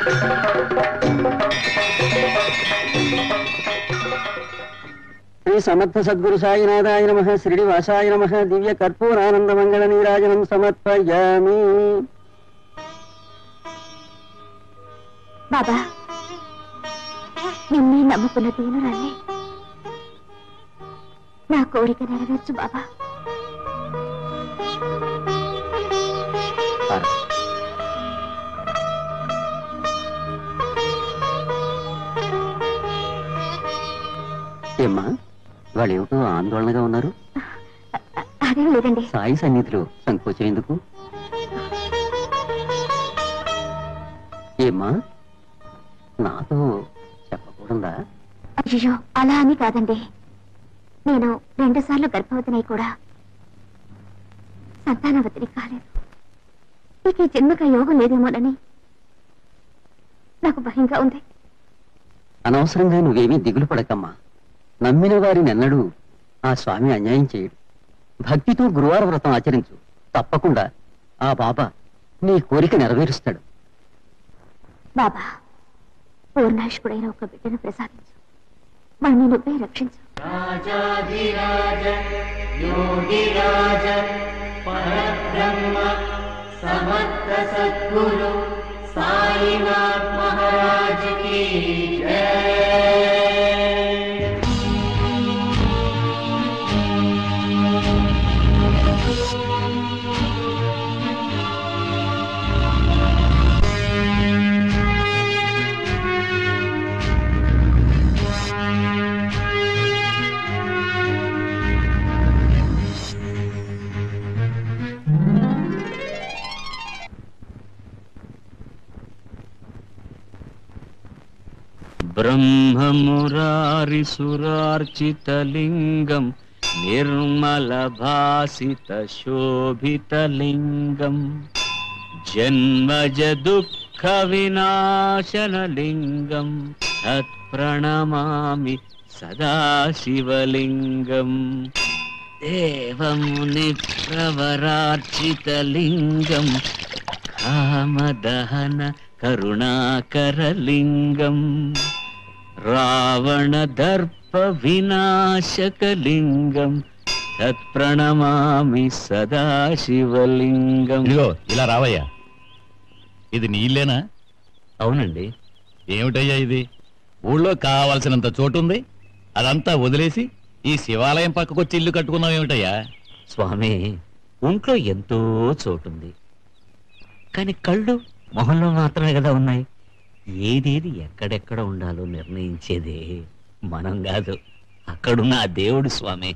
శ్రీ సమర్థ సద్గురు సాయినాథాయ నమ శ్రీనివాసాయ నమ దివ్య కర్పూరానంద మంగళ నీరాజనం సమర్పయామి బాబా నిన్నే నమ్ముకున్న దీనురాల్ని నా కోరిక నెరవేర్చు బాబా ఏమ్మా వాళ్ళు ఏమిటో ఆందోళనగా ఉన్నారు అదేం లేదండి సాయి సన్నిధిలో సంకోచం ఎందుకు ఏమ్మా నాతో చెప్పకూడదా అయ్యో అలా అని కాదండి నేను రెండు సార్లు గర్భవతినై కూడా సంతానవతిని కాలేదు ఇక ఈ జన్మక యోగం లేదేమోనని నాకు భయంగా ఉంది అనవసరంగా నువ్వేమీ దిగులు పడకమ్మా నమ్మిన వారిని ఎన్నడూ ఆ స్వామి అన్యాయం చేయడు భక్తితో గురువార వ్రతం ఆచరించు తప్పకుండా ఆ బాబా నీ కోరిక నెరవేరుస్తాడు బాబా పూర్ణాయుష్కుడైన ఒక బిడ్డను ప్రసాదించు వాణ్ణి నువ్వే రక్షించు బ్రహ్మమురారిసురార్చితలింగం నిర్మలభాసితశోభితలింగం జన్మజ దుఃఖ వినాశనలింగం తత్ప్రణమామి సదాశివలింగం దేవముని ప్రవరార్చితలింగం కామదహన కరుణాకరలింగం రావణ దర్ప వినాశకలింగం తత్ప్రణమామి సదాశివలింగం ఇదిగో ఇలా రావయ్యా ఇది నీళ్ళేనా అవునండి ఏమిటయ్యా ఇది ఊళ్ళో కావలసినంత చోటుంది అదంతా వదిలేసి ఈ శివాలయం పక్కకొచ్చి ఇల్లు కట్టుకున్నావు ఏమిటయ్యా స్వామి ఒంట్లో ఎంతో చోటుంది కానీ కళ్ళు మొహంలో మాత్రమే కదా ఉన్నాయి ఏదేది ఎక్కడెక్కడ ఉండాలో నిర్ణయించేదే మనం కాదు అక్కడున్న ఆ దేవుడు స్వామి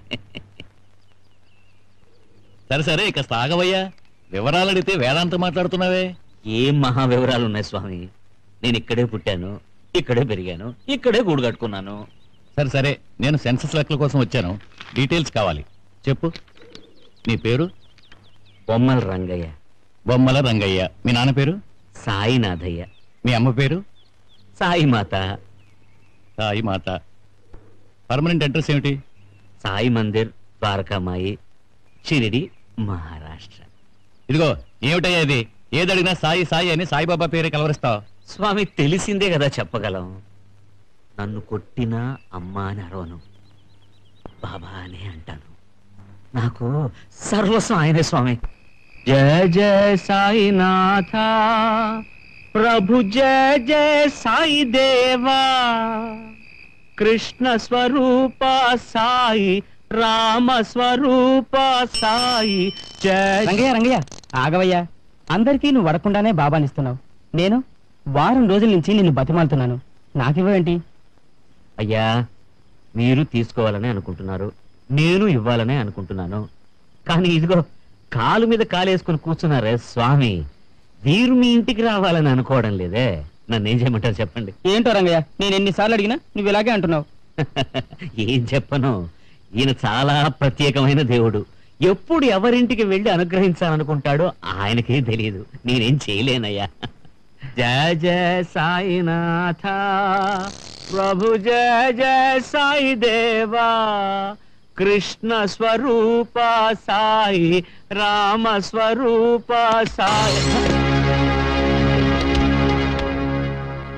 సరే సరే ఇక సాగవయ్యా వివరాలు అడిగితే వేదాంతం మాట్లాడుతున్నావే ఏం మహా వివరాలు ఉన్నాయి స్వామి నేను ఇక్కడే పుట్టాను ఇక్కడే పెరిగాను ఇక్కడే గూడు కట్టుకున్నాను సరే సరే నేను సెన్సస్ లెక్కల కోసం వచ్చాను డీటెయిల్స్ కావాలి చెప్పు నీ పేరు బొమ్మల రంగయ్య బొమ్మల రంగయ్య మీ నాన్న పేరు సాయినాథయ్య మీ అమ్మ పేరు సాయి మాత సాయి మాత పర్మనెంట్ అడ్రస్ ఏమిటి సాయి మందిర్ ద్వారకామాయి షిరిడి మహారాష్ట్ర ఇదిగో ఏమిటయ్యా ఇది ఏదడిగినా సాయి సాయి అని సాయిబాబా పేరే కలవరిస్తావు స్వామి తెలిసిందే కదా చెప్పగలం నన్ను కొట్టినా అమ్మ అని అరవను బాబా అనే అంటాను నాకు సర్వస్వం ఆయనే స్వామి జయ జయ సాయినాథ ప్రభు జయ జయ సాయి దేవా కృష్ణ స్వరూప సాయి రామ స్వరూప సాయి జయ రంగయ్య రంగయ్య ఆగవయ్యా అందరికీ నువ్వు వడకుండానే బాబానిస్తున్నావు నేను వారం రోజుల నుంచి నిన్ను బతిమాలుతున్నాను నాకివ్వేంటి అయ్యా మీరు తీసుకోవాలని అనుకుంటున్నారు నేను ఇవ్వాలనే అనుకుంటున్నాను కానీ ఇదిగో కాలు మీద కాలేసుకుని కూర్చున్నారే స్వామి వీరు మీ ఇంటికి రావాలని అనుకోవడం లేదే నన్ను ఏం చేయమంటారు చెప్పండి ఏంటో రంగయ్య నేను ఎన్నిసార్లు అడిగినా నువ్వు ఇలాగే అంటున్నావు ఏం చెప్పను ఈయన చాలా ప్రత్యేకమైన దేవుడు ఎప్పుడు ఎవరింటికి వెళ్ళి అనుగ్రహించాలనుకుంటాడో ఆయనకే తెలియదు నేనేం చేయలేనయ్యా జయ జయ సాయినాథ ప్రభు జయ జయ సాయి దేవా కృష్ణ స్వరూప సాయి రామ స్వరూప సాయి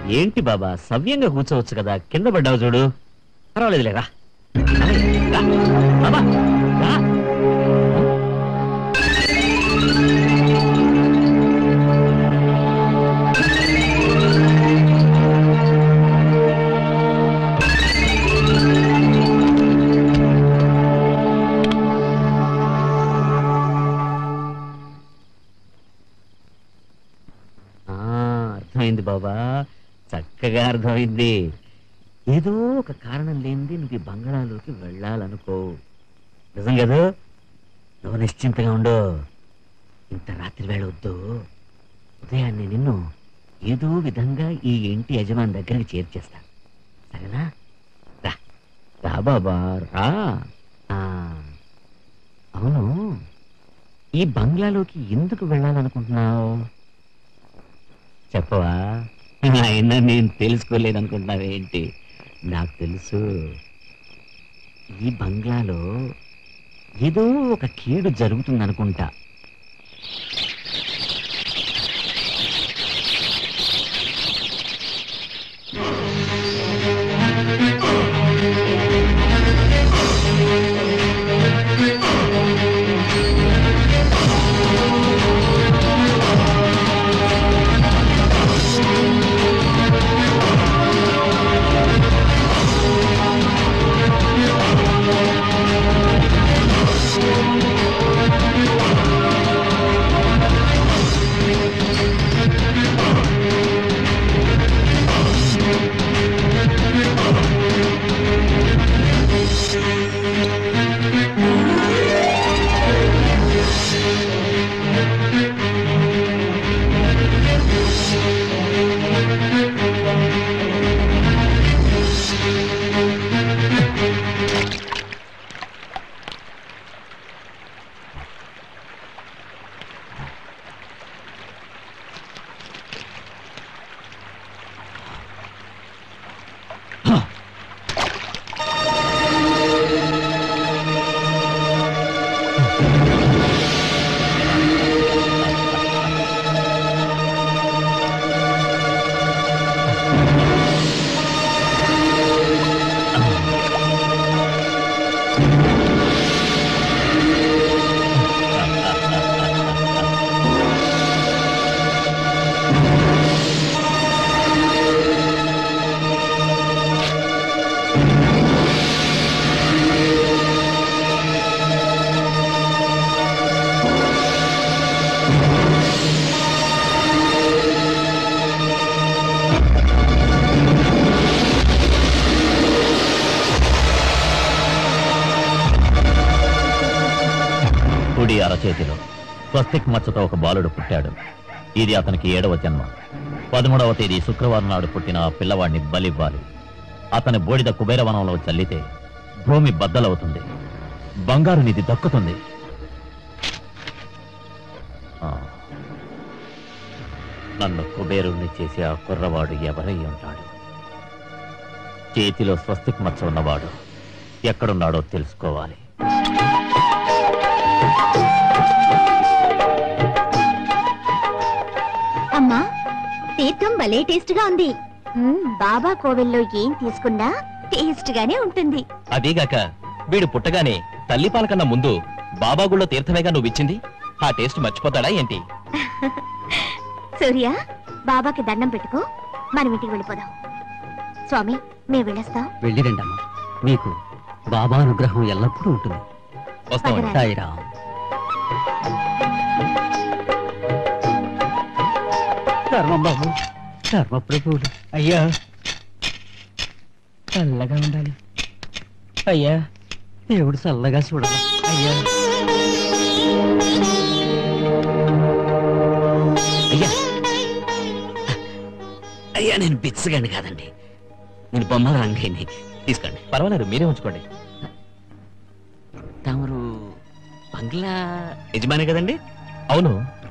ఏంటి బాబా సవ్యంగా కూర్చోవచ్చు కదా కింద పడ్డావు చూడు పర్వాలేదులే రా రా. బాబా రా. ఆ, అర్థమైంది బాబా చక్కగా అర్థమైంది ఏదో ఒక కారణం లేనిది నువ్వు ఈ బంగాళాలోకి వెళ్ళాలనుకో నిజం కదా నువ్వు నిశ్చింతగా ఉండు ఇంత రాత్రి వేళ వద్దు ఉదయాన్నే నిన్ను ఏదో విధంగా ఈ ఇంటి యజమాని దగ్గరికి చేర్చేస్తా సరేనా రా రా బాబా రా ఆ, అవును ఈ బంగ్లాలోకి ఎందుకు వెళ్ళాలనుకుంటున్నావు చెప్పవా అయినా నేను తెలుసుకోలేదనుకుంటున్నావేంటి నాకు తెలుసు ఈ బంగ్లాలో ఏదో ఒక కీడు జరుగుతుందనుకుంటా కుడి అరచేతిలో స్వస్తిక్ మచ్చతో ఒక బాలుడు పుట్టాడు ఇది అతనికి ఏడవ జన్మ పదమూడవ తేదీ శుక్రవారం నాడు పుట్టిన ఆ పిల్లవాడిని బలివ్వాలి అతని బూడిద కుబేరవనంలో చల్లితే భూమి బద్దలవుతుంది బంగారు నిధి దక్కుతుంది ఆ. నన్ను కుబేరుణ్ణి చేసి ఆ కుర్రవాడు ఎవరై ఉంటాడు చేతిలో స్వస్తిక్ మచ్చ ఉన్నవాడు ఎక్కడున్నాడో తెలుసుకోవాలి అమ్మా తీర్థం భలే టేస్ట్ గా ఉంది మ్మ్, బాబా కోవెల్లో ఏం తీసుకున్నా టేస్ట్ గానే ఉంటుంది అదీగాక వీడు పుట్టగానే తల్లి పాల కన్నా ముందు బాబా గుళ్ళో తీర్థమేగా నువ్వు ఇచ్చింది ఆ టేస్ట్ మర్చిపోతాడా ఏంటి సూర్య బాబాకి దండం పెట్టుకో మనం ఇంటికి వెళ్ళిపోదాం స్వామి మేము వెళ్ళొస్తాం వెళ్ళిరండమ్మా మీకు బాబా అనుగ్రహం ఎల్లప్పుడూ ఉంటుంది వస్తామండి సాయిరా ధర్మం బాబు ధర్మ ప్రభువులు అయ్యా చల్లగా ఉండాలి అయ్యా దేవుడు చల్లగా చూడాలి అయ్యా అయ్యా అయ్యా నేను బిచ్చగాని కాదండి నేను బొమ్మల రంగయ్యని తీసుకోండి పర్వాలేదు మీరే ఉంచుకోండి తమరు బంగ్లా యజమాని కదండి అవును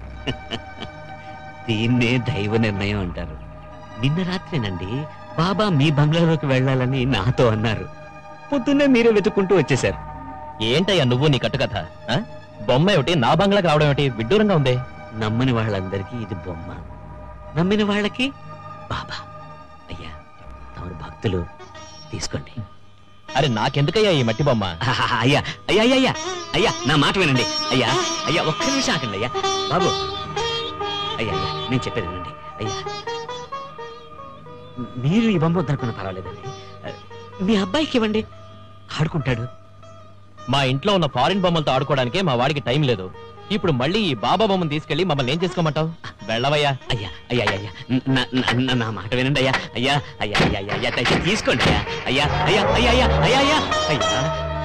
దీన్నే దైవ నిర్ణయం అంటారు నిన్న రాత్రేనండి బాబా మీ బంగ్లాలోకి వెళ్ళాలని నాతో అన్నారు పొద్దున్నే మీరే వెతుక్కుంటూ వచ్చేశారు ఏంటయ్యా నువ్వు నీ కట్టుకథ ఆ? బొమ్మ ఏమిటి నా బంగ్లాకి రావడం ఏమిటి విడ్డూరంగా ఉంది నమ్మని వాళ్ళందరికీ ఇది బొమ్మ నమ్మిన వాళ్ళకి బాబా భక్తులు తీసుకోండి అరే నాకెందుకయ్యా ఈ మట్టి బొమ్మ ఆహాహా, అయ్యా అయ్యా అయ్యా అయ్యా అయ్యా నా మాట వినండి అయ్యా అయ్యా ఒక్క నిమిషం ఆకండి అయ్యా బాబు అయ్యా అయ్యా నేను చెప్పేది వినండి అయ్యా మీరు ఈ బొమ్మ వద్దనుకున్న పర్వాలేదండి మీ అబ్బాయికి ఇవ్వండి ఆడుకుంటాడు మా ఇంట్లో ఉన్న ఫారిన్ బొమ్మలతో ఆడుకోవడానికే మా వాడికి టైం లేదు ఇప్పుడు మళ్ళీ ఈ బాబా బొమ్మను తీసుకెళ్లి మమ్మల్ని ఏం చేసుకోమంటావు వెళ్ళవయ్యా అయ్యా అయ్యా అయ్యా అయ్యా నా- నా- నా- నా మాట వినండి అయ్యా అయ్యా అయ్యా అయ్యా అయ్యా అయ్యా దయచేసి తీసుకోండి అయ్యా అయ్యా అయ్యా అయ్యా అయ్యా అయ్యా అయ్యా అయ్యా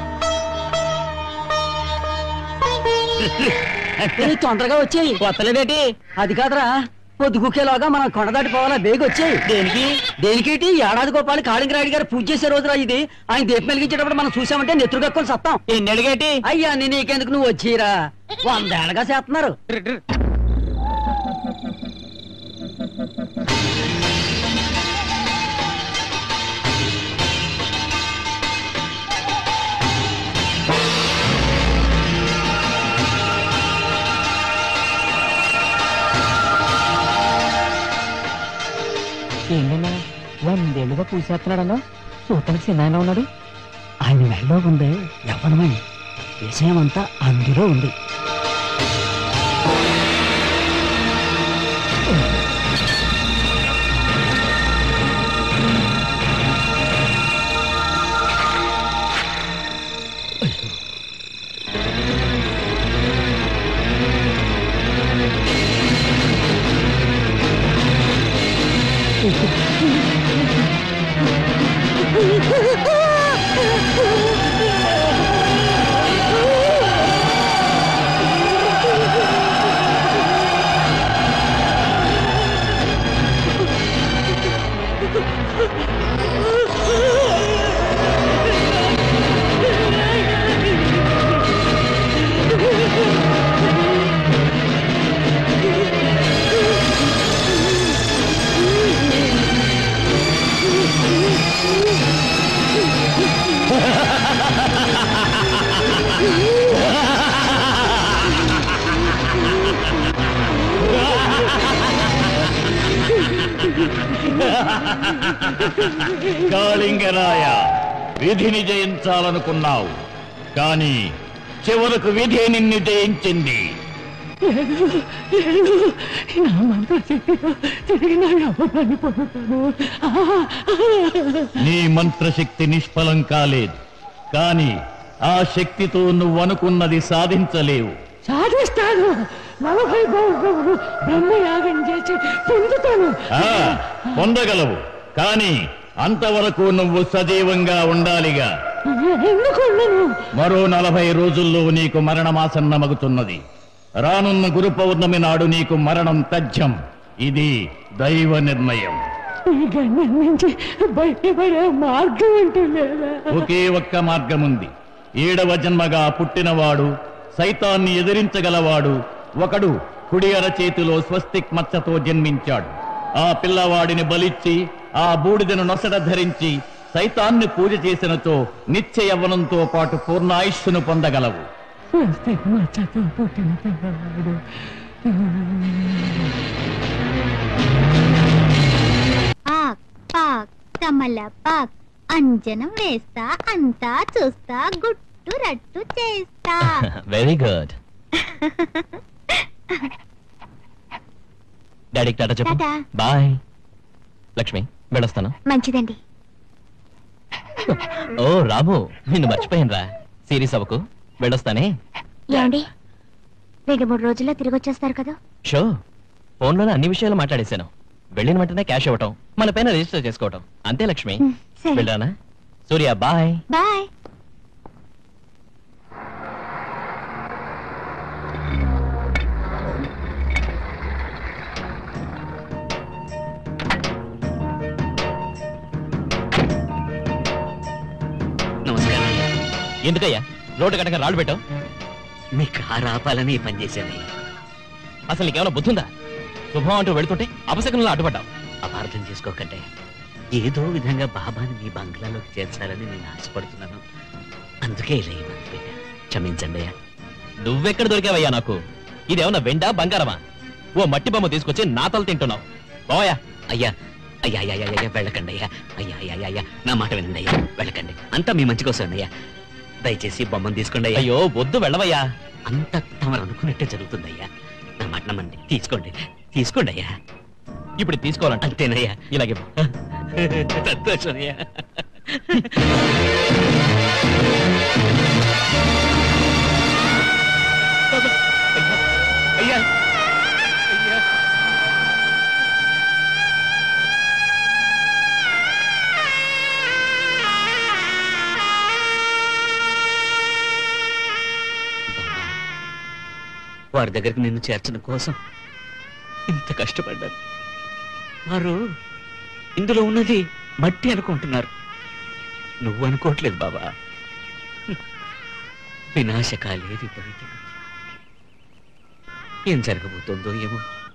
ఏయ్, తొందరగా వచ్చేయి వస్తలేదేటి అది కాదురా పొద్దుగుకేలోగా మనం కొండ దాటిపోవాలా బేగి వచ్చేయి దేనికి దేనికేటి ఏడాది గోపాలి కాళింగరాయుడు గారు పూజ చేసే రోజురా ఇది ఆయన దీపం వెలిగించేటప్పుడు మనం చూసామంటే నెత్తురుగక్కుని సత్తాం ఎన్ని అడిగేటి అయ్యా నేను నీకెందుకు నువ్వు వచ్చిరా వందేళ్ళగా చేస్తున్నారు ఏంటన్నా వందేళ్ళుగా పూసేస్తున్నాడన్నా చూడటానికి చిన్న ఉన్నాడు ఆయన మెళ్ళో ఉంది యవ్వనమై విషయం అంతా అందులో ఉంది కాళింగరాయ విధిని జయించాలనుకున్నావు కానీ చివరకు విధి నిన్ను జయించింది నీ మంత్రశక్తి నిష్ఫలం కాలేదు కానీ ఆ శక్తితో నువ్వు అనుకున్నది సాధించలేవు సాధిస్తాను నలభై బావులు బ్రహ్మయాగం చేసి పొందుతాను ఆ పొందగలవు కానీ అంతవరకు నువ్వు సజీవంగా ఉండాలిగా ఎందుకు ఉండను మరో నలభై రోజుల్లో నీకు మరణమాసన్నమగుతున్నది రానున్న గురు పౌర్ణమి నాడు నీకు మరణం తథ్యం ఇది దైవ నిర్ణయం ఈ గణ్యం నుంచి బయటపడే మార్గం అంటూ లేదా ఒకే ఒక్క మార్గముంది ఏడవ జన్మగా పుట్టినవాడు సైతాన్ని ఎదిరించగలవాడు ఒకడు కుడి అరచేతిలో స్వస్తిక్ మచ్చతో జన్మించాడు ఆ పిల్లవాడిని బలిచ్చి ఆ బూడిదను నొసట ధరించి సైతాన్ని పూజ చేసినతో నిత్య యవ్వనంతో పాటు పూర్ణాయుష్ను పొందగలవు మచ్చతో పుట్టిన పిల్లవాడు ఆక్ పాక్ తమల పాక్ అంజనం వేస్తా అంతా చూస్తా గుట్టు రట్టు చేస్తా వెరీ గుడ్ డాడీకి టాటా చెప్పు టాటా. బాయ్ లక్ష్మి వెళ్ళొస్తాను మంచిదండి ఓ రాము నిన్ను మర్చిపోయాను రా సీరియస్ అవ్వకు వెళ్ళొస్తానే ఏమండి రెండు మూడు రోజుల్లో తిరిగి వచ్చేస్తారు కదా షో ఫోన్లోనే అన్ని విషయాలు మాట్లాడేశాను వెళ్ళిన వెంటనే క్యాష్ ఇవ్వటం మన పైన రిజిస్టర్ చేసుకోవటం అంతే లక్ష్మి ఉమ్, సరే వెళ్ళానా సూర్య బాయ్ బాయ్ నమస్కారం ఎందుకయ్యా రోడ్డు కట్టగా రాళ్ళు పెట్టావు మీ కారు ఆపాలని ఈ పని చేశాను అసలు నీకేమైనా బుద్ధుందా శుభం అంటూ వెళుతుంటే అపశకునంలో అడ్డుపడ్డావు అపార్థం చేసుకోకండి ఏదో విధంగా బాబాని మీ బంగ్లాలోకి చేర్చాలని నేను ఆశపడుతున్నాను అందుకే ఇలా ఈ మాట పెట్టా క్షమించండి అయ్యా నువ్వెక్కడ దొరికావయ్యా నాకు ఇదేమన్నా వెండా బంగారమా ఓ మట్టి బొమ్మ తీసుకొచ్చి నా తల తింటున్నావు పోయా అయ్యా అయ్యా అయ్యా అయ్యా అయ్యా వెళ్ళకండి అయ్యా అయ్యా అయ్యా అయ్యా అయ్యా నా మాట వినండి అయ్యా వెళ్ళకండి అంతా మీ మంచి కోసం అయ్యా దయచేసి బొమ్మను తీసుకోండి అయ్యా అయ్యో వద్దు వెళ్ళవయ్యా అంతా తమరు అనుకున్నట్టే జరుగుతుంది అయ్యా నా మాట నమ్మండి తీసుకోండి తీసుకోండి అయ్యా ఇప్పుడు తీసుకోవాలంట అంతేనయ్యా ఇలాగే సంతోషం అయ్యా అయ్యా అయ్యా వారి దగ్గరికి నిన్ను చేర్చడం కోసం ఇంత కష్టపడ్డాను వారు ఇందులో ఉన్నది మట్టి అనుకుంటున్నారు నువ్వు అనుకోవట్లేదు బాబా వినాశకాలే విపరీతం ఏం జరగబోతోందో ఏమో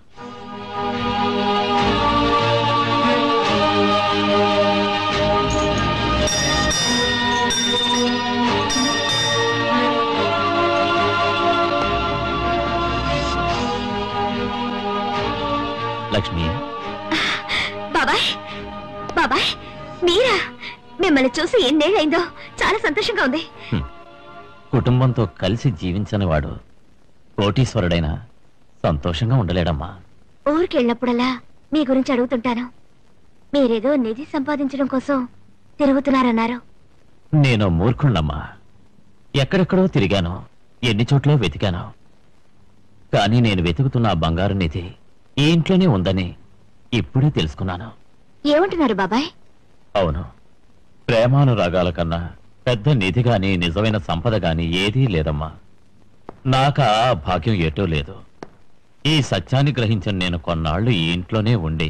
లక్ష్మి బాబాయ్ బాబాయ్ మీరా మిమ్మల్ని చూసి ఎన్నేళ్ళైందో చాలా సంతోషంగా ఉంది కుటుంబంతో కలిసి జీవించని వాడు కోటీశ్వరుడైనా సంతోషంగా ఉండలేడమ్మా ఊరికి వెళ్ళినప్పుడల్లా మీ గురించి అడుగుతుంటాను మీరేదో నిధి సంపాదించడం కోసం తిరుగుతున్నారన్నారు నేను మూర్ఖుణ్ణమ్మా ఎక్కడెక్కడో తిరిగాను ఎన్ని చోట్ల వెతికాను కానీ నేను వెతుకుతున్న ఆ బంగారు నిధి ఈ ఇంట్లోనే ఉందని ఇప్పుడే తెలుసుకున్నాను ఏమంటున్నారు బాబాయ్ అవును ప్రేమానురాగాల కన్నా పెద్ద నిధి గాని నిజమైన సంపద గాని ఏదీ లేదమ్మా నాకా భాగ్యం ఏటో లేదు ఈ సత్యాన్ని గ్రహించిన నేను కొన్నాళ్ళు ఈ ఇంట్లోనే ఉండి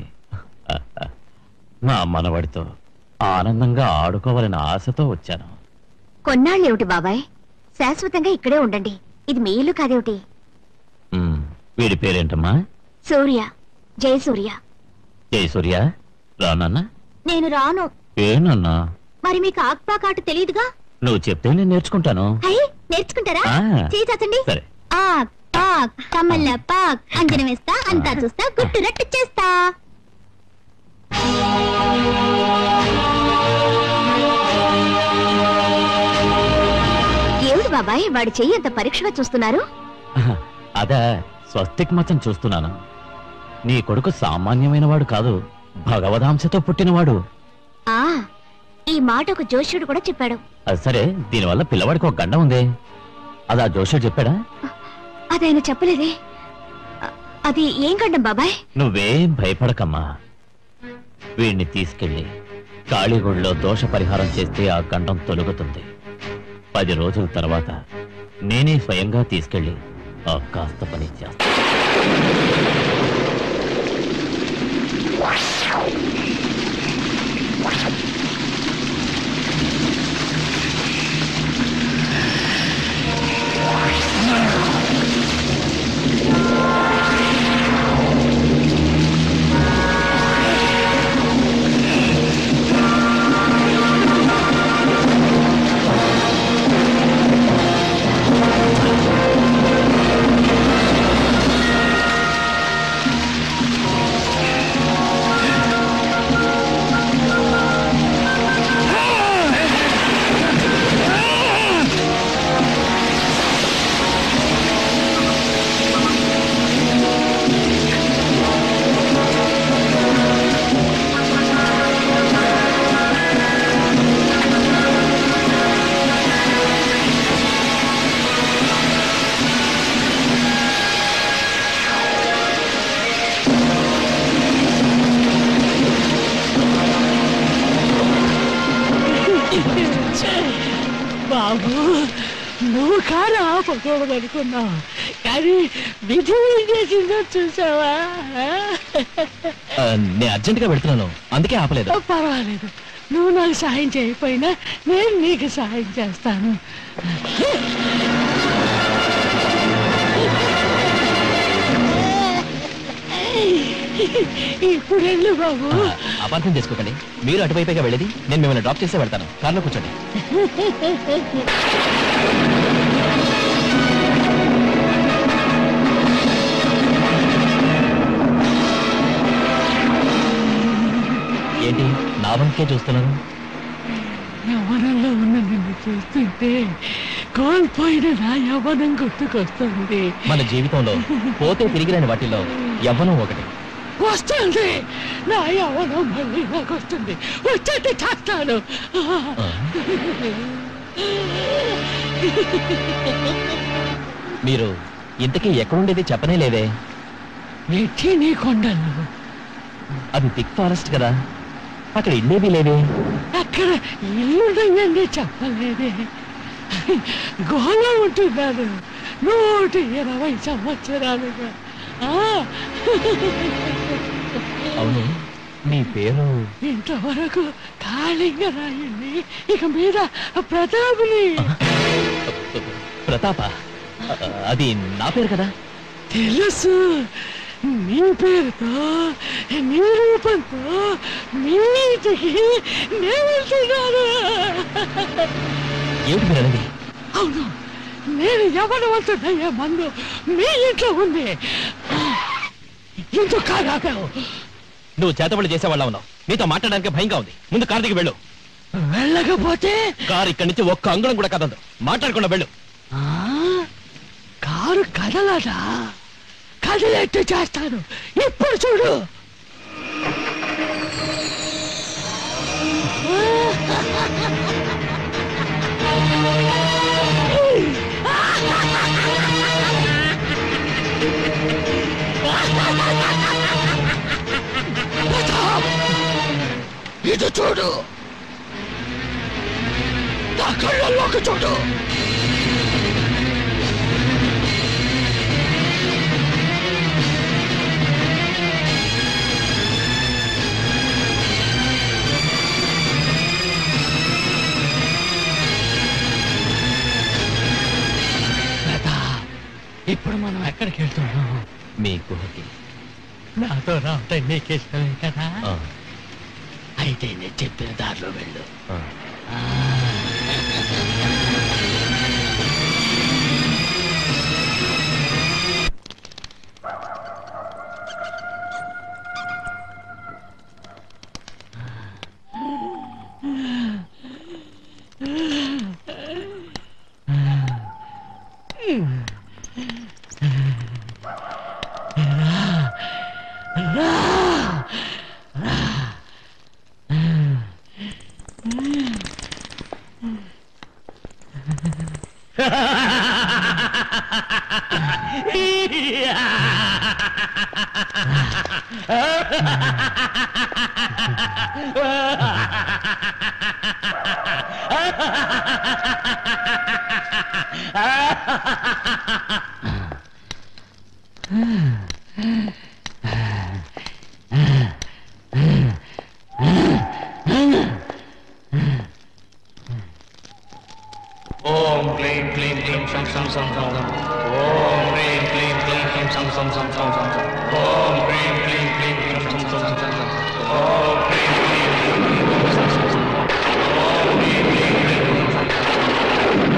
నా మనవడితో ఆనందంగా ఆడుకోవాలనే ఆశతో వచ్చాను కొన్నాళ్ళు ఏమిటి బాబాయ్ శాశ్వతంగా ఇక్కడే ఉండండి ఇది మీ ఇల్లు కాదేమిటి ఉమ్, వీడి పేరేంటమ్మా సూర్య జయసూర్య జయసూర్య రానన్నా నేను రాను ఏనన్నా మరి మీకు ఆక్పాకాటు తెలియదుగా నువ్వు చెప్తే నేను నేర్చుకుంటాను అయ్యి నేర్చుకుంటారా ఆ. చేయి చాచండి సరే ఆక్ పాక్ కమ్మల్ల పాక్ అంజనం వేస్తా అంతా చూస్తా గుట్టు రట్టు చేస్తా ఏమిటి బాబాయ్ వాడి చెయ్యి అంత పరీక్షగా చూస్తున్నారు అదే స్వస్తిక్ మతం చూస్తున్నాను నీ కొడుకు సామాన్యమైన వాడు కాదు భగవదాంశతో పుట్టినవాడు ఆ ఈ మాట ఒక జోష్యుడు కూడా చెప్పాడు అది సరే దీనివల్ల పిల్లవాడికి ఒక గండ ఉంది అది ఆ జోషుడు చెప్పాడా అదాయన చెప్పలేదే అ- అది ఏం కండం బాబాయ్ నువ్వేం భయపడకమ్మా వీణ్ణి తీసుకెళ్ళి కాళీగుడిలో దోష పరిహారం చేస్తే ఆ గండం తొలుగుతుంది పది రోజుల తర్వాత నేనే స్వయంగా తీసుకెళ్ళి ఆ కాస్త పని చేస్తా బాబు నువ్వు కాదు ఆపకూడదు అనుకున్నావు కానీ విధి ఏం చేసిందో చూసావా ఆ, నేను అర్జెంట్ గా పెడుతున్నాను అందుకే ఆపలేదు పర్వాలేదు నువ్వు నాకు సహాయం చేయకపోయినా నేను నీకు సహాయం చేస్తాను ఇప్పుడు వెళ్ళు బాబు ఆ, అపార్థం చేసుకోకండి మీరు అటువైపుగా వెళ్ళేది నేను మిమ్మల్ని డ్రాప్ చేసే వెళ్తాను కార్లో కూర్చోండి ఏంటి నా వంకే చూస్తున్నారు యవ్వనంలో ఉన్న నిన్ను చూస్తుంటే కోల్పోయిన నా యవ్వనం గుర్తుకొస్తుంది మన జీవితంలో పోతే తిరిగిరాని వాటిలో యవ్వనం ఒకటి వస్తుంది నా యవ్వనం మళ్ళీ నాకు వస్తుంది వచ్చేట్టు చేస్తాను ఆ. మీరు ఇంతకీ ఎక్కడుండేది చెప్పనే లేదే నెచ్చి నీ కొండలు అది థిక్ ఫారెస్ట్ కదా అక్కడ ఇల్లేవి లేవే అక్కడ ఇల్లుండయండి చెప్పలేదే గోళ ఉంటున్నాను నూట ఇరవై సంవత్సరాలుగా ఆ, అవును మీ పేరు ఇంతవరకు కాళింగరాయుణ్ణి ఇక మీద ప్రతాపుని ప్రతాప అది నా పేరు కదా తెలుసు నీ పేరుతో నీ రూపంతో మీ ఇంటికి నేను వెళ్తున్నాను ఏమిటి మీరు అనేది అవును నేను ఎవరవుతున్నాయా మందు మీ ఇంట్లో ఉంది ఎందుకు కాదాపావు నువ్వు చేతబడి చేసేవాళ్ళ ఉన్నావు నీతో మాట్లాడడానికి భయంగా ఉంది ముందు కారు దిగి వెళ్ళు వెళ్ళకపోతే కారు ఇక్కడి నుంచి ఒక్క అంగుళం కూడా కదదు మాట్లాడకుండా వెళ్ళు ఆ, కారు కదలదా కదిలేట్టు చేస్తాను ఇప్పుడు చూడు ప్రతాప్, ఇది చూడు నా కళ్ళల్లోకి చూడు ప్రతాప్, ఇప్పుడు మనం ఎక్కడికి వెళ్తున్నాం మీ గుహకి నాతో రావటం నీకు ఇష్టమే కదా ఆ, అయితే నేను చెప్పిన దారిలో వెళ్ళు ఆ. ఓం క్లీం క్లీం క్లీం శం శం శం శం శం ఓం క్లీం క్లీం క్లీం క్లీం శం శం శం శం శం శం ఓం క్లీం క్లీం క్లీం క్లీం శం శం శం శం శం ఓం క్లీం క్లీం క్లీం క్లీం శం శం శం శం ఓం క్లీం క్లీం క్లీం క్లీం శం శం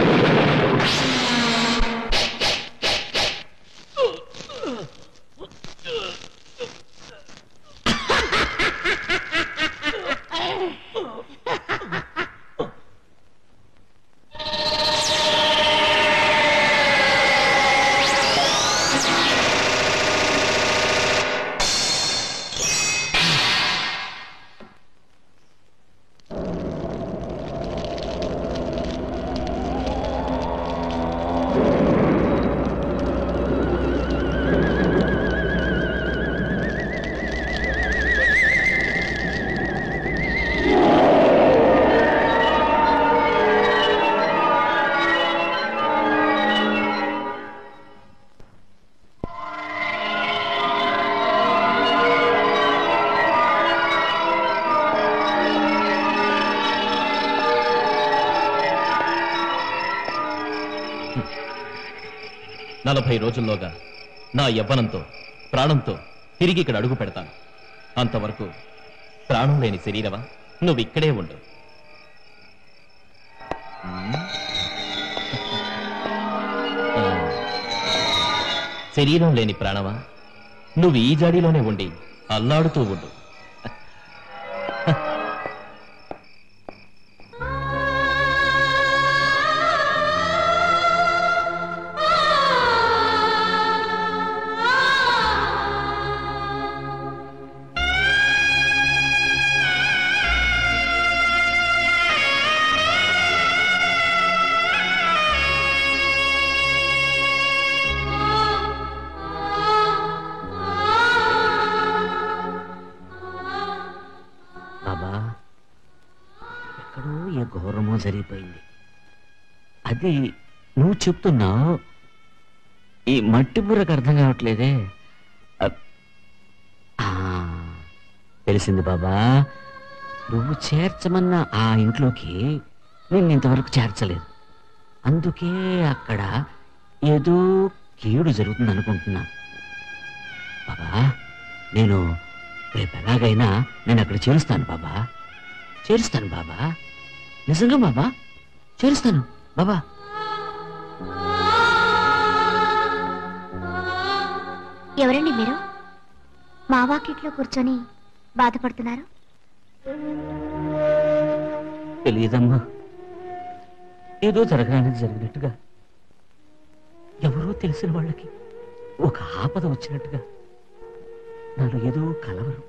నలభై రోజుల్లోగా నా యవ్వనంతో ప్రాణంతో తిరిగి ఇక్కడ అడుగు పెడతాను అంతవరకు ప్రాణం లేని శరీరమా నువ్వు ఇక్కడే ఉండు ఉమ్. ఆ. శరీరం లేని ప్రాణమా నువ్వు ఈ జాడిలోనే ఉండి అల్లాడుతూ ఉండు ఘోరమో జరిగిపోయింది అది నువ్వు చెప్తున్నావు ఈ మట్టి బుర్రకు అర్థం కావట్లేదే అ- ఆ, తెలిసింది బాబా నువ్వు చేర్చమన్న ఆ ఇంట్లోకి నేను ఇంతవరకు చేర్చలేదు అందుకే అక్కడ ఏదో కీడు జరుగుతుంది అనుకుంటున్నా బాబా నేను రేపు ఎలాగైనా నేను అక్కడ చేరుస్తాను బాబా చేరుస్తాను బాబా నిజంగా బాబా చేరుస్తాను బాబా ఎవరండి మీరు మా వాకిట్లో కూర్చొని బాధపడుతున్నారు తెలియదమ్మా ఏదో జరగడానికి జరిగినట్టుగా ఎవరో తెలిసిన వాళ్ళకి ఒక ఆపద వచ్చినట్టుగా నాలో ఏదో కలవరం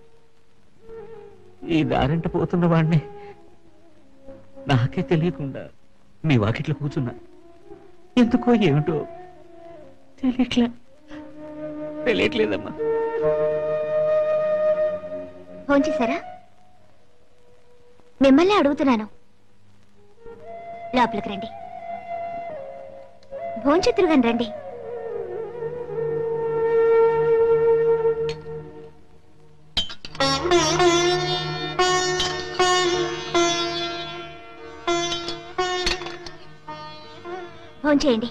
ఈ దారింట పోతున్న వాడిని నాకే తెలియకుండా మీ వాకిట్లో కూర్చున్నా ఎందుకో ఏమిటో తెలియట్లే తెలియట్లేదమ్మా భోంచేశారా మిమ్మల్ని అడుగుతున్నాను లోపలికి రండి భోంచెత్తురుగాని రండి భోంచేయండి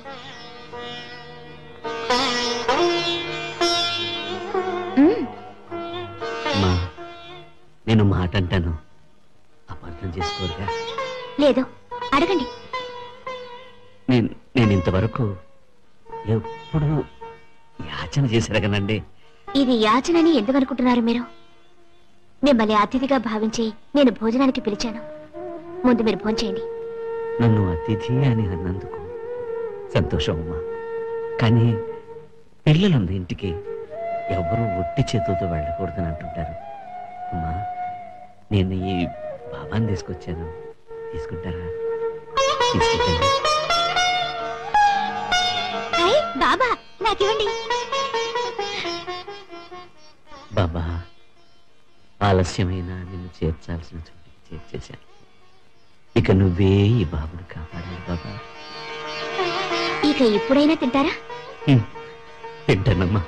మ్మ్. అమ్మా నేను మాట అంటాను అపార్థం చేసుకోరుగా లేదు అడగండి నేను నేను ఇంతవరకు ఎప్పుడు యాచన చేశారగనండి ఇది యాచనని ఎందుకు అనుకుంటున్నారు మీరు మిమ్మల్ని అతిథిగా భావించి నేను భోజనానికి పిలిచాను ముందు మీరు భోంచేయండి నన్ను అతిథి అని అన్నందుకు సంతోషం అమ్మా కానీ పిల్లలున్న ఇంటికి ఎవరు ఒట్టి చేతులతో వెళ్ళకూడదని అంటుంటారు అమ్మా నేను ఈ బాబాని తీసుకొచ్చాను తీసుకుంటారా తీసుకుంటారా హాయ్ బాబా నాకివ్వండి బాబా ఆలస్యమైన నిన్ను చేర్చాల్సిన చోటికి చేర్చేశాను ఇక నువ్వే ఈ బాబుని కాపాడాలి బాబా ఇక ఇప్పుడైనా తింటారా హ్మ్. తింటానమ్మా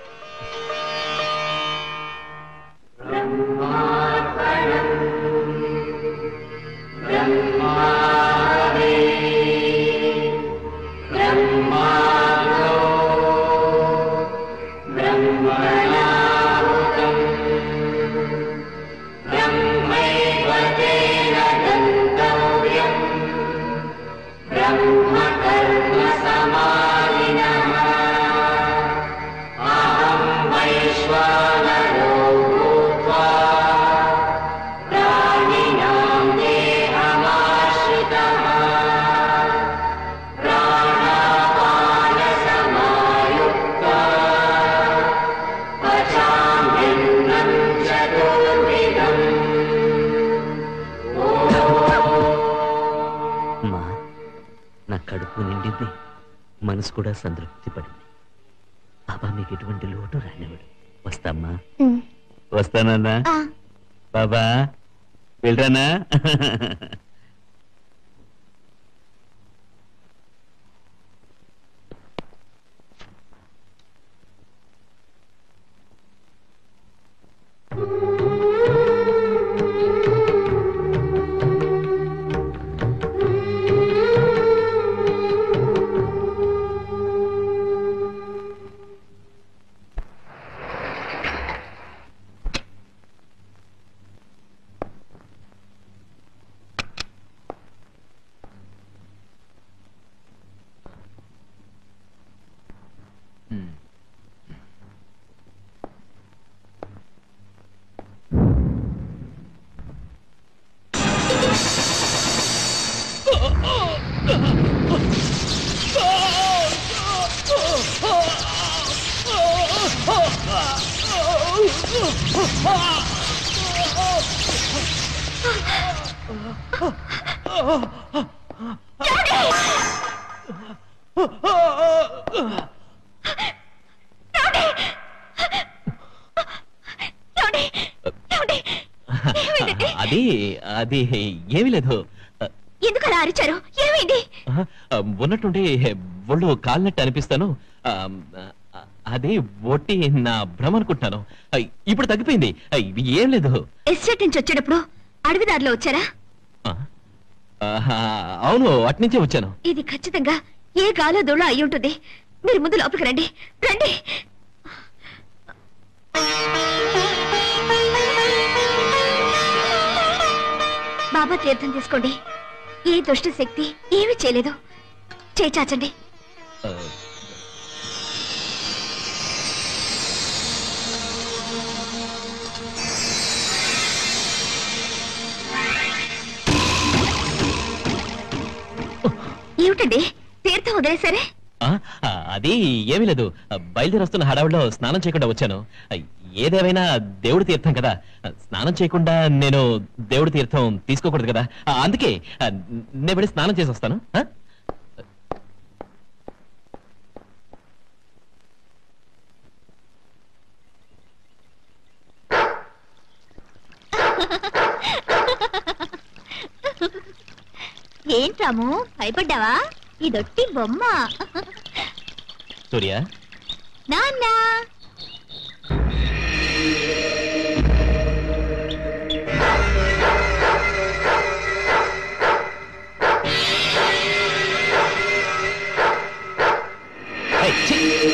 అమ్మా నా కడుపు నిండింది మనసు కూడా సంతృప్తి పడింది బాబా మీకు ఎటువంటి లోటు రానివాడు వస్తామ్మా ఉమ్. వస్తానన్నా ఆ, బాబా వెళ్ళరానా అది అది ఏమీ లేదు ఎందుకు అలా అరిచారు ఏమైంది ఆహా, ఆ, ఉన్నట్టుండి ఒళ్ళు కాలినట్టు అనిపిస్తాను ఆ, ఆ, అది ఒట్టి నా భ్రమ అనుకుంటున్నాను ఆ, ఇప్పుడు తగ్గిపోయింది ఆ, ఇది ఏం లేదు ఎస్టేట్ నుంచి వచ్చేటప్పుడు అడవిదారిలో వచ్చారా ఆ, ఆహా, అవును అట్నుంచే వచ్చాను ఇది ఖచ్చితంగా ఏ గాలో దూళ అయి ఉంటుంది మీరు ముందు లోపలికి రండి రండి బాబా తీర్థం తీసుకోండి ఏ దుష్ట శక్తి ఏమీ చేయలేదు చేయి చాచండి ఆ, ఏమిటండి తీర్థం వదిలేసరే ఆ, ఆ, అది ఏమీ లేదు ఆ, బయలుదేరి వస్తున్న హడావిడిలో స్నానం చేయకుండా వచ్చాను ఆ, ఏదేమైనా దేవుడి తీర్థం కదా ఆ, స్నానం చేయకుండా నేను దేవుడి తీర్థం తీసుకోకూడదు కదా ఆ, అందుకే ఆ, నేను వెళ్ళి స్నానం చేసి వస్తాను ఆ? ఏంట్రాము భయపడ్డావా ఇదొట్టి బొమ్మ సూర్య నాన్న ఏయ్, ఛీ!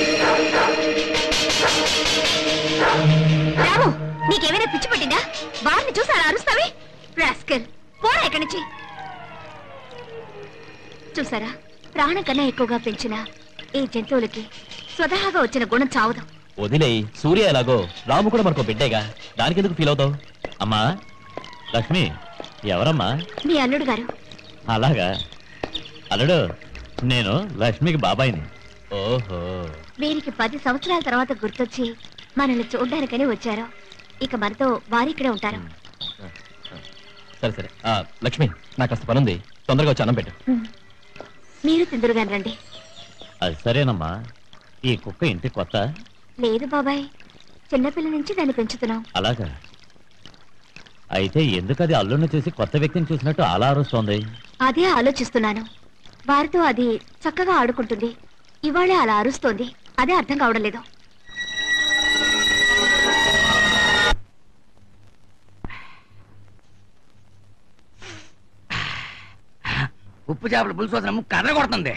రాము నీకేమైనా పిచ్చి పట్టిందా వారిని చూసి అలా అరుస్తావి రాస్కల్ పోరా ఇక్కడి నుంచి చూసారా ప్రాణం కన్నా ఎక్కువగా పెంచిన ఈ జంతువులకి స్వతహాగా వచ్చిన గుణం చావదు వదిలేయ్ సూర్య ఎలాగో రాము కూడా మనకు బిడ్డేగా దానికి ఎందుకు ఫీల్ అవుతావు అమ్మా లక్ష్మి ఎవరమ్మా మీ అల్లుడు గారు అలాగా అల్లుడు నేను లక్ష్మికి బాబాయిని ఓహో వీరికి పది సంవత్సరాల తర్వాత గుర్తొచ్చి మనల్ని చూడ్డానికని వచ్చారు ఇక మనతో వారిక్కడే ఉంటారు సరే సరే ఆ, లక్ష్మి నాకు కాస్త పనుంది తొందరగా వచ్చి అన్నం పెట్టు ఉమ్. మీరు తిందురుగాని రండి అది సరేనమ్మా ఈ కుక్క ఇంటి కొత్త లేదు బాబాయ్ చిన్నపిల్ల నుంచి దాన్ని పెంచుతున్నాం అలాగా అయితే ఎందుకు అది అల్లుడిని చూసి కొత్త వ్యక్తిని చూసినట్టు అలా అరుస్తోంది అదే ఆలోచిస్తున్నాను వారితో అది చక్కగా ఆడుకుంటుంది ఇవాళే అలా అరుస్తోంది అదే అర్థం కావడం లేదు ఉప్పు చేపల పులుసు వసిన ముక్కు కర్ర కొడుతుంది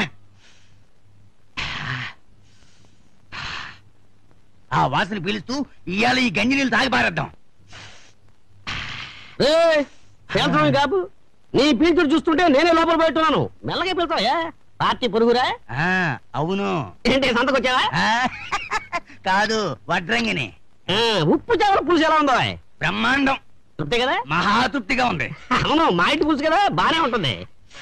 ఆ వాసన పీలుస్తూ ఇవాళ ఈ గంజి నీళ్ళు తాగి పారేద్దాం పేల్చడం కాపు నీ పీల్చుడు చూస్తుంటే నేనే లోపల పెట్టున్నాను మెల్లగా పిలుతావా పార్టీ పొరుగురా ఆ, అవును ఏంటి సంతకొచ్చావా ఆ, కాదు వడ్రంగిని ఆ, ఉప్పు చేపల పులుసు ఎలా ఉందో బ్రహ్మాండం తృప్తి కదా మహా తృప్తిగా ఉంది అవును మా ఇంటి పులుసు కదా బానే ఉంటుంది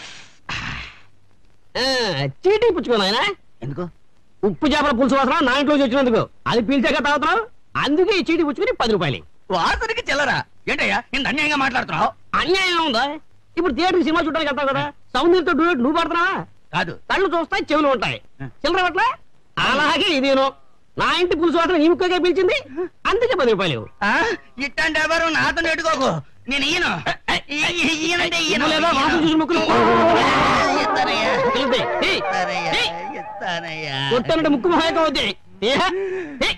ఆ, చీటీ పుచ్చుకో నాయనా ఎందుకు ఉప్పు చేపల పులుసు వాసన నా ఇంట్లోకి వచ్చినందుకు అది పీల్చాక తాగుతున్నావు అందుకే ఈ చీటీ పుచ్చుకుని పది రూపాయలు వాసనకి చిల్లరా ఏంటయ్యా ఇంత అన్యాయంగా మాట్లాడుతున్నావు అన్యాయం ఉందా ఇప్పుడు థియేటర్ సినిమా చూడడానికి వెళ్తావు కదా సౌందర్యంతో డూయట్ నువ్వు పడుతున్నావా కాదు కళ్ళు చూస్తాయి చెవులు ఉంటాయి చిల్లర పట్ల అలాగే ఇదేను నా ఇంటి పులుసు వాసన నీ ముక్కగా పిలిచింది అందుకే పది రూపాయలు ఆ, ఇట్లాంటి ఎవరు నాతో నెట్టుకోకు నేను ఈయను ఈ- ఈ- ఈయనంటే ఈయన ఇవ్వు లేదా వాసన చూసి ముక్కులు ఇస్తానయ్యా. పిలుద్ది. ఏయ్, ఇస్తానయ్యా, ఏయ్, ఇస్తానయ్యా. కొట్టానంటే ముక్కు మహాయకం అవుద్ది ఏహ, ఏయ్.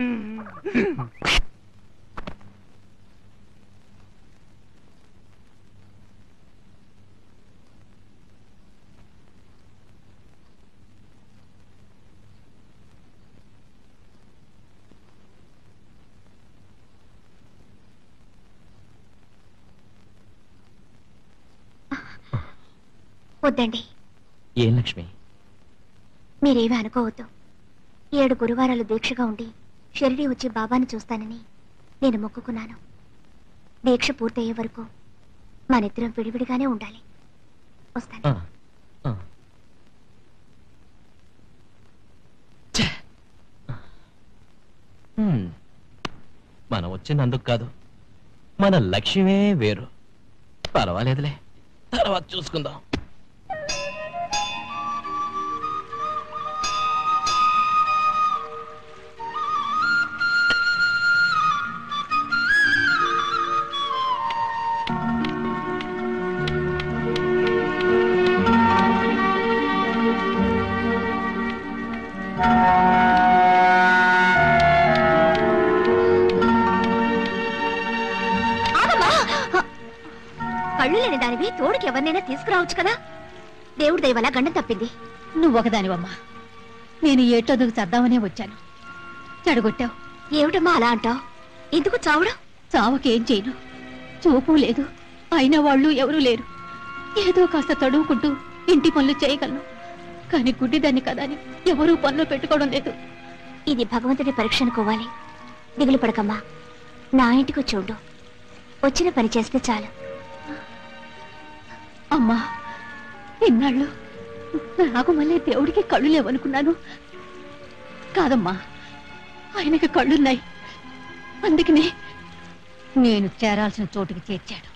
వద్దండి ఏం లక్ష్మి మీరేమీ అనుకోవద్దు ఏడు గురువారాలు దీక్షగా ఉండి షిరిడి వచ్చి బాబాని చూస్తానని నేను మొక్కుకున్నాను దీక్ష పూర్తయ్యే వరకు మనిద్దరం విడివిడిగానే ఉండాలి వస్తాను ఆ, ఆ. ఛే! హ్మ్. మనం వచ్చినందుకు కాదు మన లక్ష్యమే వేరు పర్వాలేదులే తర్వాత చూసుకుందాం కళ్ళు లేని దానివి తోడుకి ఎవరినైనా తీసుకురావచ్చు కదా దేవుడి దయవల్ల గండం తప్పింది నువ్వు ఒకదానివమ్మా నేను ఏటోదుకు చద్దామనే వచ్చాను చెడగొట్టావు ఏమిటమ్మా అలా అంటావు ఎందుకు చావడం చావకేం చేయను చూపు లేదు అయిన వాళ్ళు ఎవరూ లేరు ఏదో కాస్త తడువుకుంటూ ఇంటి పనులు చేయగలను కానీ గుడ్డిదాన్ని కదా అని ఎవరూ పనులు పెట్టుకోవడం లేదు ఇది భగవంతుడి పరీక్ష అనుకోవాలి దిగులు పడకమ్మా నా ఇంటికి చూడు వచ్చిన పని చేస్తే చాలు అమ్మా ఇన్నాళ్ళు నాకు మళ్ళీ దేవుడికి కళ్ళు లేవనుకున్నాను కాదమ్మా ఆయనకి కళ్ళున్నాయి అందుకనే నేను చేరాల్సిన చోటుకి చేర్చాడు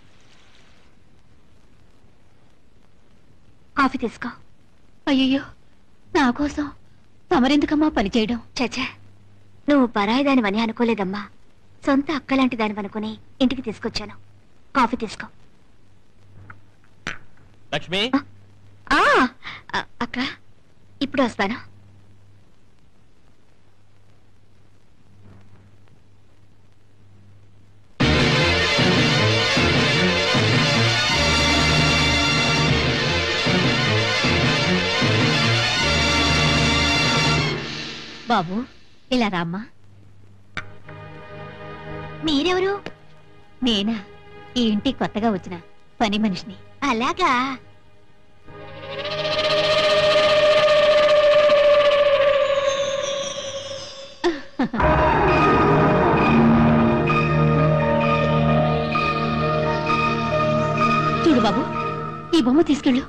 కాఫీ తీసుకో అయ్యయ్యో నా కోసం తమరెందుకమ్మా పని చేయడం చచ్చా నువ్వు పరాయి దానివని అనుకోలేదమ్మా సొంత అక్కలాంటి దానివనుకుని ఇంటికి తీసుకొచ్చాను కాఫీ తీసుకో లక్ష్మి ఆ అ- అక్క ఇప్పుడు వస్తాను బాబు ఇలా రామ్మా మీరెవరు నేనా ఈ ఇంటికి కొత్తగా వచ్చిన పని మనిషిని అలాగా చూడు బాబు ఈ బొమ్మ తీసుకెళ్ళు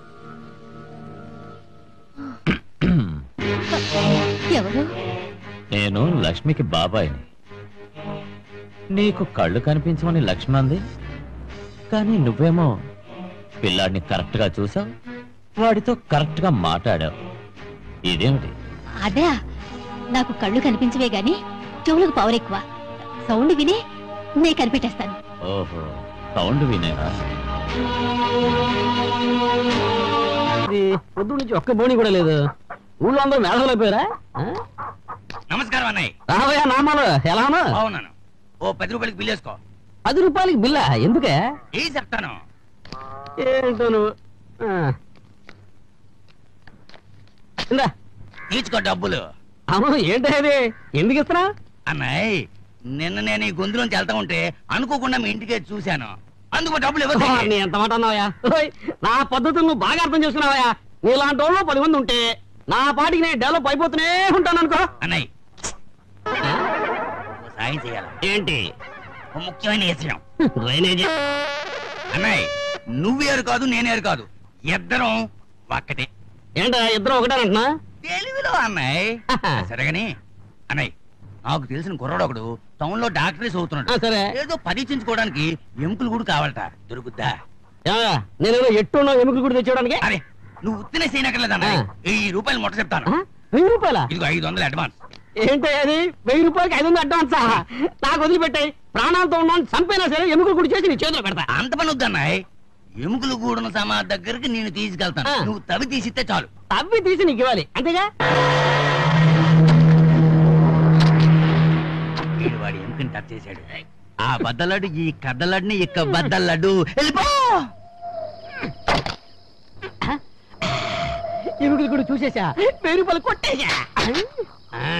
ఎవరు నేను లక్ష్మికి బాబాయిని నీకు కళ్ళు కనిపించమని లక్ష్మి అంది కానీ నువ్వేమో పిల్లాడిని కరెక్ట్ గా చూసావు వాడితో కరెక్ట్ గా మాట్లాడావు ఇదేమిటి అదే నాకు కళ్ళు కనిపించవే గాని చెవులకు పవర్ ఎక్కువ సౌండ్ విని నే కనిపెట్టేస్తాను ఓహో సౌండ్ వినేనా పొద్దు నుంచి ఒక్క బోని కూడా లేదు ఊళ్ళో అందరూ మేధావులు అయిపోయారా ఆ? నమస్కారం అన్నయ్య రావయ్యా నామాలు ఎలాను బాగున్నాను ఓ పది రూపాయలకి బిల్ వేసుకో పది రూపాయలకి బిల్లా ఎందుకే ఏ చెప్తాను ఏంటో నువ్వు ఆ. ఇందా తీర్చుకో డబ్బులు అవును ఏంటి అది ఎందుకు ఇస్తున్నా అన్నయ్య నిన్న నేను ఈ గొంతులోంచి వెళ్తా ఉంటే అనుకోకుండా మీ ఇంటికి వచ్చి చూశాను అందుకు డబ్బులు ఇవ్వదు నీ ఎంత మాట అన్నావయ్యా ఓయ్, నా పద్ధతులు నువ్వు బాగా అర్థం చేసుకున్నావయ్యా నీలాంటి వాళ్ళు పది మంది ఉంటే నా పాటికి నేను డెవలప్ అయిపోతూనే ఉంటాను అనుకో అన్నయ్య ఓ సాయం చేయాలి ఏంటి ఓ ముఖ్యమైన విషయం డ్రైనేజీ అన్నయ్య నువ్వేరు కాదు నేనేరు కాదు ఇద్దరం ఒక్కటే ఏంటా ఇద్దరు ఒకటేనంటున్నా తెలివిలో అన్నయ్య సరేగాని అన్నయ్య నాకు తెలిసిన కుర్రాడు ఒకడు టౌన్ లో డాక్టరేస్ ఆ, అవుతున్నాడు సరే ఏదో పరీక్షించుకోవడానికి ఎముకలు కూడా కావాలట దొరుకుద్దా ఏమయ్యా, నేనేదో ఎట్టున్నా ఎముకలు కూడా తెచ్చేయడానికి అరే నువ్వు ఉత్తినే చేయనక్కర్లేదు అన్నయ్య వెయ్యి రూపాయలు మొట్ట చెప్తాను ఆ? వెయ్యి రూపాయల ఇదిగో ఐదు వందలు అడ్వాన్స్ ఏంటి అది వెయ్యి రూపాయలకి ఐదు వందలు అడ్వాన్సా నాకు వదిలిపెట్టాయి ప్రాణాలతో ఉన్నాను చంపైనా సరే ఎముకలు గుడి చేసి నీ చేతిలో పెడతా అంత పని వద్దన్నాయ్ ఎముకలు కూడిన సమా దగ్గరికి నేను తీసుకెళ్తాను ఆ. నువ్వు తవి తీసిస్తే చాలు తవ్వి తీసి నీకు ఇవ్వాలి అంతేగా వీడు వాడి ఎముకని టచ్ చేశాడు ఆ బద్దలాడు ఈ కద్దలాడిని ఇక్క బద్దలాడు వెళ్ళిపో ఎముకలు కూడా చూసేసా వెయ్యి రూపాయలు కొట్టేశా ఆ.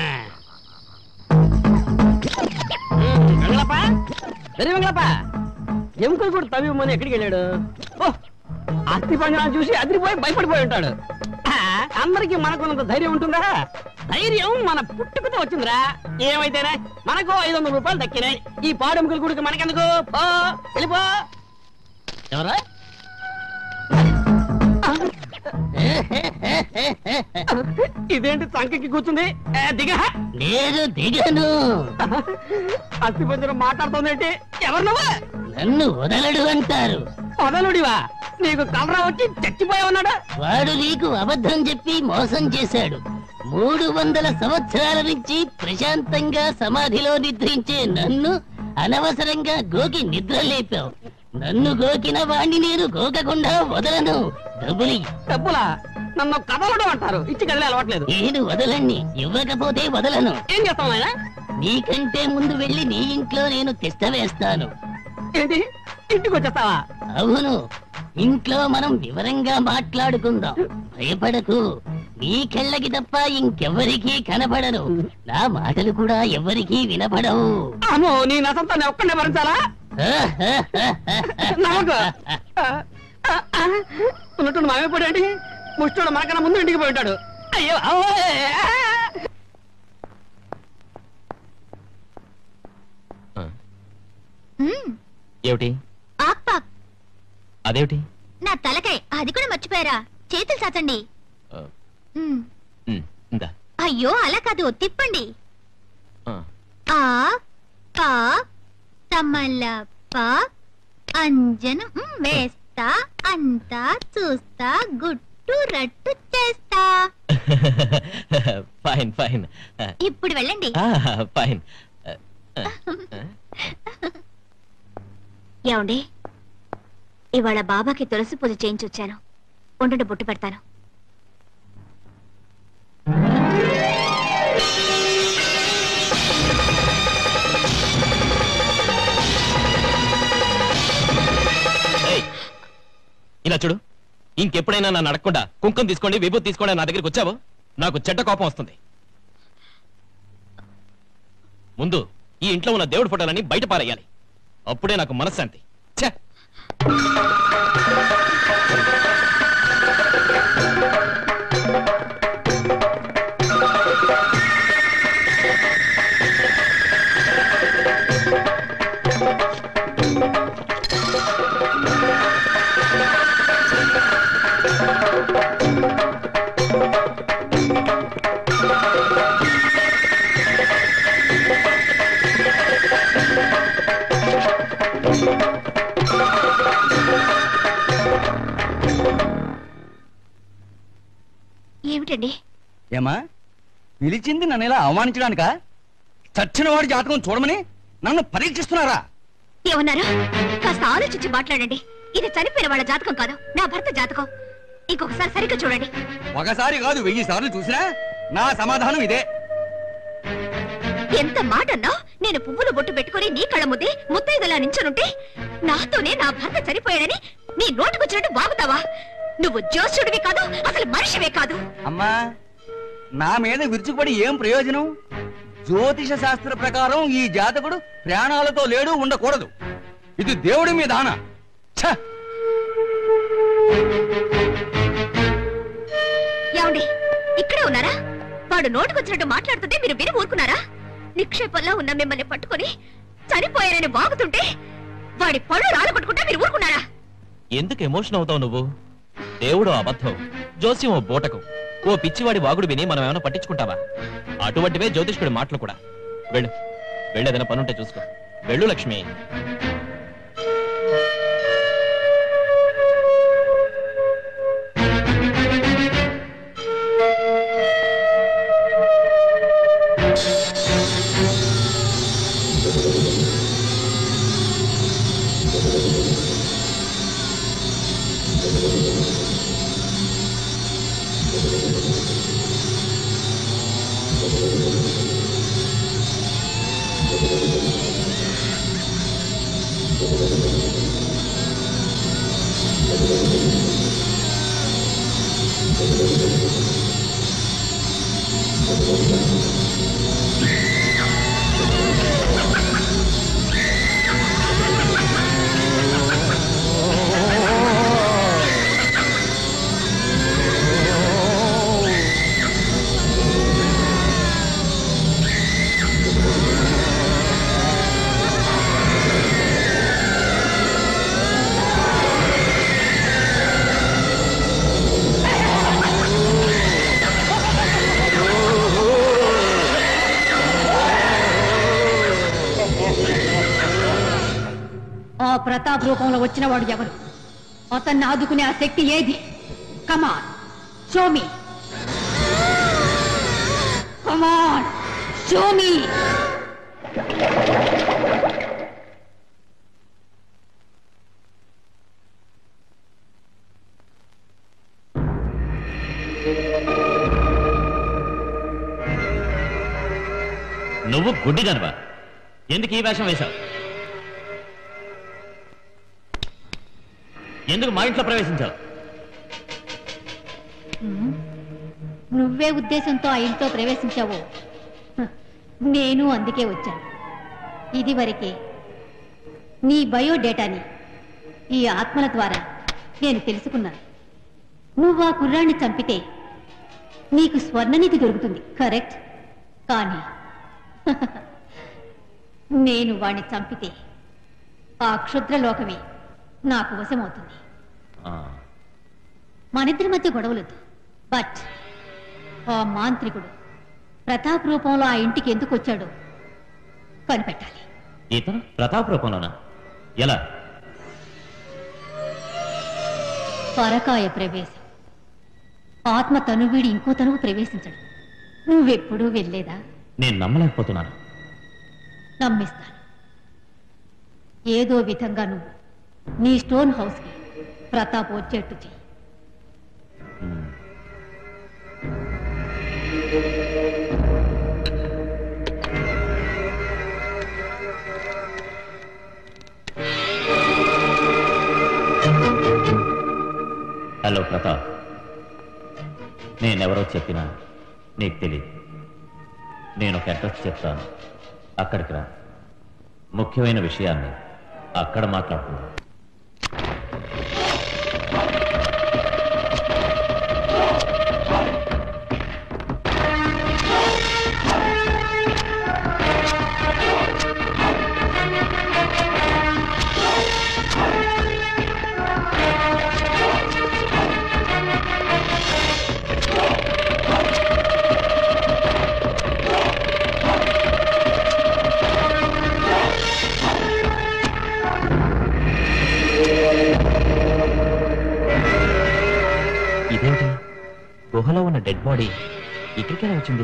వెంగళప్ప వెరీ వెంగళప్ప ఎముకలు కూడా తవ్విమని ఎక్కడికి వెళ్ళాడు ఓ అస్థి పంజరాన్ని చూసి అదిరిపోయి భయపడిపోయి ఉంటాడు ఆ, అందరికీ మనకున్నంత ధైర్యం ఉంటుందా ధైర్యం మన పుట్టుకతో వచ్చిందిరా ఏమైతేనే మనకు ఐదు వందల రూపాయలు దక్కినాయి ఈ పాడెముకల గుడికి మనకెందుకు పో వెళ్ళిపో ఎవరా ఇదేంటి చంకకి కూర్చుంది ఏ, దిగా నేను దిగను అస్థి పంజరం మాట్లాడుతోందేంటి ఎవరు నువ్వు నన్ను వదలడు అంటారు మొదలుడివా నీకు కలరా వచ్చి చచ్చిపోయావన్నాడు వాడు నీకు అబద్ధం చెప్పి మోసం చేశాడు మూడు వందల సంవత్సరాల నుంచి ప్రశాంతంగా సమాధిలో నిద్రించే నన్ను అనవసరంగా గోకి నిద్ర లేపావు నన్ను గోకిన వాణ్ణి నేను గోకకుండా వదలను డబ్బులి డబ్బులా నన్ను కదలడు అంటారు ఇచ్చి కదిలే అలవాట్లేదు నేను వదలన్ని ఇవ్వకపోతే వదలను ఏం చేస్తావు ఆయన నీకంటే ముందు వెళ్ళి నీ ఇంట్లో నేను తిష్ట వేస్తాను ఏంటి ఇంటికి వచ్చేస్తావా అవును ఇంట్లో మనం వివరంగా మాట్లాడుకుందాం భయపడకు నీ కళ్ళకి తప్ప ఇంకెవరికీ కనపడను నా మాటలు కూడా ఎవరికీ వినపడవు అమ్మో నీ నసంతా నేను ఒక్కడే భరించాలా నమ్మకు ఉన్నట్టు మామైపోయాడు ముష్టోడు మనకన్నా ముందు ఇంటికి పోయి ఉంటాడు అయ్యో అవ్వే. మ్మ్, ఏమిటి ఆక్ పాక్ అదేమిటి నా తలకాయ అది కూడా మర్చిపోయారా చేతులు చాచండి ఆ, మ్మ్. ఉమ్, ఇందా అయ్యో అలా కాదు తిప్పండి ఆ, ఆ పా తమలప అంజనం మ్, వేస్తా అంతా చూస్తా గుట్టు రట్టు చేస్తా ఫైన్ ఫైన్ ఆ, ఇప్పుడు వెళ్ళండి ఆ, ఫైన్ ఆ, ఆ, ఆ. ఏమండి ఇవాళ బాబాకి తులసి పూజ చేయించి వచ్చాను ఉండండి బొట్టు పెడతాను ఏయ్, ఇలా చూడు ఇంకెప్పుడైనా నన్ను అడగకుండా కుంకుమ తీసుకోండి విభూతి తీసుకోండి అని నా దగ్గరికి వచ్చావు నాకు చెడ్డ కోపం వస్తుంది ముందు ఈ ఇంట్లో ఉన్న దేవుడి ఫోటోలని బయట పారేయాలి అప్పుడే నాకు మనశ్శాంతి ఛే ఏమిటండి ఏమా పిలిచింది నన్ను ఇలా అవమానించడానిక చచ్చిన వాడి జాతకం చూడమని నన్ను పరీక్షిస్తున్నారా ఏమన్నారు కాస్త ఆలోచించి మాట్లాడండి ఇది చనిపోయిన వాళ్ళ జాతకం కాదు నా భర్త జాతకం ఇంకొకసారి సరిగ్గా చూడండి ఒకసారి కాదు వెయ్యి సార్లు చూసినా నా సమాధానం ఇదే ఎంత మాట అన్నావు నేను పువ్వులు బొట్టు పెట్టుకుని నీ కళ్ళ ముద్దే ముత్తైదులా నించునుంటే నాతోనే నా భర్త చనిపోయాడని నీ నోటుకొచ్చినట్టు బాగుతావా నువ్వు జోస్యుడివి కాదు అసలు మనిషివే కాదు అమ్మా నా మీద విరుచుకుపడి ఏం ప్రయోజనం జ్యోతిష శాస్త్ర ప్రకారం ఈ జాతకుడు ప్రాణాలతో లేడు ఉండకూడదు ఇది దేవుడి మీద ఆన ఛ! ఏమండి ఇక్కడే ఉన్నారా వాడు నోటుకొచ్చినట్టు మాట్లాడుతుంటే మీరు విని ఊరుకున్నారా నిక్షేపంలో ఉన్న మిమ్మల్ని పట్టుకొని చనిపోయారని వాగుతుంటే వాడి పళ్ళు రాలగొట్టుకుంటే మీరు ఊరుకున్నారా ఎందుకు ఎమోషన్ అవుతావు నువ్వు దేవుడు అబద్ధం జోస్యం ఓ బోటకం ఓ పిచ్చివాడి వాగుడు విని మనం ఏమైనా పట్టించుకుంటావా అటువంటివే జ్యోతిష్కుడి మాటలు కూడా వెళ్ళు వెళ్ళేదైనా పనుంటే చూసుకో వెళ్ళు లక్ష్మి ఆ ప్రతాప్ రూపంలో వచ్చిన వాడు ఎవరు అతన్ని ఆదుకునే ఆ శక్తి ఏది కమాన్ షోమి కమాన్ షోమి నువ్వు గుడ్డిదనవా ఎందుకు ఈ వేషం వేశావు ఎందుకు మా ఇంట్లో ప్రవేశించావు ఉమ్, నువ్వే ఉద్దేశంతో ఆ ఇంట్లో ప్రవేశించావో హ, నేను అందుకే వచ్చాను ఇది వరకే నీ బయోడేటాని ఈ ఆత్మల ద్వారా నేను తెలుసుకున్నాను నువ్వు ఆ కుర్రాన్ని చంపితే నీకు స్వర్ణనిధి దొరుకుతుంది కరెక్ట్ కానీ నేను వాణ్ణి చంపితే ఆ క్షుద్రలోకమే నాకు వశమవుతుంది ఆ, మనిద్దరి మధ్య గొడవలొద్దు బట్ ఆ మాంత్రికుడు ప్రతాప్ రూపంలో ఆ ఇంటికి ఎందుకు వచ్చాడో కనిపెట్టాలి ఇతను ప్రతాప్ రూపంలోనా ఎలా పరకాయ ప్రవేశం ఆత్మ తనువీడి ఇంకో తనువు ప్రవేశించడు నువ్వెప్పుడూ వెళ్ళేదా నేను నమ్మలేకపోతున్నాను నమ్మిస్తాను ఏదో విధంగా నువ్వు నీ స్టోన్ హౌస్కి ప్రతాప్ వచ్చేట్టు చెయ్యి ఉమ్. హలో ప్రతాప్ నేనెవరో చెప్పినా నీకు తెలియదు నేను ఒక అడ్రస్ చెప్తాను అక్కడికి రా ముఖ్యమైన విషయాన్ని అక్కడ మాట్లాడుకుందాం ఇదేమిటి గుహలో ఉన్న డెడ్ బాడీ ఇక్కడికి ఎలా వచ్చింది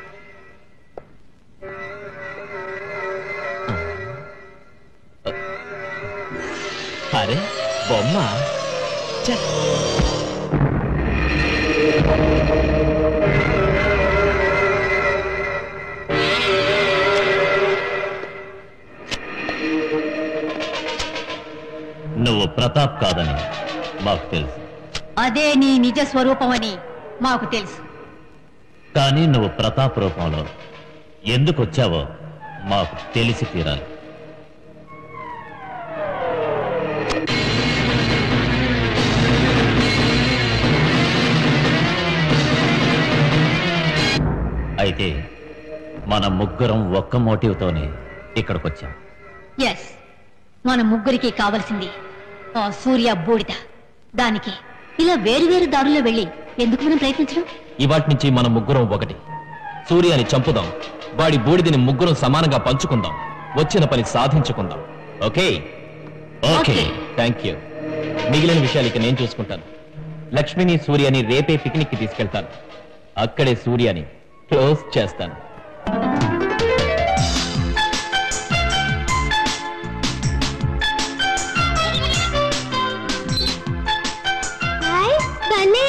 అరే బొమ్మ ఛ! నువ్వు ప్రతాప్ కాదని మాకు తెలుసు అదే నీ నిజ స్వరూపమని మాకు తెలుసు కానీ నువ్వు ప్రతాప్ రూపంలో ఎందుకు వచ్చావో మాకు తెలిసి తీరాలి అయితే మన ముగ్గురం ఒక్క మోటివ్తోనే ఇక్కడికి వచ్చాం ఎస్ మన ముగ్గురికి కావలసింది ఆ సూర్య బూడిద దానికి ఇలా వేరు వేరు దారుల్లో వెళ్ళి ఎందుకు మనం ప్రయత్నించడం ఇవాటి నుంచి మన ముగ్గురం ఒకటి సూర్యాని చంపుదాం వాడి బూడిదని ముగ్గురం సమానంగా పంచుకుందాం వచ్చిన పని సాధించుకుందాం ఓకే ఓకే థ్యాంక్ యూ మిగిలిన విషయాలు ఇక నేను చూసుకుంటాను లక్ష్మిని సూర్యని రేపే పిక్నిక్ కి తీసుకెళ్తాను అక్కడే సూర్యని క్లోజ్ చేస్తాను హాయ్ భలే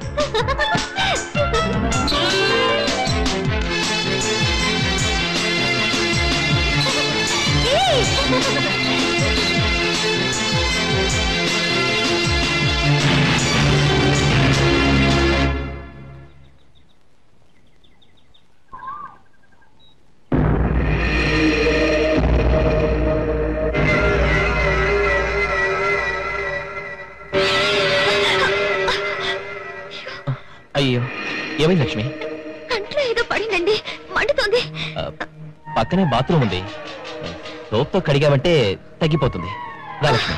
అయ్యో ఏమైంది లక్ష్మి కంట్లో ఏదో పడిందండి మండుతోంది ఆ, పక్కనే బాత్రూమ్ ఉంది సోప్తో కడిగామంటే తగ్గిపోతుంది రా లక్ష్మి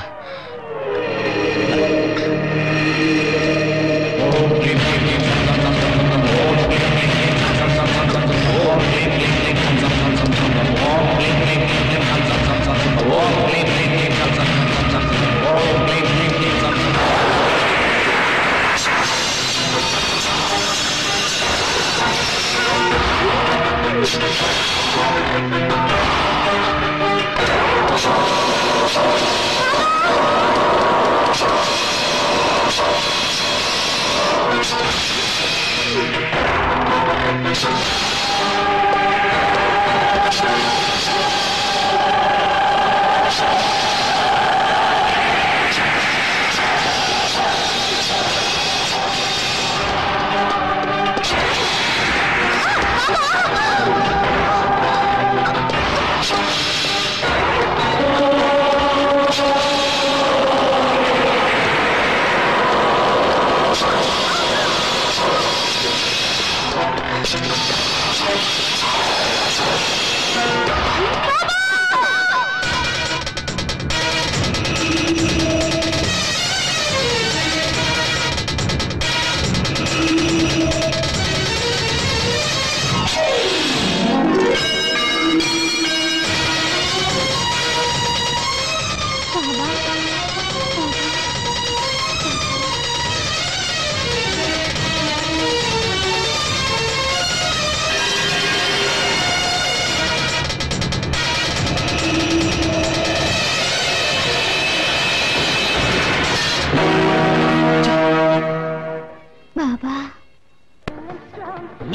ఆ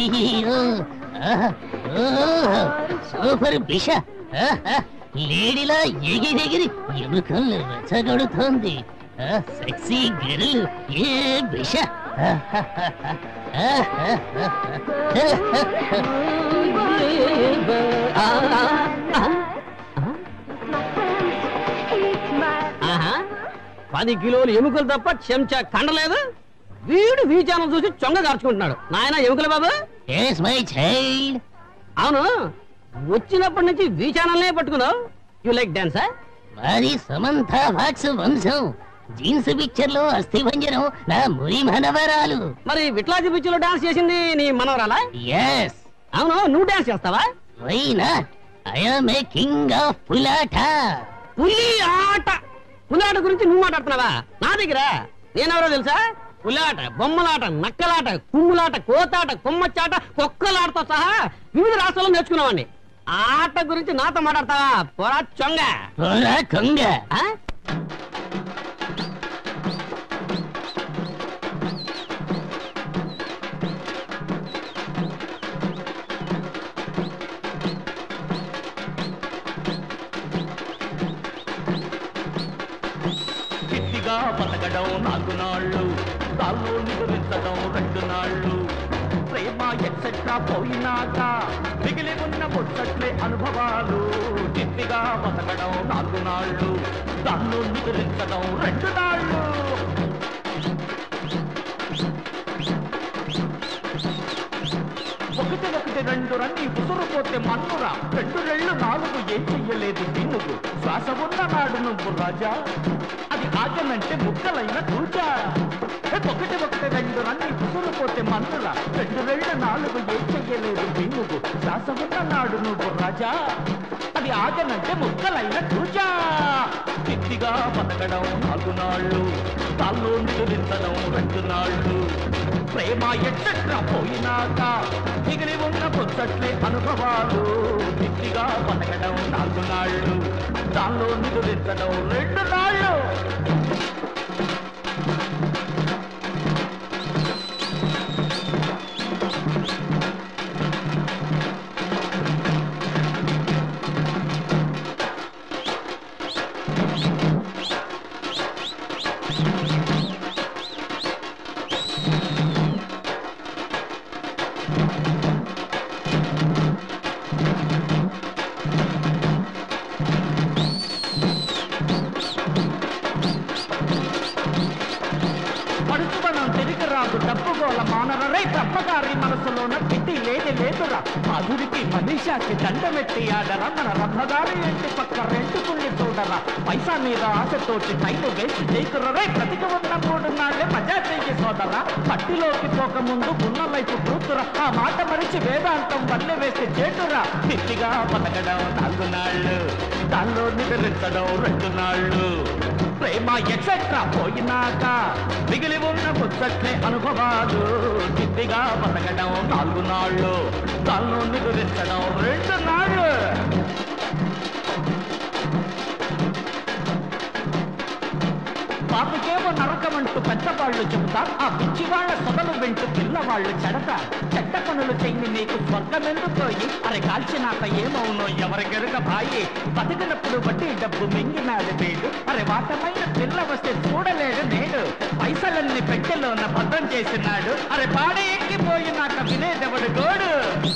అయ్యో ఆహా, ఓహో, సూపర్ బిష ఆహా, లేడీలా ఎగిరెగిరి ఎముకలు రెచ్చగొడుతోంది ఆ, సెక్సీ గర్ల్ ఏ బిష ఆహాహాహా, ఆహా పది కిలోలు ఎముకలు తప్ప చెంచా కండలేదు వీడు వీచానం చూసి చొంగ కార్చుకుంటున్నాడు నాయన ఎముకలు బాబు ఎస్ మై చైల్డ్ అవును వచ్చినప్పటి నుంచి వీచానల్నే పట్టుకున్నావు యు లైక్ డాన్సా మాది సమంత వాక్స్ వంశం జీన్స్ పిక్చర్ లో అస్థిభంజనం నా మురి మనవరాలు మరి విట్లాజీ పిక్చర్లో డాన్స్ చేసింది నీ మనవరాలా ఎస్ అవును నువ్వు డాన్స్ చేస్తావా why not I'm a king of పులాటా పులి ఆట పులాట గురించి నువ్వు మాట్లాడుతున్నావా నా దగ్గర నేనెవరో తెలుసా పులాట బొమ్మలాట నక్కలాట కుమ్ములాట కోతాట కొమ్మచ్చాట కుక్కలాటతో సహా వివిధ రాష్ట్రాల్లో నేర్చుకున్నామండి ఆట గురించి నాతో మాట్లాడతావా పోరా చొంగ పోరా కొంగ ఆ? గట్టిగా బతకడం నాలుగు నాళ్ళు తాళ్ళు నిగురించడం రెండు నాళ్ళు ప్రేమ ఎక్సెట్రా పోయినాక మిగిలి ఉన్న ముచ్చట్లే అనుభవాలు గట్టిగా బతకడం నాలుగు నాళ్ళు తాళ్ళు నిగురించడం రెండు నాళ్ళు ఒకటి ఒకటి రెండు రన్ని ఉసురుపోతే మన్నురా రెండు రెళ్ళు నాలుగు ఏం చెయ్యలేదు తిన్నుకు శ్వాస ఉన్న నాడు నువ్వు రాజా అది ఆగనంటే ముక్కలైన కూజా ఒకటి ఒకటి రెండు రన్ని ఉసురుపోతే మన్నురా రెండు రెళ్ళు నాలుగు ఏం చెయ్యలేదు తిన్నుకు శ్వాస ఉన్న నాడు నువ్వు రాజా అది ఆగనంటే ముక్కలైన కూజా గట్టిగా బతకడం నాలుగు నాళ్ళు తాళ్ళు నిలుదించడం రెండు నాళ్ళు ప్రేమ ఎట్లా పోయినాక మిగిలి ఉన్న పొచ్చట్లే అనుభవాలు గట్టిగా బతకడం నాలుగు నాళ్ళు దానిలో నిలుదించడం రెండు నాళ్ళు పడుచుదనం తిరిగి రాదు డబ్బు గోల మానరరే తప్పగారి మనసులోన పిట్టి లేది లేదురా మాధురికి మనీషాకి దండమెట్టి ఆడరా మన రమ్మగారి ఇంటి పక్క రెంటుకుళ్ళి చూడరా పైసా మీద ఆశతోటి టైం వేస్ట్ చేయకురరే బ్రతికి ఉన్న మూడు నాళ్ళే మజా చేయి సోదరా పట్టిలోకి పోకముందు ఉన్న లైఫ్ కూతురా ఆ మాట మరిచి వేదాంతం వల్లే వేస్తే చేటురా పిట్టిగా బతకడం నాలుగు నాళ్ళు దానిలో నిద్రించడం రెండు నాళ్ళు ప్రేమ ఎక్సెట్రా పోయినాక మిగిలి ఉన్న ముచ్చట్లే అనుభవాలు గిద్దిగా బతకడం నాలుగు నాళ్ళు దానిలో నిదురించడం రెండు నాళ్ళు పాపకేమో నరకమంటూ పెద్దవాళ్ళు చెబుతారు ఆ పిచ్చి వాళ్ళ సొదలు వింటూ పిల్లవాళ్ళు చెడతారు చెడ్డ పనులు చెయ్యి నీకు స్వర్గమెందుకోయి అరే కాల్చినాక ఏమవునో ఎవరికెరుక భాయి బతికినప్పుడు వడ్డీ డబ్బు మింగినాడు వీడు అరే వాటమైన పిల్ల వస్తే చూడలేడు నేడు పైసలన్నీ పెట్టెలోన భద్రం చేసినాడు అరే పాడే ఎక్కిపోయినాక వినేదెవడు గోడు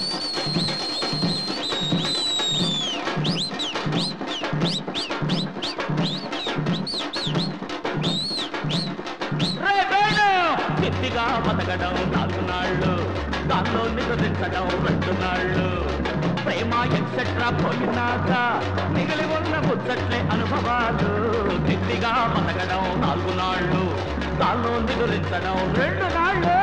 రే వేణు! గట్టిగా బతకడం నాలుగు నాళ్ళు దానిలో నిరోధించడం రెండు నాళ్ళు ప్రేమ ఎక్సెట్రా పోయినాక మిగిలి ఉన్న ముచ్చట్లే అనుభవాలు గట్టిగా బతకడం నాలుగు నాళ్ళు దానిలో నిరోధించడం రెండు నాళ్ళు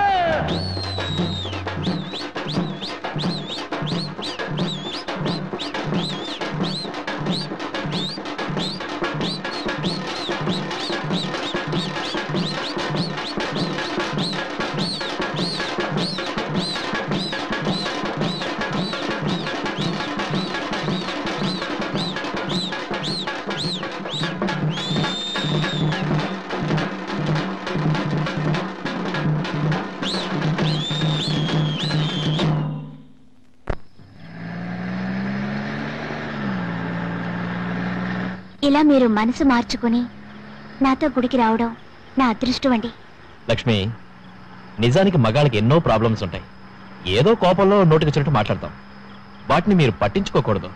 ఇలా మీరు మనసు మార్చుకుని నాతో గుడికి రావడం నా అదృష్టం అండి లక్ష్మి నిజానికి మగాళ్ళకి ఎన్నో ప్రాబ్లమ్స్ ఉంటాయి ఏదో కోపంలో నోటికి వచ్చినట్టు మాట్లాడతాం వాటిని మీరు పట్టించుకోకూడదు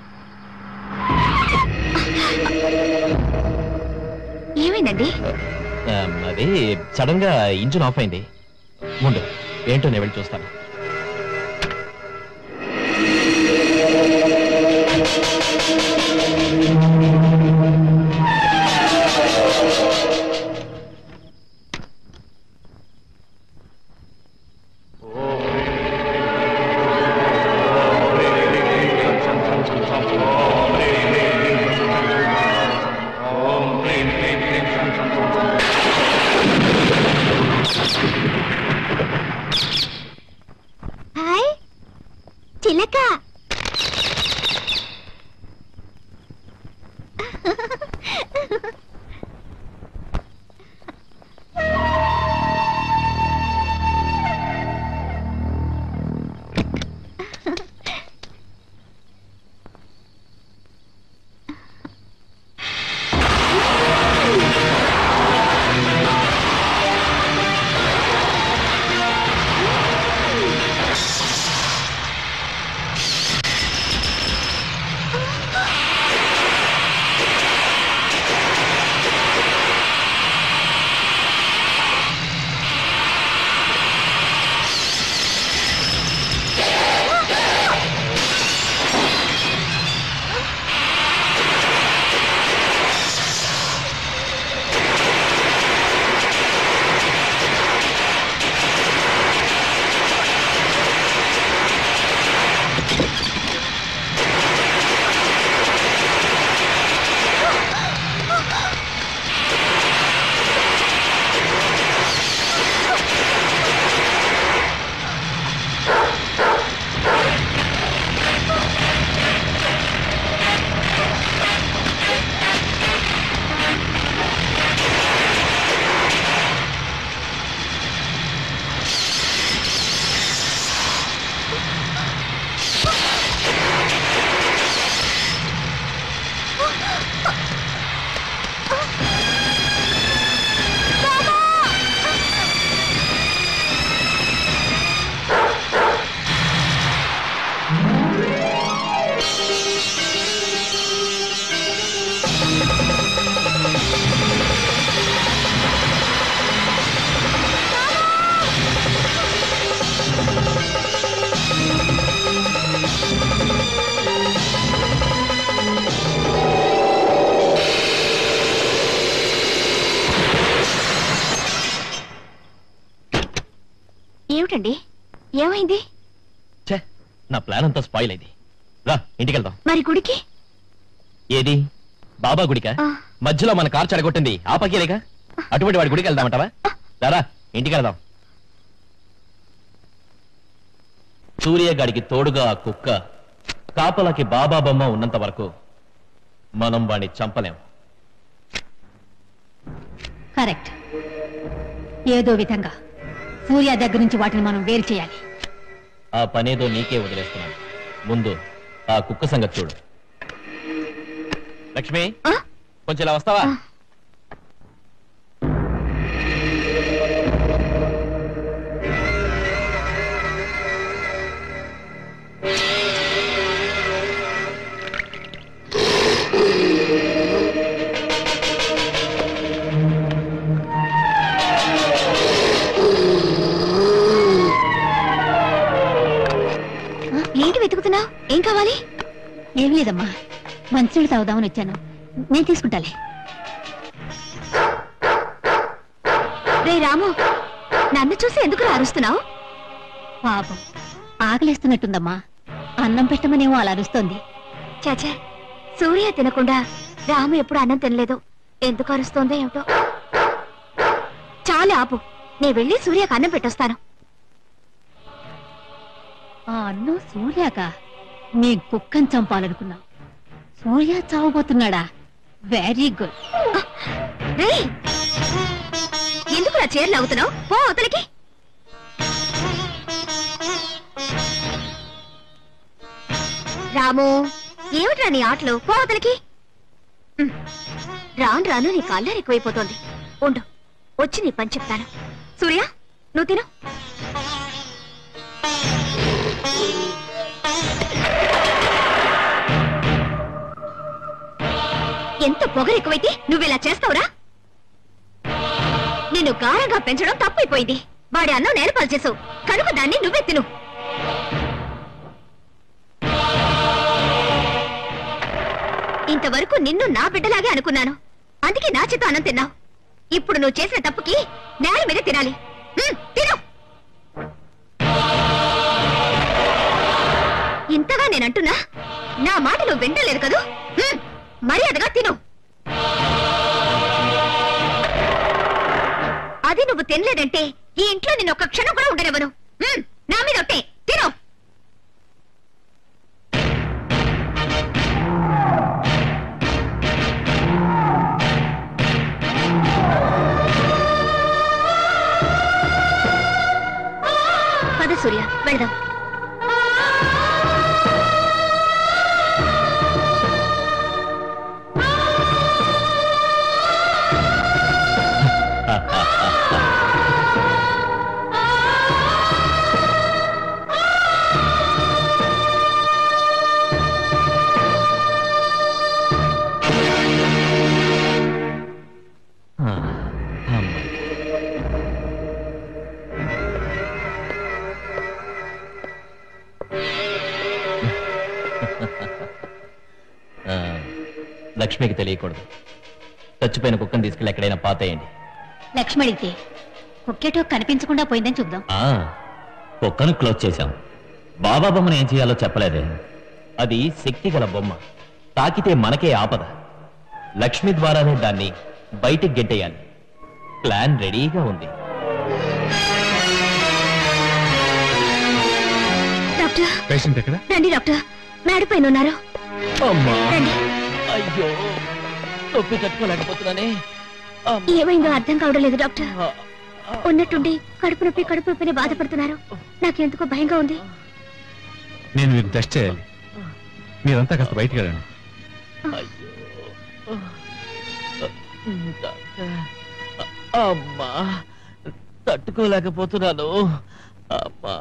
ఏమైందండి ఆ, అది సడన్ గా ఇంజిన్ ఆఫ్ అయింది ముందు ఏంటో నేను వెళ్ళి చూస్తాను హాయ్ చిలక ఏమిటండి ఏమైంది ఛే నా ప్లాన్ అంతా స్పాయిల్ అయింది రా ఇంటికి వెళ్దాం మరి గుడికి ఏది బాబా గుడికా ఆ. మధ్యలో మన కార్ చెడగొట్టింది ఆ పక్కీరేగా అటువంటి వాడి గుడికి వెళ్దామంటావా రారా ఇంటికి వెళ్దాం సూర్యగాడికి తోడుగా ఆ కుక్క కాపలాకి బాబా బొమ్మ ఉన్నంత వరకు మనం వాడిని చంపలేం కరెక్ట్ ఏదో విధంగా సూర్య దగ్గర నుంచి వాటిని మనం వేరు చేయాలి ఆ పనేదో నీకే వదిలేస్తున్నాను ముందు ఆ కుక్క సంగతి చూడు లక్ష్మి ఆ? కొంచెం ఇలా వస్తావా ఏంటి వెతుకుతున్నావు ఏం కావాలి ఏం లేదమ్మా మంచినీళ్ళు తాగుదామని వచ్చాను నేను తీసుకుంటాలే రే రాము నన్ను చూసి ఎందుకు అరుస్తున్నావు పాపం ఆకలిస్తున్నట్టుందమ్మా అన్నం పెట్టమనేమో అలా అరుస్తోంది చాచా సూర్య తినకుండా రాము ఎప్పుడు అన్నం తినలేదు ఎందుకు అరుస్తోందో ఏమిటో చాలు ఆపు నేను వెళ్ళి సూర్యకు అన్నం పెట్టొస్తాను ఆ అన్నం సూర్యాక నీ కుక్కని చంపాలనుకున్నావు సూర్య చావబోతున్నాడా వెరీ గుడ్ రే ఎందుకు నా చీరలు అవుతున్నావు పో అవతలికి రాము ఏమిట్రా నీ ఆటలు పో అవతలికి ఉమ్. రాను రాను నీ కాళ్ళారు ఎక్కువైపోతోంది ఉండు వచ్చి నీ పని చెప్తాను సూర్య నువ్వు తిను ఎంత పొగరు ఎక్కువైతే నువ్వు ఇలా చేస్తావురా నిన్ను గారంగా పెంచడం తప్పైపోయింది వాడి అన్నం నేర్పాలు చేసావు కనుక దాన్ని నువ్వే తిను ఇంతవరకు నిన్ను నా బిడ్డలాగే అనుకున్నాను అందుకే నా చేత అన్నం తిన్నావు ఇప్పుడు నువ్వు చేసిన తప్పుకి నేల మీద తినాలి హ్మ్, తిను ఇంతగా నేనంటున్నా నా మాట నువ్వు వింటలేదు కదూ హ్మ్, మర్యాదగా తిను అది నువ్వు తినలేదంటే ఈ ఇంట్లో నేను ఒక్క క్షణం కూడా ఉండనివ్వను హ్మ్, నా మీద ఒట్టే తిను పద సూర్య వెళ్దాం ఆ, అమ్మ. ఆ, లక్ష్మికి తెలియకూడదు చచ్చిపోయిన కుక్కను తీసుకెళ్ళి ఎక్కడైనా పాతేయండి లక్ష్మణితే కుక్కేటో కనిపించకుండా పోయిందని చూద్దాం ఆ, కుక్కను క్లోజ్ చేశాం బాబా బొమ్మను ఏం చేయాలో చెప్పలేదే అది శక్తి గల బొమ్మ తాకితే మనకే ఆపద లక్ష్మి ద్వారానే దాన్ని బయటికి గెట్టేయాలి ప్లాన్ రెడీగా ఉంది డాక్టర్ పేషెంట్ ఎక్కడ రండి డాక్టర్ మేడ పైన ఉన్నారు అమ్మా రండి అయ్యో నొప్పి తట్టుకోలేకపోతున్నానే ఏమైందో అర్థం కావడం లేదు డాక్టర్ ఉన్నట్టుండి కడుపు నొప్పి కడుపు నొప్పిని బాధపడుతున్నారు నాకెందుకో భయంగా ఉంది నేను మీరు టెస్ట్ చేయాలి మీరంతా కాస్త బయటికి వెళ్ళండి అమ్మా తట్టుకోలేకపోతున్నాను అమ్మా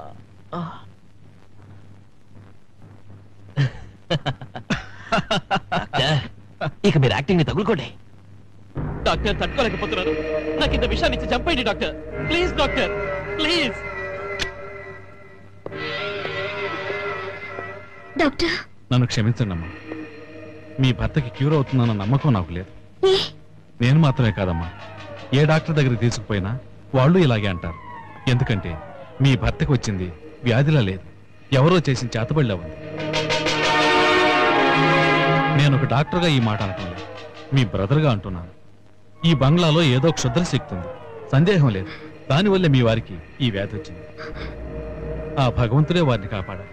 డాక్టర్, ఇక మీరు యాక్టింగ్ ని తగులుకోండి డాక్టర్ తట్టుకోలేకపోతున్నాను నాకు ఇంత విషయాన్ని ఇచ్చి చంపండి doctor please doctor please doctor నన్ను క్షమించండి అమ్మా మీ భర్తకి క్యూర్ అవుతుందన్న నమ్మకం నాకు లేదు ఏ నేను మాత్రమే కాదమ్మా ఏ డాక్టర్ దగ్గరికి తీసుకుపోయినా వాళ్ళు ఇలాగే అంటారు ఎందుకంటే మీ భర్తకు వచ్చింది వ్యాధిలా లేదు ఎవరో చేసిన చేతబడిలా ఉంది నేను ఒక డాక్టర్గా ఈ మాట అనటం లేదు మీ బ్రదర్గా అంటున్నాను ఈ బంగ్లాలో ఏదో క్షుద్ర శక్తి ఉంది సందేహం లేదు దానివల్లే మీ వారికి ఈ వ్యాధి వచ్చింది ఆ భగవంతుడే వారిని కాపాడాలి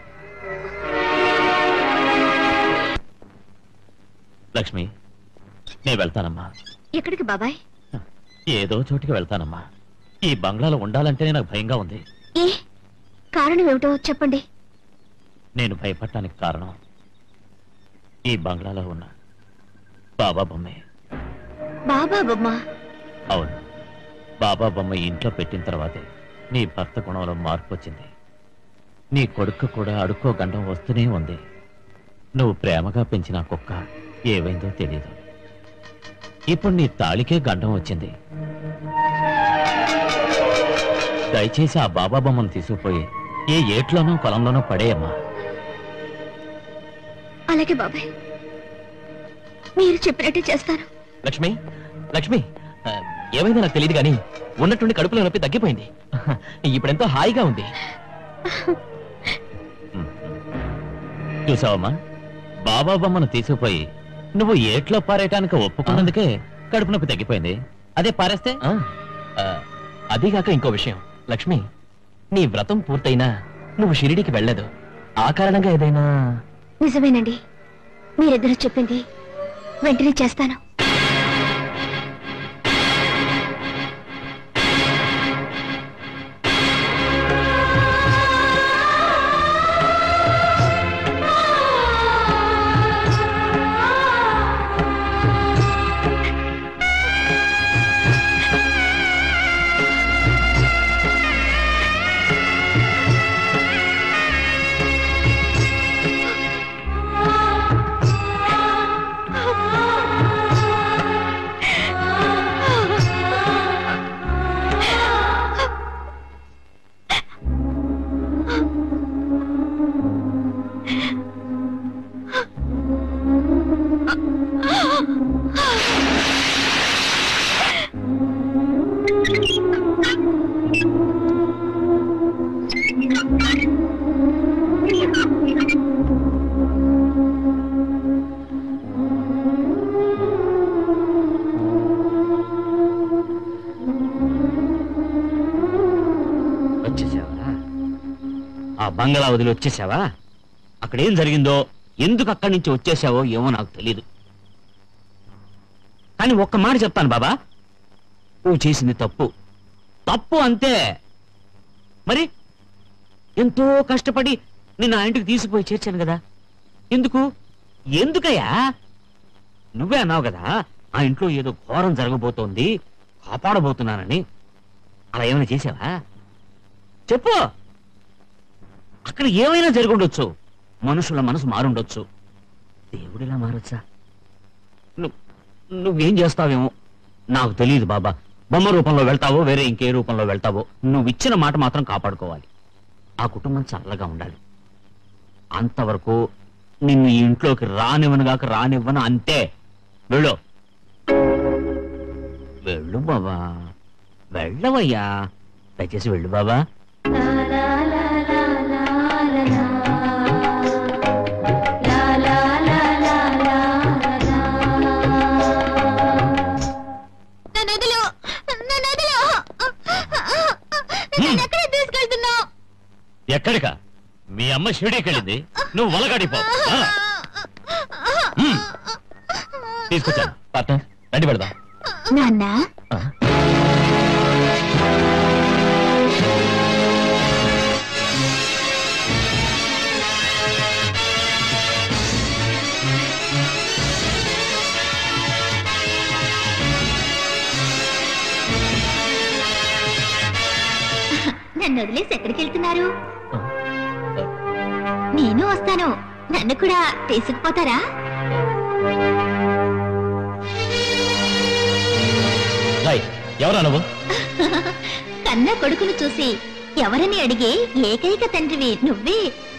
లక్ష్మి నేను వెళ్తానమ్మా ఎక్కడికి బాబాయ్ ఏదో చోటికి వెళ్తానమ్మా ఈ బంగ్లాలో ఉండాలంటేనే నాకు భయంగా ఉంది ఏ కారణం ఏమిటో చెప్పండి నేను భయపడటానికి కారణం ఈ బంగ్లాలో ఉన్న బాబా బొమ్మే బాబా బొమ్మ అవును బాబా బొమ్మ ఈ ఇంట్లో పెట్టిన తర్వాతే నీ భర్త గుణంలో మార్పు వచ్చింది నీ కొడుకు కూడా అడుక్కో గండం వస్తూనే ఉంది నువ్వు ప్రేమగా పెంచిన ఆ కుక్క ఏవైందో తెలియదు ఇప్పుడు నీ తాళికే గండం వచ్చింది దయచేసి ఆ బాబా బొమ్మను తీసుకుపోయి ఏ ఏట్లోనో పొలంలోనో పడేయమ్మా అలాగే బాబాయ్ మీరు చెప్పినట్టే చేస్తాను లక్ష్మి లక్ష్మి ఆ, ఏమైందో నాకు తెలియదు కానీ ఉన్నట్టుండి కడుపులో నొప్పి తగ్గిపోయింది ఇప్పుడెంతో హాయిగా ఉంది చూసావమ్మా బాబా బొమ్మను తీసుకుపోయి నువ్వు ఏట్లో పారేయటానికి ఒప్పుకున్నందుకే కడుపు నొప్పి తగ్గిపోయింది అదే పారేస్తే ఆ, ఆ, అదీగాక ఇంకో విషయం లక్ష్మి నీ వ్రతం పూర్తయినా నువ్వు షిరిడికి వెళ్ళలేదు ఆ కారణంగా ఏదైనా నిజమేనండి మీరిద్దరూ చెప్పింది వెంటనే చేస్తాను బంగళా వదిలి వచ్చేసావా అక్కడ ఏం జరిగిందో ఎందుకు అక్కడి నుంచి వచ్చేసావో ఏమో నాకు తెలియదు కానీ ఒక్క మాట చెప్తాను బాబా నువ్వు చేసింది తప్పు తప్పు అంతే మరి ఎంతో కష్టపడి నేను ఆ ఇంటికి తీసుకుపోయి చేర్చాను కదా ఎందుకు ఎందుకయ్యా నువ్వే అన్నావు కదా ఆ ఇంట్లో ఏదో ఘోరం జరగబోతోంది కాపాడబోతున్నానని అలా ఏమైనా చేసావా చెప్పు అక్కడ ఏమైనా జరుగుండొచ్చు మనుషుల మనసు మారుండొచ్చు దేవుడిలా మారొచ్చా ను- నువ్వేం చేస్తావేమో నాకు తెలియదు బాబా బొమ్మ రూపంలో వెళ్తావో వేరే ఇంకే రూపంలో వెళ్తావో నువ్వు ఇచ్చిన మాట మాత్రం కాపాడుకోవాలి ఆ కుటుంబం చల్లగా ఉండాలి అంతవరకు నిన్ను ఈ ఇంట్లోకి రానివ్వనుగాక రానివ్వను అంతే వెళ్ళు వెళ్ళు బాబా వెళ్ళవయ్యా దయచేసి వెళ్ళు బాబా నన్ను వదిలు నన్ను వదిలు నన్ను ఎక్కడ తీసుకెళ్తున్నావు ఎక్కడికా మీ అమ్మ షిరిడీకి వెళ్ళింది నువ్వు వలగాడిపో తీసుకొచ్చాను పార్ట్నర్ రండి పెడదాం నాన్న నన్ను వదిలేసి ఎక్కడికి వెళ్తున్నారు నేను వస్తాను నన్ను కూడా తీసుకుపోతారా రాయ్ ఎవరా నువ్వు కన్న కొడుకును చూసి ఎవరని అడిగే ఏకైక తండ్రివి నువ్వే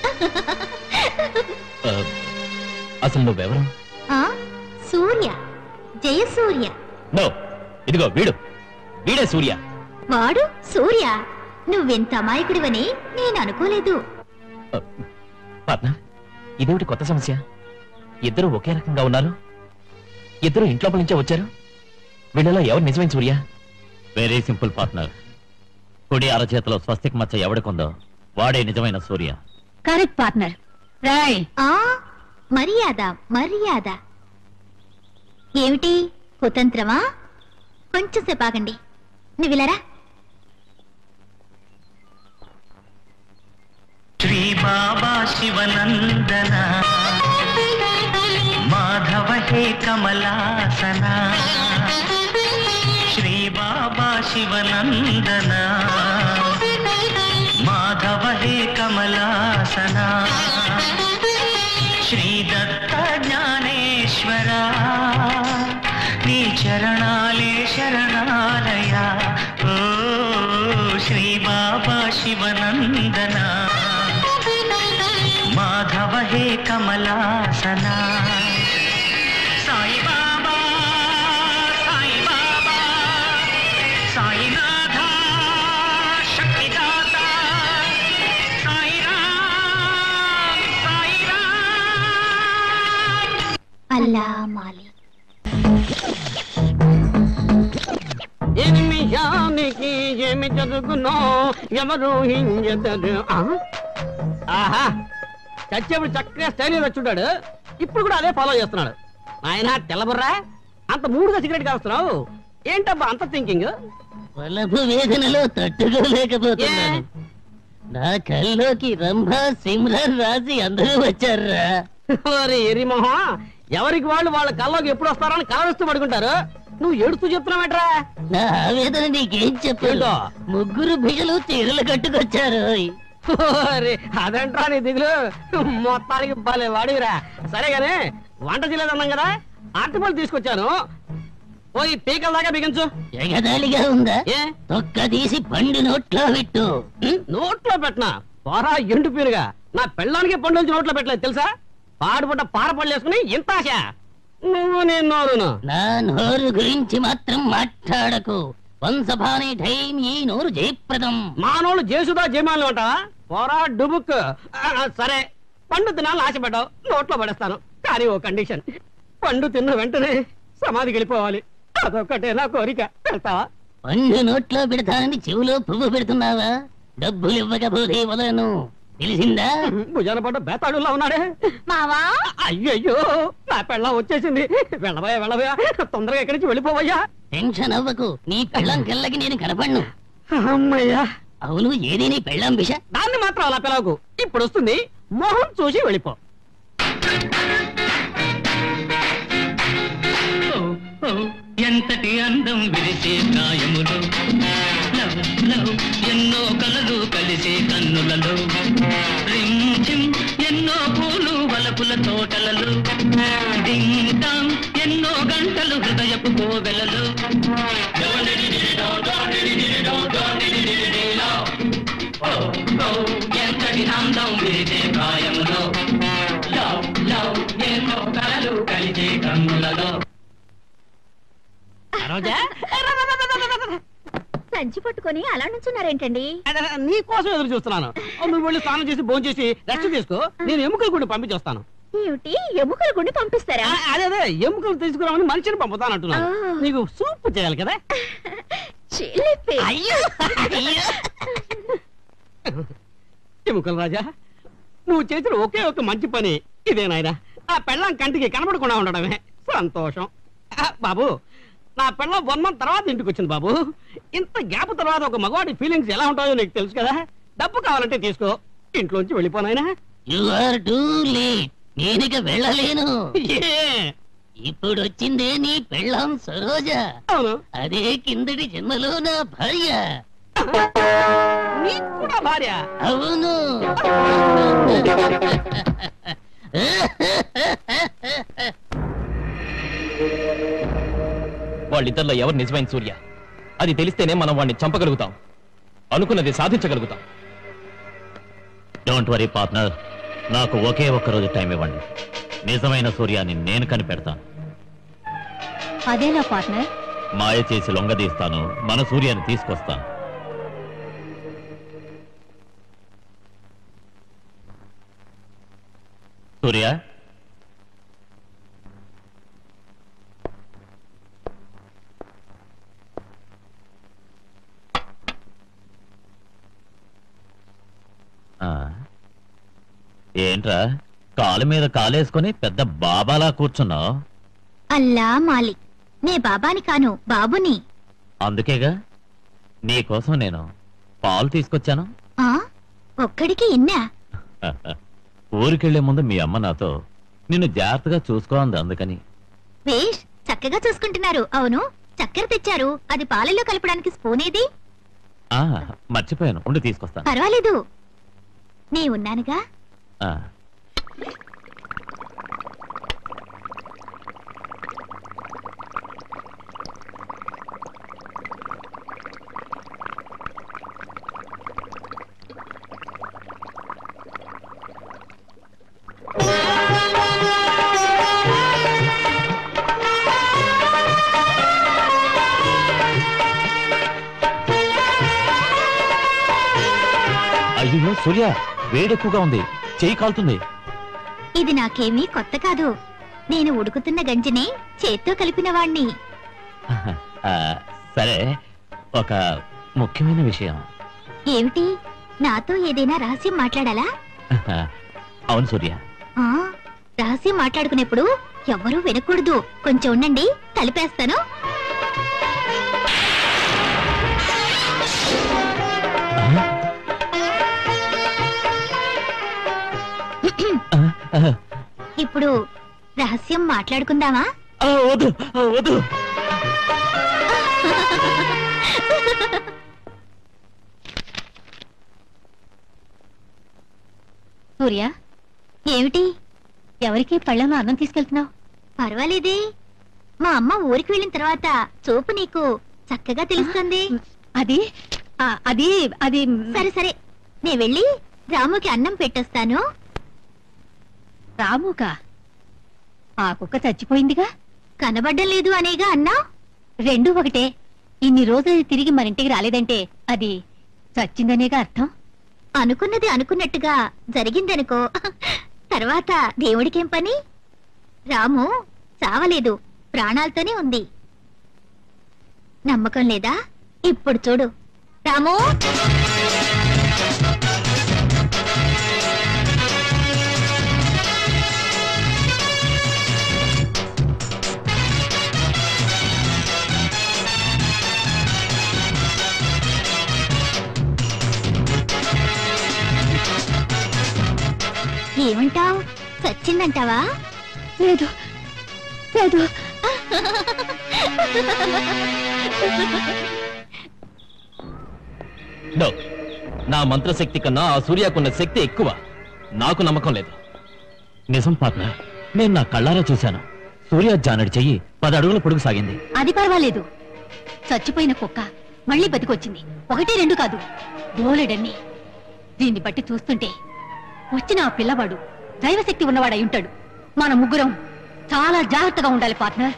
ఆ, అసలు నువ్వెవరు ఆ సూర్య జయసూర్య నో ఇదిగో వీడు వీడే సూర్య వాడు సూర్య నువ్వెంత అమాయకుడివని నేను అనుకోలేదు పార్ట్నర్ ఇదేమిటి కొత్త సమస్య ఇద్దరు ఒకే రకంగా ఉన్నారు ఇద్దరు ఇంట్లో నుంచే వచ్చారు వీళ్ళలో ఎవరు నిజమైన సూర్య వెరీ సింపుల్ పార్ట్నర్ కుడి అరచేతిలో స్వస్తిక్ మచ్చ ఎవడికుందో వాడే నిజమైన సూర్య కరెక్ట్ పార్ట్నర్ రాయ్ ఆ మర్యాద మర్యాద ఏమిటి కుతంత్రమా కొంచెం సేపు ఆగండి నువ్విలరా శ్రీ బాబా శివనందన మాధవ హే కమలాసన శ్రీ బాబా శివనందన మాధవ హే కమలాసన శ్రీ దత్త జ్ఞానేశ్వర నీ చరణాలే శరణాలయ ఓ శ్రీ బాబా శివనందన మాధవ హే కమలాసన సాయి బాబా సాయి బాబా సాయినాథ శక్తిదాత సాయి రామ్ సాయి రామ్ అల్లా మాలి నిమిషానికి ఏమి జరుగునో ఎవరు హింజదరు ఆ? ఆహా చచ్చేప్పుడు చక్కగా స్టైల్ వచ్చుంటాడు ఇప్పుడు కూడా అదే ఫాలో చేస్తున్నాడు ఆయన తెల్లబుర్రా అంత మూడుగా సిగరెట్ కాస్తున్నావు ఏంటబ్బా అంత థింకింగ్ వలపు వేదనలో తట్టుకోలేకపోతున్నాను నా కల్లోకి రంభ సిమ్రన్ రాసి అందరూ వచ్చారా ఎరిమోహం ఎవరికి వాళ్ళు వాళ్ళ కల్లోకి ఎప్పుడు వస్తారని కలవరిస్తూ పడుకుంటారు నువ్వు ఏడుస్తూ చెప్తున్నావేట్రా నా ఆవేదన నీకేం చెప్పాడు ఏంటో? ముగ్గురు బిగలు చీరలు కట్టుకొచ్చారు ఓరి, అదేంట్రా నీ దిగులు మొత్తానికి భలే వాడివిరా సరే గానీ వంట చేయలేదన్నాం కదా అరటిపళ్ళు తీసుకొచ్చాను పోయి పీకల దాకా బిగించు ఎగదాలిగా ఉందా ఏ తొక్క తీసి పండు నోట్లో పెట్టు ఉం? నోట్లో పెట్టనా పోరా ఎండు పీరుగా నా పెళ్ళానికి పండు నుంచి నోట్లో పెట్టలేదు తెలుసా పాడుపడ్డ పార పళ్ళు వేసుకుని ఇంత ఆశ నువ్వు నేను నోరును నా నోరు గురించి మాత్రం మాట్లాడకు వంశభానే టైం ఈ నోరు జయప్రదం మానవులు జేసుదా జయమాలు అంటావా పోరా డుబుక్ ఆ, ఆ, సరే పండు తినాలని ఆశపడ్డావు నోట్లో పడేస్తాను కానీ ఓ కండిషన్ పండు తిన్న వెంటనే సమాధికి వెళ్ళిపోవాలి అదొక్కటే నా కోరిక వెళ్తావా పండు నోట్లో పెడతానని చెవులో పువ్వు పెడుతున్నావా డబ్బులు ఇవ్వకపోతే వదలను తెలిసిందా భుజాన పడ్డ బేతాడులా ఉన్నాడే మావా అయ్యయ్యో నా పెళ్ళం వచ్చేసింది వెళ్ళబోయా వెళ్ళబోయా తొందరగా ఇక్కడి నుంచి వెళ్ళిపోవయ్యా టెన్షన్ అవ్వకు నీ పెళ్ళం కళ్ళకి నేను కనపడను అమ్మయ్యా అవును ఏది నీ పెళ్ళం బిష దాన్ని మాత్రం అలా పిలవకు ఇప్పుడు వస్తుంది మొహం చూసి వెళ్ళిపో ఎంతటి అందం విరిసే ప్రాయములు లవ్ లవ్ ఎన్నో కలలు కలిసే కన్నులలో రిమ్ ఝిమ్ ఎన్నో పూలు వలపుల తోటలలో డింగ్ డాంగ్ ఎన్నో గంటలు హృదయపు కోవెలలో ఎంతటి అందం విరిసే ప్రాయములో లవ్ లవ్ ఎన్నో కలలు కలిసే కన్నులలో రోజా సంచి పట్టుకొని అలా నుంచున్నారేంటండి నీ కోసం ఎదురు చూస్తున్నాను నువ్వు వెళ్ళి స్నానం చేసి భోజనం చేసి రెస్ట్ తీసుకో నేను ఎముకలు కూడా పంపించేస్తాను ఏమిటి ఎముకల గుండి పంపిస్తారా ఆ, అదే అదే ఎముకలు తీసుకురామని మనిషిని పంపుతాను అంటున్నాను ఆ. నీకు సూప్ చేయాలి కదా చిలిపి అయ్యో అయ్యో. ఎముకలు రాజా నువ్వు చేసిన ఒకే ఒక మంచి పని ఇదే నాయన ఆ పెళ్ళం కంటికి కనబడకుండా ఉండడమే సంతోషం ఆ, బాబు నా పెళ్ళం వన్ మంత్ తర్వాత ఇంటికి వచ్చింది బాబు ఇంత గ్యాప్ తర్వాత ఒక మగవాడి ఫీలింగ్స్ ఎలా ఉంటాయో నీకు తెలుసు కదా డబ్బు కావాలంటే తీసుకో ఇంట్లోంచి వెళ్ళిపోనాయనా యు ఆర్ టూ లేట్ నేనిక వెళ్ళలేను ఇప్పుడు వచ్చిందే నీ పెళ్ళం సరోజ అవును అదే కిందటి జన్మలో నా భార్య నీకు కూడా భార్య అవును వాళ్ళిద్దరిలో ఎవరు నిజమైన సూర్య అది తెలిస్తేనే మనం వాడిని చంపగలుగుతాం అనుకున్నది సాధించగలుగుతాం డోంట్ వరీ పార్ట్నర్ నాకు ఒకే ఒక్క రోజు టైం ఇవ్వండి నిజమైన సూర్యాన్ని నేను కనిపెడతాను అదేనా పార్ట్నర్ మాయ చేసి లొంగదీస్తాను మన సూర్యాన్ని తీసుకొస్తాను సూర్య ఆ, ఏంట్రా కాలు మీద కాలేసుకొని పెద్ద బాబాలా కూర్చున్నావు అల్లా మాలిక్ నే బాబాని కాను బాబుని అందుకేగా నీకోసం నేను పాలు తీసుకొచ్చాను ఆ ఒక్కడికి ఇన్నా ఊరికెళ్లే ముందు మీ అమ్మ నాతో నిన్ను జాగ్రత్తగా చూసుకోంది అందుకని వేష్ చక్కగా చూసుకుంటున్నారు అవును చక్కెర తెచ్చారు అది పాలలో కలపడానికి స్పూన్ ఏది ఆ మర్చిపోయాను ఉండి తీసుకొస్తాను పర్వాలేదు నే ఉన్నానుగా ఆ, అయ్యో సూర్య వేడెక్కువగా ఉంది చేయి కాలుతుంది ఇది నాకేమీ కొత్త కాదు నేను ఉడుకుతున్న గంజిని చేత్తో కలిపిన వాణ్ణి ఆ, సరే ఒక ముఖ్యమైన విషయం ఏమిటి నాతో ఏదైనా రహస్యం మాట్లాడాలా అవును సూర్య ఆ రహస్యం మాట్లాడుకునేప్పుడు ఎవ్వరూ వినకూడదు కొంచెం ఉండండి కలిపేస్తాను ఇప్పుడు రహస్యం మాట్లాడుకుందామా ఆ, వద్దు ఆ, వద్దు సూర్య ఏమిటి ఎవరికి పళ్ళెంలో అన్నం తీసుకెళ్తున్నావు పర్వాలేదే మా అమ్మ ఊరికి వెళ్ళిన తర్వాత చూపు నీకు చక్కగా తెలుస్తుంది అది ఆ, అది అది సరే సరే నే వెళ్ళి రాముకి అన్నం పెట్టొస్తాను రాముకా ఆ కుక్క చచ్చిపోయిందిగా కనబడ్డం లేదు అనేగా అన్నా రెండు ఒకటే ఇన్ని రోజులు తిరిగి మన ఇంటికి రాలేదంటే అది చచ్చిందనేగా అర్థం అనుకున్నది అనుకున్నట్టుగా జరిగిందనుకో తర్వాత దేవుడికేం పని రాము చావలేదు ప్రాణాలతోనే ఉంది నమ్మకం లేదా ఇప్పుడు చూడు రాము ఏమంటావ్ చచ్చిందంటావా లేదు లేదు నో నా మంత్రశక్తి కన్నా ఆ సూర్యకున్న శక్తి ఎక్కువ నాకు నమ్మకం లేదు నిజం పార్ట్నర్ నేను నా కళ్ళారా చూశాను సూర్య జానడి చెయ్యి పది అడుగుల పొడుగు సాగింది అది పర్వాలేదు చచ్చిపోయిన కుక్క మళ్ళీ బతికొచ్చింది ఒకటి రెండు కాదు బోలెడన్ని దీన్ని బట్టి చూస్తుంటే వచ్చిన ఆ పిల్లవాడు దైవశక్తి ఉన్నవాడై ఉంటాడు మన ముగ్గురం చాలా జాగ్రత్తగా ఉండాలి పార్ట్నర్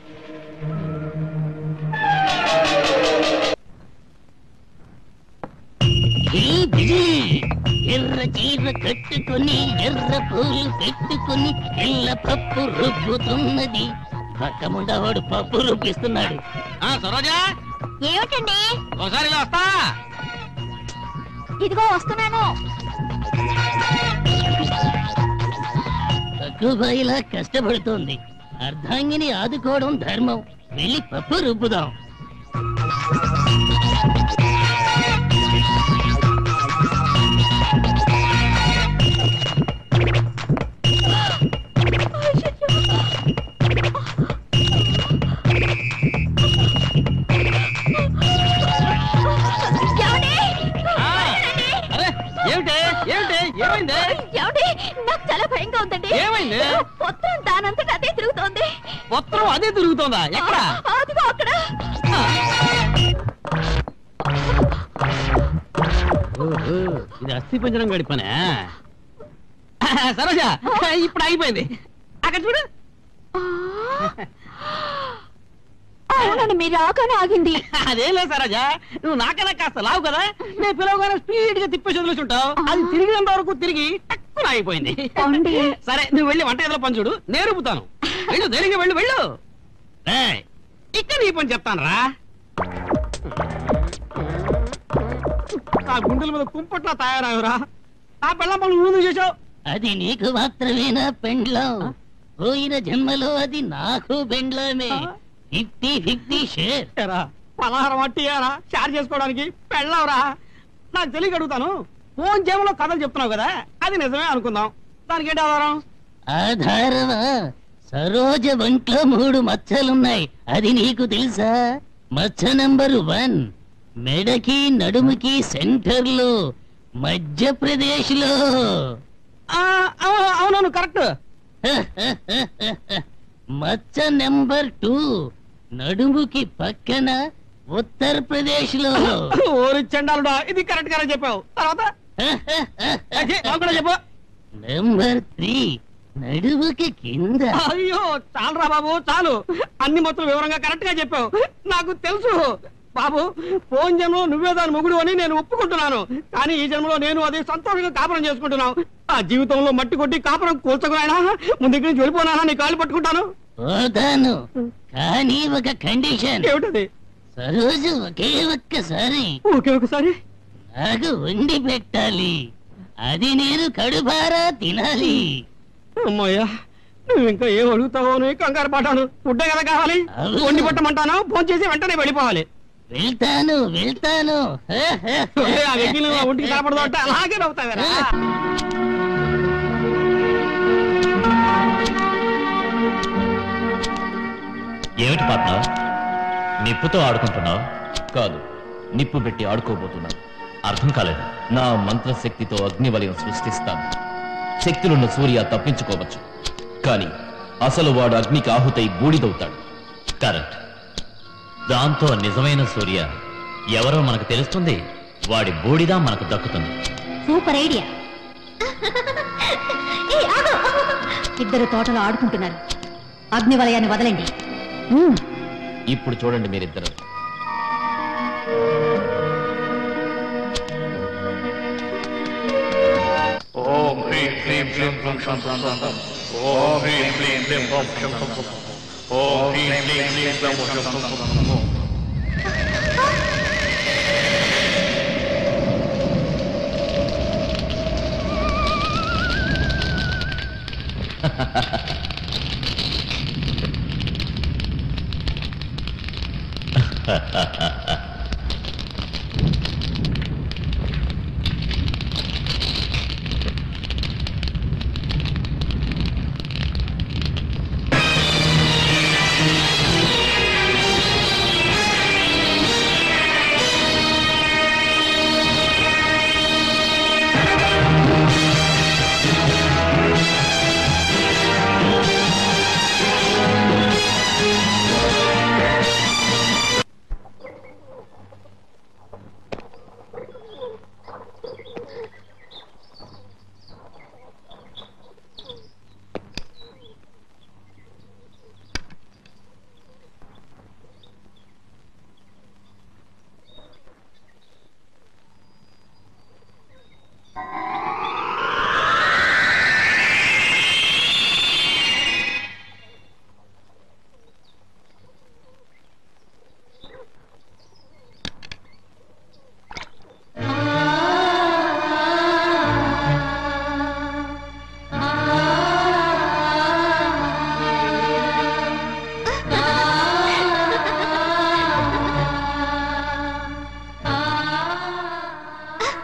ఈ బిడి ఎర్ర చీర కట్టుకుని ఎర్ర పూలు పెట్టుకుని ఎల్ల పప్పు రుబ్బుతున్నది పక్కముండవాడు పప్పు రుబ్బిస్తున్నాడు ఆ సరోజా ఏమిటండి ఒకసారి ఇలా వస్తా ఇదిగో వస్తున్నాను తక్కువలా కష్టపడుతోంది అర్ధాంగిని ఆదుకోవడం ధర్మం వెళ్ళి పప్పు రుబ్బుదాం అరే ఏమిటి ఏమిటి ఏమైంది ఏమండి నాకు చాలా భయంగా ఉందండి ఏమైంది? మొత్తం దానంతట అదే తిరుగుతోంది పత్రం అదే తిరుగుతోందా ఎక్కడ ఆ, అదిగో అక్కడ ఓహో, ఇది అస్థి పంజరం గడి పనే సరోజా ఇప్పుడు అయిపోయింది అక్కడ చూడు అవునండి మీరు రాగానే ఆగింది అదేం లేదు సరోజా నువ్వు నాకన్నా కాస్త లావు కదా నేను పిలవగానే స్పీడ్ గా తిప్పేసి వదిలేసి ఉంటావు అది తిరిగినంత వరకు తిరిగి టక్కున అయిపోయింది అవునండి. సరే నువ్వు వెళ్ళి వంట ఎదురు పని చూడు నేను రుబ్బుతాను వెళ్ళు ధైర్యంగా వెళ్ళు వెళ్ళు ఏయ్, ఇక్కడ నీ పని చెప్తాను రా ఆ గుండెల మీద కుంపట్లా తయారవురా ఆ పెళ్ళం పనులు నువ్వు చేసావు అది నీకు మాత్రమేనా పెండ్లం పోయిన జన్మలో అది నాకు పెండ్లమే ఫిఫ్టీ ఫిఫ్టీ షేర్ ఏరా పలహారం అట్టియారా షేర్ చేసుకోవడానికి పెళ్ళవరా నాకు తెలియక అడుగుతాను ఫోన్ జేబులో కథలు చెప్తున్నావు కదా అది నిజమే అనుకుందాం దానికి ఏంటి ఆధారం ఆధారమా సరోజ ఒంట్లో మూడు మచ్చలున్నాయి అది నీకు తెలుసా మచ్చ నంబరు వన్ మెడకి నడుముకి సెంటర్ లో మధ్యప్రదేశ్ లో ఆ, అవు- అవునవును కరెక్ట్ మచ్చ నెంబర్ టూ నడుముకి పక్కన ఉత్తరప్రదేశ్ లో ఓరి చండాలుడా ఇది కరెక్ట్ గానే చెప్పావు తర్వాత అదే, నాకు కూడా చెప్పు నెంబర్ త్రీ నడుముకి కింద అయ్యో చాలరా బాబు చాలు అన్ని మొత్తం వివరంగా కరెక్ట్ గా చెప్పావు నాకు తెలుసు బాబు ఫోన్ జన్మలో నువ్వే దాని మొగుడు అని నేను ఒప్పుకుంటున్నాను కానీ ఈ జన్మలో నేను అది సంతోషంగా కాపురం చేసుకుంటున్నాను ఆ జీవితంలో మట్టి కొట్టి కాపురం కూల్చకురాయనా ముందు ఇక్కడి నుంచి వెళ్ళిపోనానా నీ కాళ్ళు పట్టుకుంటాను పోతాను కానీ ఒక కండిషన్ ఏమిటది సరోజు ఒకే ఒక్కసారి ఓకే ఒకసారి నాకు వండి పెట్టాలి అది నేను కడుపారా తినాలి అమ్మయ్యా నువ్వు ఇంకా ఏం అడుగుతావో అని కంగారు పడ్డాను ఫుడ్డే కదా కావాలి అవును. వండి పెట్టమంటాను ఫోన్ చేసి వెంటనే వెళ్ళిపోవాలి వెళ్తాను వెళ్తాను ఒరే, ఆ వెకిలి నా ఒంటికి కనపడదు అంటే అలాగే నవ్వుతావేరా ఏమిటి పార్ట్నర్ నిప్పుతో ఆడుకుంటున్నావు కాదు నిప్పు పెట్టి ఆడుకోబోతున్నాను అర్థం కాలేదు నా మంత్రశక్తితో అగ్నివలయం సృష్టిస్తాను శక్తులున్న సూర్య తప్పించుకోవచ్చు కానీ అసలు వాడు అగ్నికి ఆహుతై బూడిదవుతాడు కరెక్ట్ దాంతో నిజమైన సూర్య ఎవరో మనకు తెలుస్తుంది వాడి బూడిద మనకు దక్కుతుంది సూపర్ ఐడియా ఇద్దరు తోటలో ఆడుకుంటున్నారు అగ్ని వలయాన్ని వదలండి ఉమ్. ఇప్పుడు చూడండి మీరిద్దరు ఓం హ్రీం క్లీం క్లీం క్లం శం శం శం శం. ఓం హ్రీం క్లీం క్లీం ఓం శం శం శం శం. ఓం హ్రీం క్లీం క్లీం క్లం ఓం శం శం శం శం శం.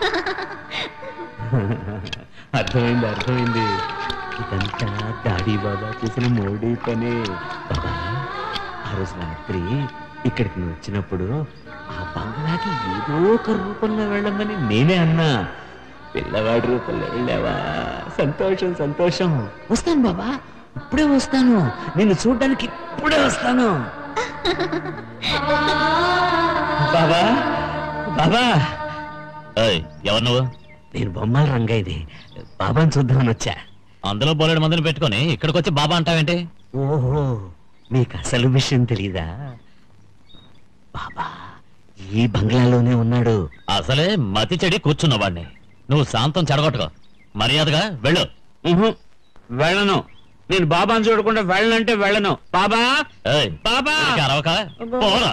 అర్థమైంది అర్థమైంది ఇదంతా దాడి బాబా చేసిన మోడీ పని బాబా ఆ రోజు రాత్రి ఇక్కడికి నువ్వు వచ్చినప్పుడు ఆ బంగ్లాకి ఏదో ఒక రూపంలో వెళ్ళమని నేనే అన్నా పిల్లవాడి రూపంలో వెళ్ళావా సంతోషం సంతోషం వస్తాను బాబా ఇప్పుడే వస్తాను నిన్ను చూడడానికి ఇప్పుడే వస్తాను బాబా బాబా ఏయ్, ఎవరు నువ్వు నేను బొమ్మల రంగైది బాబాని చూద్దామని వచ్చా అందులో బోలెడు మందిని పెట్టుకొని ఇక్కడికి వచ్చి బాబా అంటావేంటి ఓహో మీకు అసలు విషయం తెలీదా బాబా ఈ బంగ్లాలోనే ఉన్నాడు అసలే మతి చెడి కూర్చున్న వాడిని నువ్వు శాంతం చెడగొట్టుకో మర్యాదగా వెళ్ళు ఉహు, వెళ్ళను నేను బాబాని చూడకుండా వెళ్ళనంటే వెళ్ళను బాబా ఏయ్, బాబా ఊరికే అరవక పోరా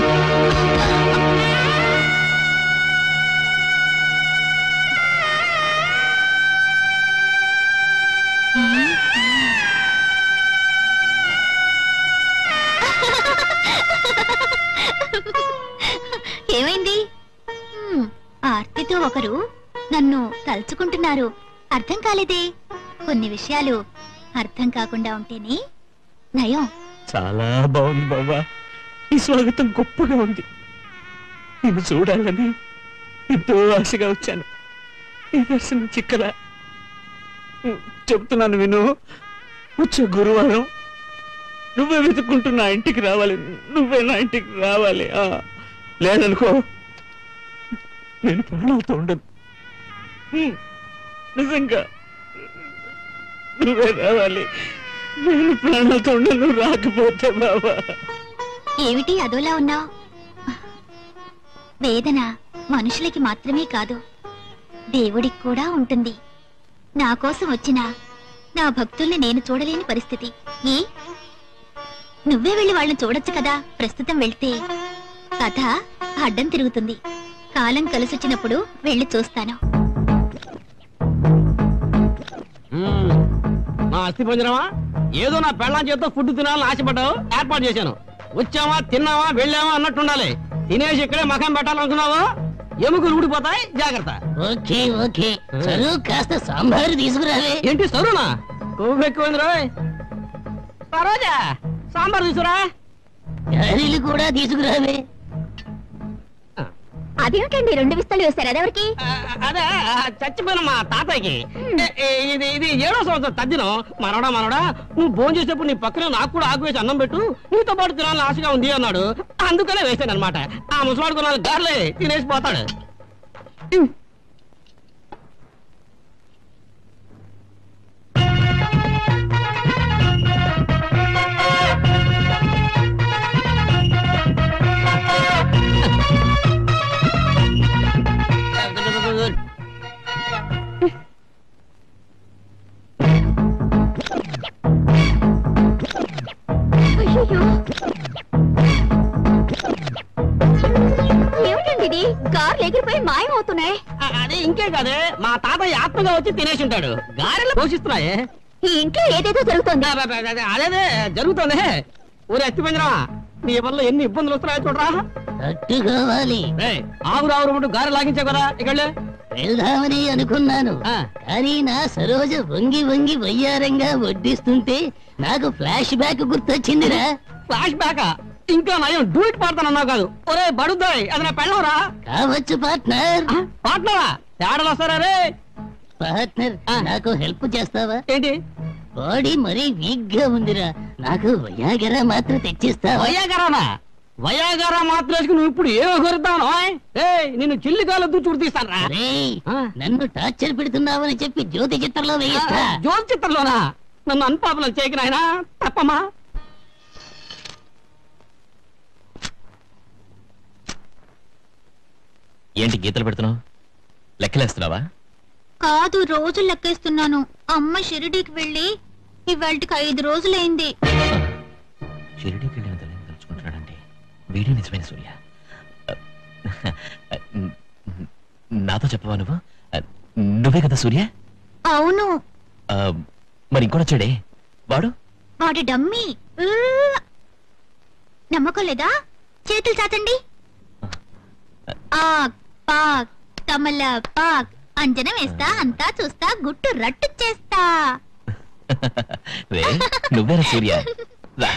ఏమైంది హ్మ్, ఆర్తితో ఒకరు నన్ను తలుచుకుంటున్నారు అర్థం కాలేదే కొన్ని విషయాలు అర్థం కాకుండా ఉంటేనే నయం చాలా బాగుంది బాబా ఈ స్వాగతం గొప్పగా ఉంది నిన్ను చూడాలని ఎంతో ఆశగా వచ్చాను ఈ దర్శనం చిక్కల చెప్తున్నాను విను వచ్చే గురువారం నువ్వే వెతుక్కుంటూ నా ఇంటికి రావాలి నువ్వే నా ఇంటికి రావాలి ఆ, లేదనుకో నేను ప్రాణాలతో ఉండను హ్మ్, నిజంగా నువ్వే రావాలి నేను ప్రాణాలతో ఉండను నువ్వు రాకపోతే బాబా ఏమిటి అదోలా ఉన్నావు వేదన మనుషులకి మాత్రమే కాదు దేవుడికి కూడా ఉంటుంది నా కోసం వచ్చిన నా భక్తుల్ని నేను చూడలేని పరిస్థితి ఏ నువ్వే వెళ్ళి వాళ్ళని చూడొచ్చు కదా ప్రస్తుతం వెళ్తే కథ అడ్డం తిరుగుతుంది కాలం కలిసొచ్చినప్పుడు వెళ్ళి చూస్తాను మ్మ్. నా అస్థి పంజరమా ఏదో నా పెళ్ళాం చేత్తో ఫుడ్ తినాలని ఆశపడ్డావు ఏర్పాటు చేశాను వచ్చామా తిన్నావా వెళ్ళావా అన్నట్టుండాలి తినేసి ఇక్కడే మకం పెట్టాలనుకున్నావా ఎముకలు ఊడిపోతాయి జాగ్రత్త ఓకే ఓకే చదువు కాస్త సాంబారు తీసుకురావే ఏంటి సరునా కొవ్వు ఎక్కువైంది రోయ్ సరోజా సాంబార్ తీసుకురా గారెలు కూడా తీసుకురావే అదేమిటండి రెండు విస్తలు వేస్తారు అదెవరికి ఆ, అదే ఆ, చచ్చిపోయిన మా తాతయ్యకి ఏ, ఏ, ఇది ఇది ఏడో సంవత్సరం తద్దినం మనవడా మనవడా నువ్వు భోజనం చేసేప్పుడు నీ పక్కన నాకు కూడా ఆకు వేసి అన్నం పెట్టు నీతో పాటు తినాలని ఆశగా ఉంది అన్నాడు అందుకనే వేసాను అనమాట ఆ ముసలాడు కొనాలి గార్లే తినేసి పోతాడు ఏమిటండి ఇది కార్లు ఎగిరిపోయి మాయమవుతున్నాయి ఆ, అదే ఇంకే కాదే మా తాతయ్య ఆత్మగా వచ్చి తినేసి ఉంటాడు గారెలు పోషిస్తున్నాయే ఈ ఇంట్లో ఏదేదో జరుగుతోంది అదే, అదే, అదే, అదేదే జరుగుతుంది ఊరే ఎత్తి పంజరా నీ వల్ల ఎన్ని ఇబ్బందులు వస్తున్నాయో చూడరా తట్టుకోవాలి రేయ్, ఆవురు ఆవురు ముందు గారె లాగించావు కదా ఇక్కడ వెళ్దామని అనుకున్నాను కానీ నా సరోజ వంగి వంగి వయ్యారంగా వడ్డిస్తుంటే నాకు ఫ్లాష్ బ్యాక్ గుర్తొచ్చిందిరా ఫ్లాష్ బ్యాక్ ఇంకా నయం డూట్ పాడతానన్నావు కాదు ఒరే బడుద్దాయ్ అది నా పెళ్ళవరా కావచ్చు పార్ట్నర్ పాటలరా తేడాలు వస్తారా రే పార్ట్నర్ నాకు హెల్ప్ చేస్తావా ఏంటి బాడీ మరీ వీక్ గా ఉందిరా నాకు వయాగరా మాత్రం తెచ్చిస్తావా వయాగరానా వయాగరా మాత్రం వేసుకుని నువ్వు ఇప్పుడు ఏమో కోరుతాను ఏయ్ నిన్ను చిల్లి కాలు దూచుడు తీస్తాను రా రేయ్, నన్ను టార్చర్ పెడుతున్నావని చెప్పి జ్యోతి చిత్రంలో వేయిస్తా జోల్ చిత్రంలోనా నన్ను అన్పాపులం చేయకు నాయనా తప్పమ్మా ఏంటి గీతలు పెడుతున్నావు లెక్కలేస్తున్నావా కాదు రోజులు లెక్కేస్తున్నాను అమ్మ షిరిడీకి వెళ్ళి ఇవాళకి ఐదు రోజులైంది షిరిడీకి వెళ్ళిన తల్లిని తలుచుకుంటున్నాడంటే వీడి నిజమైన సూర్య నాతో చెప్పవా నువ్వు నువ్వే కదా సూర్య అవును ఆ, మరి ఇంకోటొచ్చాడే వాడు వాడి డమ్మి ఊ! నమ్మకం లేదా చేతులు చాచండి ఆ పా తమల పాక్ అంజనం వేస్తా అంతా చూస్తా గుట్టు రట్టు చేస్తా రే నువ్వేరా సూర్య రా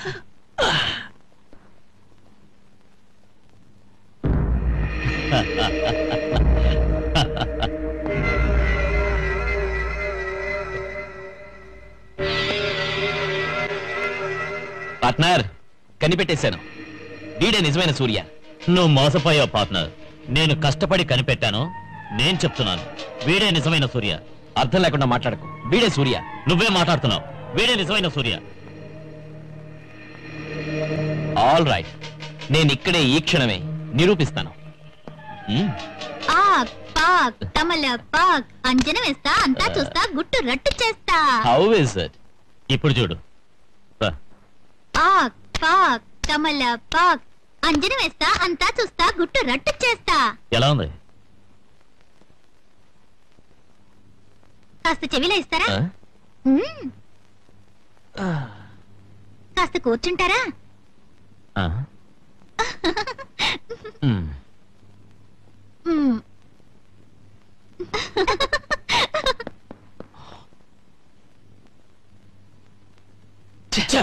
పార్ట్నర్ కనిపెట్టేశాను వీడే నిజమైన సూర్య నువ్వు మోసపోయావు పార్ట్నర్ నేను కష్టపడి కనిపెట్టాను నేను చెప్తున్నాను వీడే నిజమైన సూర్య అర్థం లేకుండా మాట్లాడకు వీడే సూర్య నువ్వే మాట్లాడుతున్నావు వీడే నిజమైన సూర్య ఆల్ రైట్ నేను ఇక్కడే ఈ క్షణమే నిరూపిస్తాను మ్మ్. ఆక్ పాక్ తమల పాక్ అంజనం వేస్తా అంతా చూస్తా గుట్టు రట్టు చేస్తా హౌ ఇస్ ఇట్ ఇప్పుడు చూడు రా. ఆక్ పాక్ తమల పాక్ అంజనం వేస్తా అంతా చూస్తా గుట్టు రట్టు చేస్తా ఎలా ఉంది కాస్త చెవిలో ఇస్తారా ఆ? మ్మ్. కాస్త కూర్చుంటారా ఆ? మ్మ్. మ్మ్. ఛ!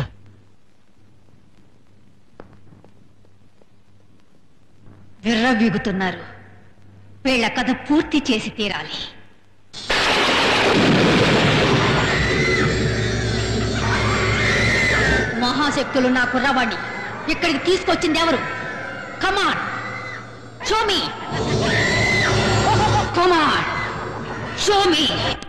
విర్రవీగుతున్నారు వీళ్ళ కథ పూర్తి చేసి తీరాలి మహాశక్తులు నా కుర్రవాణ్ణి ఇక్కడికి తీసుకొచ్చింది ఎవరు కమాన్ షోమి కమాన్ షోమి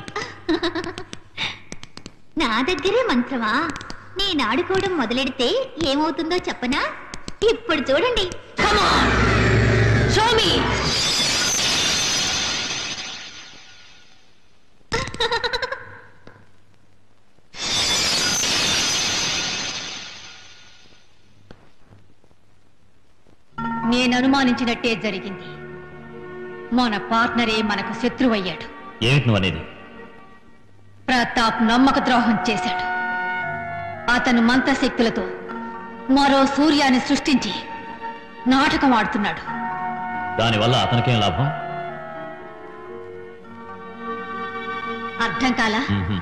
నా దగ్గరే మంత్రమా నేను ఆడుకోవడం మొదలెడితే ఏమవుతుందో చెప్పనా ఇప్పుడు చూడండి కమాన్ షోమి నేను అనుమానించినట్టే జరిగింది మన పార్ట్నరే మనకు శత్రువయ్యాడు ఏమిటి నువ్వు అనేది ప్రతాప్ నమ్మక ద్రోహం చేశాడు అతను మంత్రశక్తులతో మరో సూర్యాన్ని సృష్టించి నాటకం ఆడుతున్నాడు దానివల్ల అతనికేం లాభం అర్థం కాలా మ్మ్హ.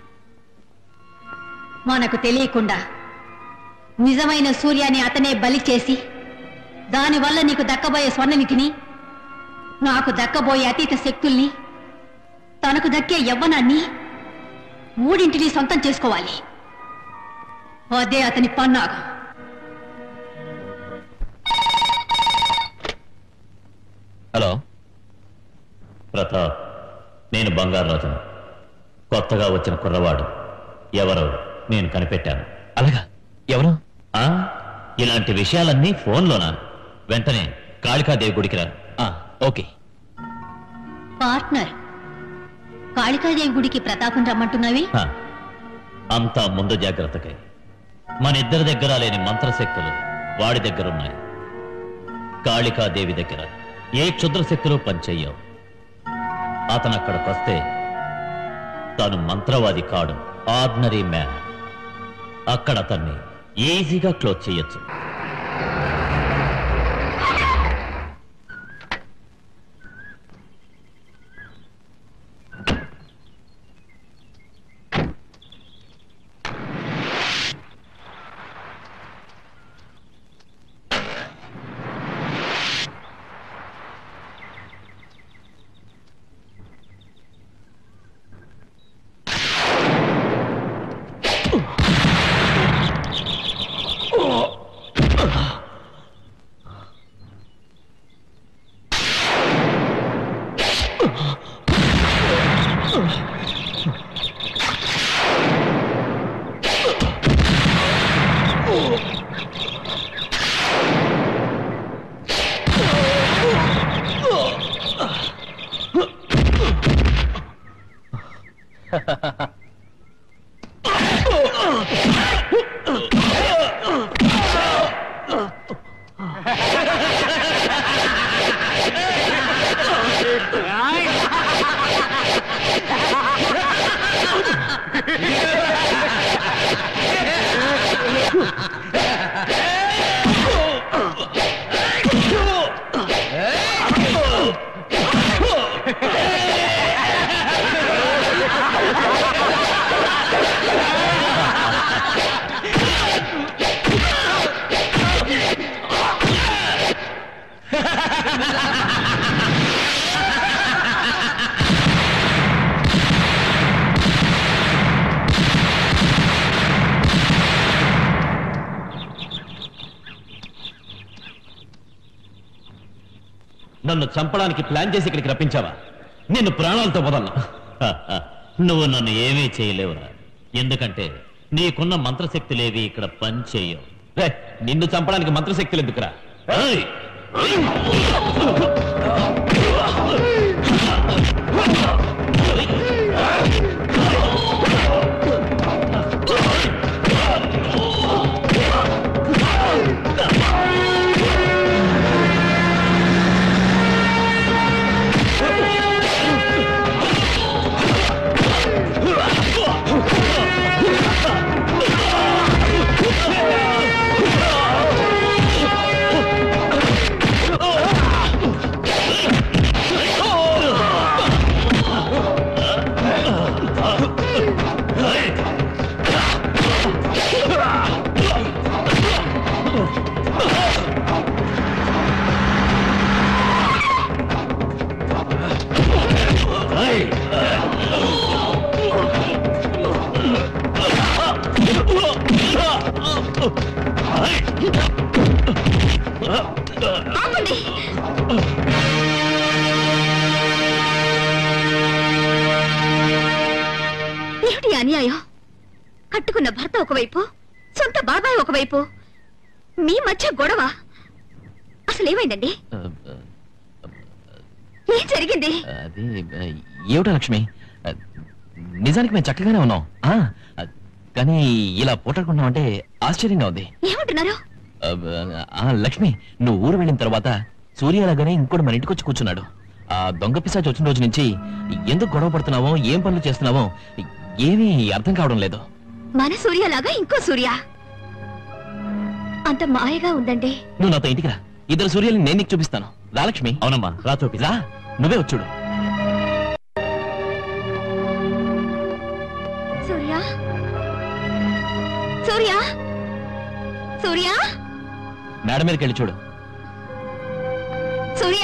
మనకు తెలియకుండా నిజమైన సూర్యాన్ని అతనే బలి చేసి దానివల్ల నీకు దక్కబోయే స్వర్ణనిధిని నాకు దక్కబోయే అతీత శక్తుల్ని తనకు దక్కే యవ్వనాన్ని మూడింటిని సొంతం చేసుకోవాలి అదే అతని పన్నాగం హలో ప్రతాప్ నేను బంగారు రాజును కొత్తగా వచ్చిన కుర్రవాడు ఎవరో నేను కనిపెట్టాను అలాగా ఎవరు ఆ ఇలాంటి విషయాలన్నీ ఫోన్లోనా వెంటనే కాళికాదేవి గుడికి రా ఆ, ఓకే పార్ట్నర్ కాళికాదేవి గుడికి ప్రతాపం రమ్మంటున్నావి హ. అంతా ముందు జాగ్రత్తకై మన ఇద్దరి దగ్గర లేని మంత్రశక్తులు వాడి దగ్గరున్నాయి కాళికాదేవి దగ్గర ఏ క్షుద్ర శక్తులు పనిచెయ్యవు అతను అక్కడికొస్తే తాను మంత్రవాది కాడు ఆర్డినరీ మ్యాన్ అక్కడ అతన్ని ఈజీగా క్లోజ్ చేయొచ్చు నన్ను చంపడానికి ప్లాన్ చేసి ఇక్కడికి రప్పించావా నిన్ను ప్రాణాలతో వదలను నువ్వు నన్ను ఏమీ చేయలేవురా ఎందుకంటే నీకున్న మంత్రశక్తులేవి ఇక్కడ పనిచేయవు రే నిన్ను చంపడానికి మంత్రశక్తులు ఎందుకురా ఏయ్! ఆపండి ఏమిటి అన్యాయం కట్టుకున్న భర్త ఒకవైపు సొంత బాబాయ్ ఒకవైపు మీ మధ్య గొడవ అసలు ఏమైందండి ఏం జరిగింది అది ఆ, ఏమిటో లక్ష్మి ఆ, నిజానికి మేము చక్కగానే ఉన్నాం ఆ, ఆ, కానీ ఇలా పోటాడుకుంటున్నాం అంటే ఆశ్చర్యంగా ఉంది ఏమంటున్నారు ఆ, ఆ, లక్ష్మి నువ్వు ఊరు వెళ్ళిన తర్వాత సూర్య లాగానే ఇంకోటి మన ఇంటికి వచ్చి కూర్చున్నాడు ఆ దొంగ పిశాచి వచ్చిన రోజు నుంచి ఎందుకు గొడవ పడుతున్నావో ఏం పనులు చేస్తున్నావో ఏమీ అర్థం కావడం లేదు మన సూర్యలాగా ఇంకో సూర్య అంత మాయగా ఉందండి నువ్వు నాతో ఇంటికి రా ఇద్దరు సూర్యుల్ని నేను నీకు చూపిస్తాను రా లక్ష్మి అవునమ్మా రా చూపి రా నువ్వే వచ్చుడు సూర్య సూర్య సూర్య మేడ మీదకి వెళ్ళి చూడు సూర్య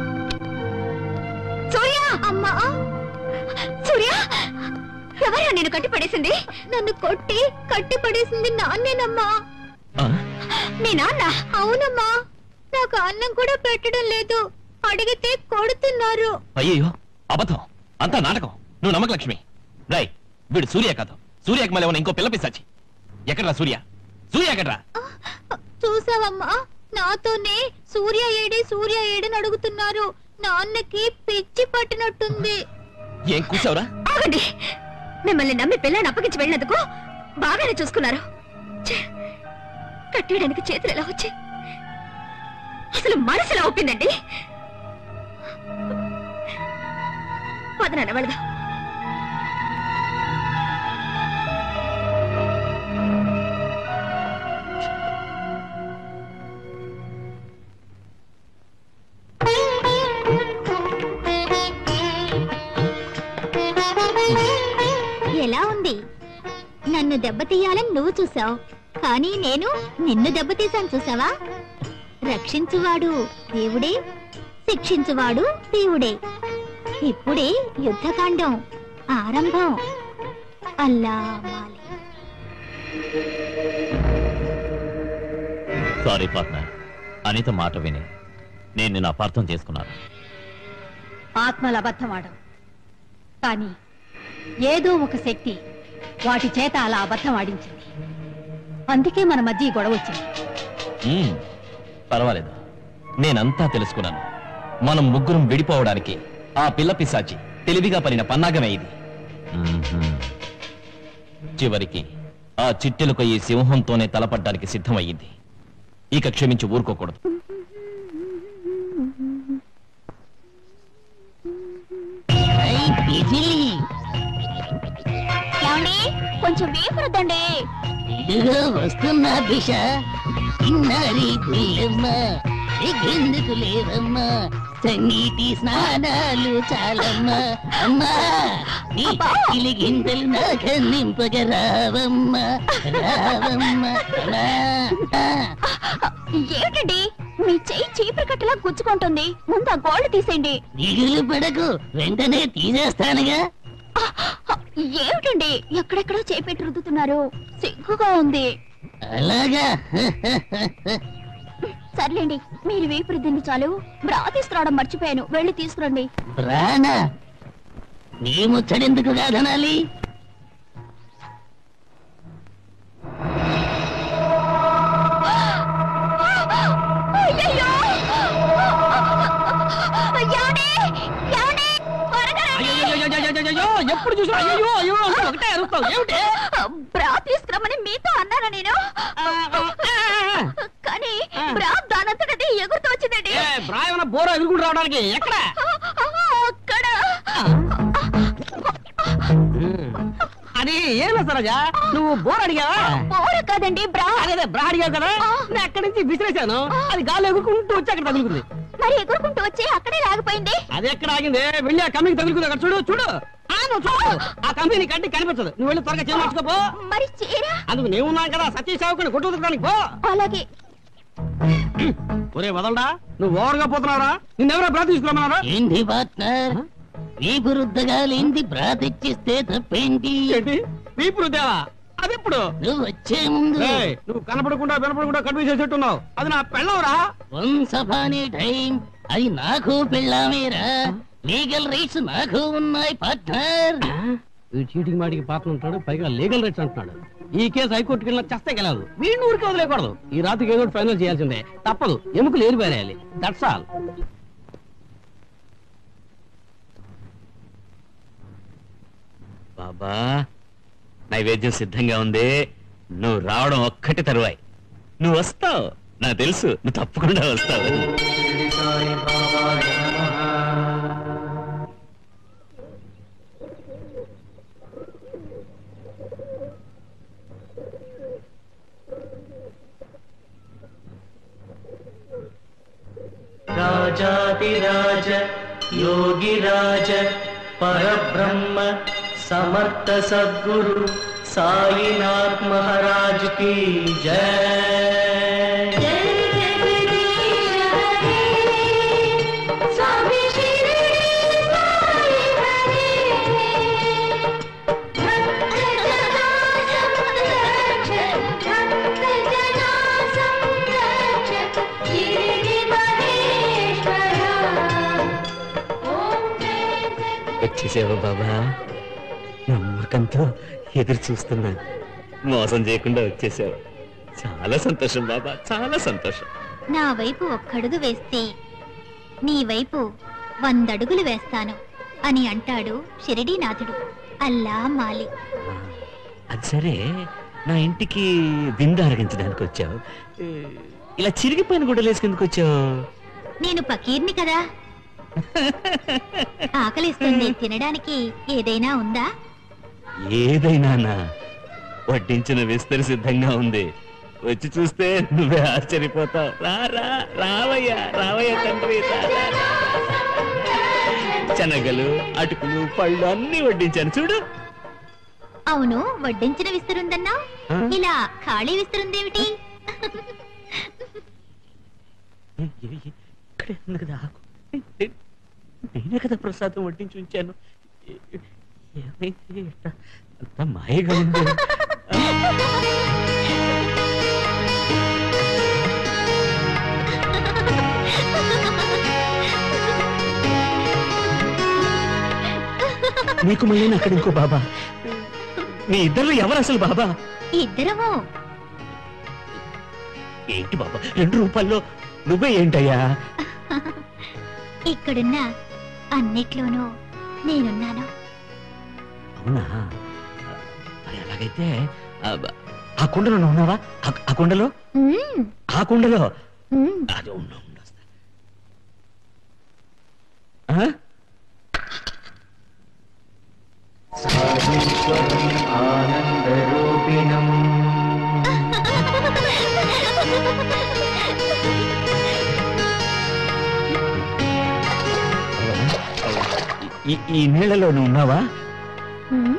సూర్య అమ్మా సూర్య ఎవరా నేను కట్టి పడేసింది నన్ను కొట్టి కట్టి పడేసింది నాన్నేనమ్మా ఆ, మీ నాన్న అవునమ్మా నాకు అన్నం కూడా పెట్టడం లేదు అడిగితే కొడుతున్నారు అయ్యో అబద్ధం అంతా నాటకం నువ్వు నమ్మక లక్ష్మి రై వీడు సూర్య కాదు సూర్యకి మళ్ళీ ఏమన్నా ఇంకో పిల్ల పిశాచి ఎక్కడ్రా సూర్య సూర్య ఎక్కడ్రా చూసావమ్మా నాతోనే సూర్య ఏడి సూర్య ఏడని అడుగుతున్నారు నాన్నకి పిచ్చి పట్టినట్టుంది ఏం కూర్చోవరా ఆగండి మిమ్మల్ని నమ్మి పిల్లని అప్పగించి వెళ్ళినందుకు బాగానే చూసుకున్నారు ఛే, కట్టేయడానికి చేతులు ఎలా వచ్చాయి అసలు మనసు ఎలా ఒప్పిందండి పదనాన్న వెళదాం ఎలా ఉంది నన్ను దెబ్బతీయాలని నువ్వు చూసావు కానీ నేను నిన్ను దెబ్బతీశాను చూసావా రక్షించువాడు దేవుడే శిక్షించువాడు దేవుడే ఇప్పుడే యుద్ధకాండం ఆరంభం అల్లా మాలి సారీ పార్ట్నర్ అనిత మాట విని నేను నిన్ను అపార్థం చేసుకున్నాను ఆత్మల అబద్ధమాడం కానీ ఏదో ఒక శక్తి వాటి చేత అలా అబద్ధం ఆడించింది అందుకే మన మధ్య ఈ గొడవ వచ్చింది మ్మ్, పర్వాలేదు నేనంతా తెలుసుకున్నాను మనం ముగ్గురం విడిపోవడానికి ఆ పిల్ల పిశాచి తెలివిగా పడిన పన్నాగమే ఇది చివరికి ఆ చిట్టెలకు ఈ సింహంతోనే తలపడ్డానికి సిద్ధమయ్యింది ఇక క్షమించి ఊరుకోకూడదు ఏమండి కొంచెం వేపురద్దండి ఇదిగో వస్తున్నా బిష చిన్నారి గుల్లమ్మ ఎగ్గెందుకు లేవమ్మా సంగీతి స్నానాలు చాలమ్మా అమ్మా నీ కక్కిలి గింతలు నాక నింపగ రావమ్మా రావమ్మా అమ్మా. ఏమిటండి మీ చెయ్యి చీపురు కట్టలా గుచ్చుకుంటుంది ముందు ఆ గోళ్ళు తీసేయండి దిగులు పడకు వెంటనే తీసేస్తానుగా ఏమిటండి ఎక్కడెక్కడో చేపెట్టి రుద్దుతున్నారు సిగ్గుగా ఉంది అలాగా సర్లేండి మీరు వేపు రుద్దింది చాలు బ్రా తీసుకురావడం మర్చిపోయాను వెళ్ళి తీసుకురండి రానా నీ ముచ్చడెందుకు కాదనాలి అయ్యయ్యో! ఏమండి? ఏమండి? త్వరగా రండి. అయ్యో ఎప్పుడు చూసినా అయ్యో అయ్యో అంటూ ఒకటే అరుస్తావు ఏమిటి బ్రా తీసుకురమ్మని మీతో అన్నానా నేను కానీ బ్రా దానంతటది ఎగురుతూ వచ్చిందండి ఏ, బ్రా ఏమైనా బోర ఎదుర్కొంటూ రావడానికి ఎక్కడ అక్కడ అది ఏం సరోజా నువ్వు బోర్ అడిగావా బోర కాదండి బ్రా అదే బ్రా అడిగావు కదా నేను అక్కడి నుంచి విసిరేశాను అది గాలి ఎగురుకుంటూ వచ్చి అక్కడ తగులుకుంది మరి ఎగురుకుంటూ వచ్చి అక్కడే లాగిపోయింది అది ఎక్కడ ఆగింది వెళ్ళి ఆ కంపెనీకి తగులుకుంది అక్కడ చూడు చూడు ఆ, నువ్వు చూడు ఆ కంపెనీ కంటి కనిపించదు నువ్వు వెళ్ళి త్వరగా చేయించుకోపో మరి చీర అందుకు నేను ఉన్నాను కదా సతీష్ సేవకుని కొట్టు ఉతకడానికి పో అలాగే ఒరే వదలడా నువ్వు ఓవర్గా పోతున్నారా నిన్నెవరో బ్రా తీసుకురమ్మన్నారా ఏంటి పార్ట్నర్ వీపు రుద్దగా లేంది బ్రా తెచ్చిస్తే తప్పేంటి ఏంటి వీపు రుద్దావా అది ఇప్పుడు నువ్వు వచ్చే ముందు ఏయ్, నువ్వు కనపడకుండా వినపడకుండా కన్ఫ్యూజ్ చేసేట్టున్నావు అది నా పెళ్ళవరా వన్స్ అపాన్ ఏ టైం అది నాకు పెళ్ళామేరా లీగల్ రైట్స్ నాకు ఉన్నాయి పార్ట్నర్ వీడు చీటికి మాటికి పాత్ర ఉంటాడు పైగా లీగల్ రైట్స్ అంటున్నాడు ఈ కేసు హైకోర్టుకి వెళ్ళినా చస్తే గెలదు వీడిని ఊరికి వదిలేకూడదు ఈ రాత్రికి ఏదో ఒకటి ఫైనల్ చేయాల్సిందే తప్పదు ఎముకలు ఏరి పారేయాలి దట్స్ ఆల్ బాబా నైవేద్యం సిద్ధంగా ఉంది నువ్వు రావడం ఒక్కటి తరువాయి నువ్వు వస్తావు నాకు తెలుసు నువ్వు తప్పకుండా వస్తావు राजाधिराज योगिराज परब्रह्म समर्थ सद्गुरु साईनाथ महाराज की जय వచ్చేసావు బాబా నమ్మకంతో ఎదురు చూస్తున్నా మోసం చేయకుండా వచ్చేసావు చాలా సంతోషం బాబా చాలా సంతోషం నా వైపు ఒక్కడుగు వేస్తే నీ వైపు వందడుగులు వేస్తాను అని అంటాడు షిరిడీనాథుడు అల్లా మాలి అది సరే నా ఇంటికి విందు అరగించడానికి వచ్చావు ఏ, ఇలా చిరిగిపోయిన గుడ్డలు వేసుకెందుకు వచ్చావు నేను పకీర్ని కదా ఆకలిస్తుంది తినడానికి ఏదైనా ఉందా ఏదైనా వడ్డించిన విస్తరి సిద్ధంగా ఉంది వచ్చి చూస్తే నువ్వే ఆశ్చర్యపోతావు రా రా రావయ్యా రావయ్య తండ్రి రా, రా, రా. శనగలు అటుకులు పళ్ళు అన్ని వడ్డించాను చూడు అవును వడ్డించిన విస్తరుందన్నా ఆ? ఇలా ఖాళీ విస్తరుందేమిటి ఏ, ఏ, ఏ, ఇక్కడే ఉంది కదా ఆకు నే- నేనే కదా ప్రసాదం వడ్డించి ఉంచాను ఏ- ఏమైంది ఎట్ట? అంతా మాయగా ఉంది నీకు మళ్ళీ అక్కడ ఇంకో బాబా మీ ఇద్దరు ఎవరు అసలు బాబా ఇద్దరము ఏంటి బాబా రెండు రూపాయల్లో నువ్వే ఏంటయ్యా ఇక్కడున్న అన్నిట్లోనూ నేనున్నాను అవునా మరి అలాగైతే ఆ, ఆ కుండలో నువ్వు ఉన్నావా ఆ- ఆ కుండలో మ్మ్, ఆ కుండలో మ్మ్. అది ఉండు ఉండు, వస్తా. ఆ? आनन्दरूपिणम् ఈ- ఈ నీళ్ళలో నువ్వు ఉన్నావా మ్మ్.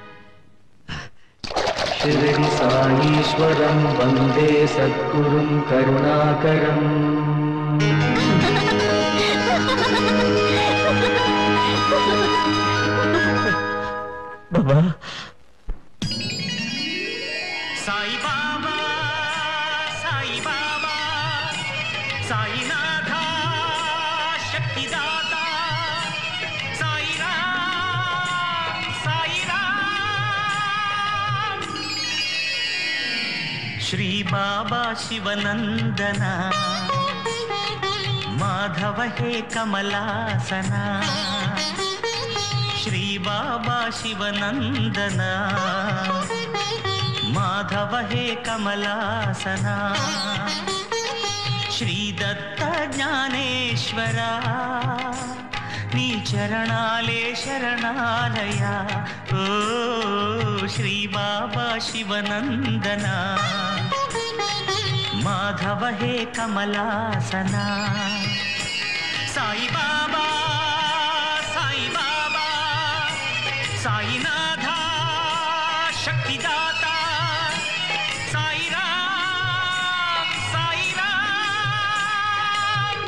शिरडि साईश्वरं वन्दे सद्गुरुं करुणाकरम् బాబా సాయి బాబా సాయి బాబా శ్రీ బాబా శివనందన మాధవ హే కమలాసన శ్రీ బాబా శివనందన మాధవ హే కమలాసన శ్రీ దత్త జ్ఞానేశ్వర నీ చరణాలే శరణాలయ ఓ శ్రీ బాబా శివనందన మాధవ హే కమలాసన సాయి బాబా సాయి బాబా సాయినాథ శక్తిదాత సాయి రామ్ సాయి రామ్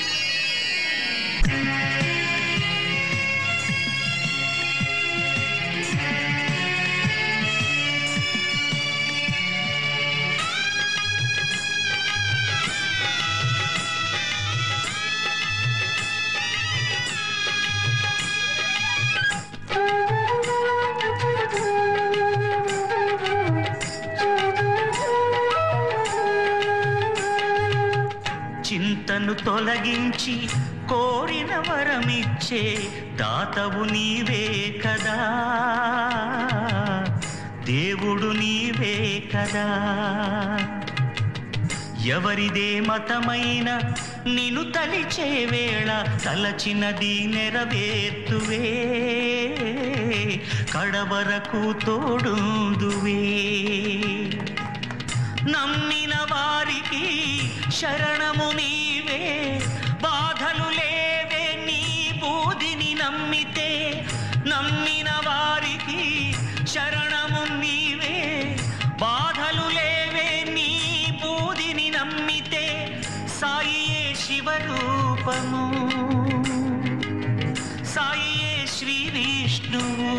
చింతను తొలగించి కోరిన వరమిచ్చే దాతవు నీవే కదా దేవుడు నీవే కదా ఎవరిదే మతమైన నిన్ను తలిచే వేళ తలచినది నెరవేర్తువే కడవరకు తోడుందువే నమ్మిన వారికి శరణము నీవే బాధలు లేవే నీ బూదిని నమ్మితే నమ్మిన వారికి శరణము నీవే బాధలు లేవే నీ బూదిని నమ్మితే సాయియే శివరూపము సాయియే శ్రీ విష్ణువు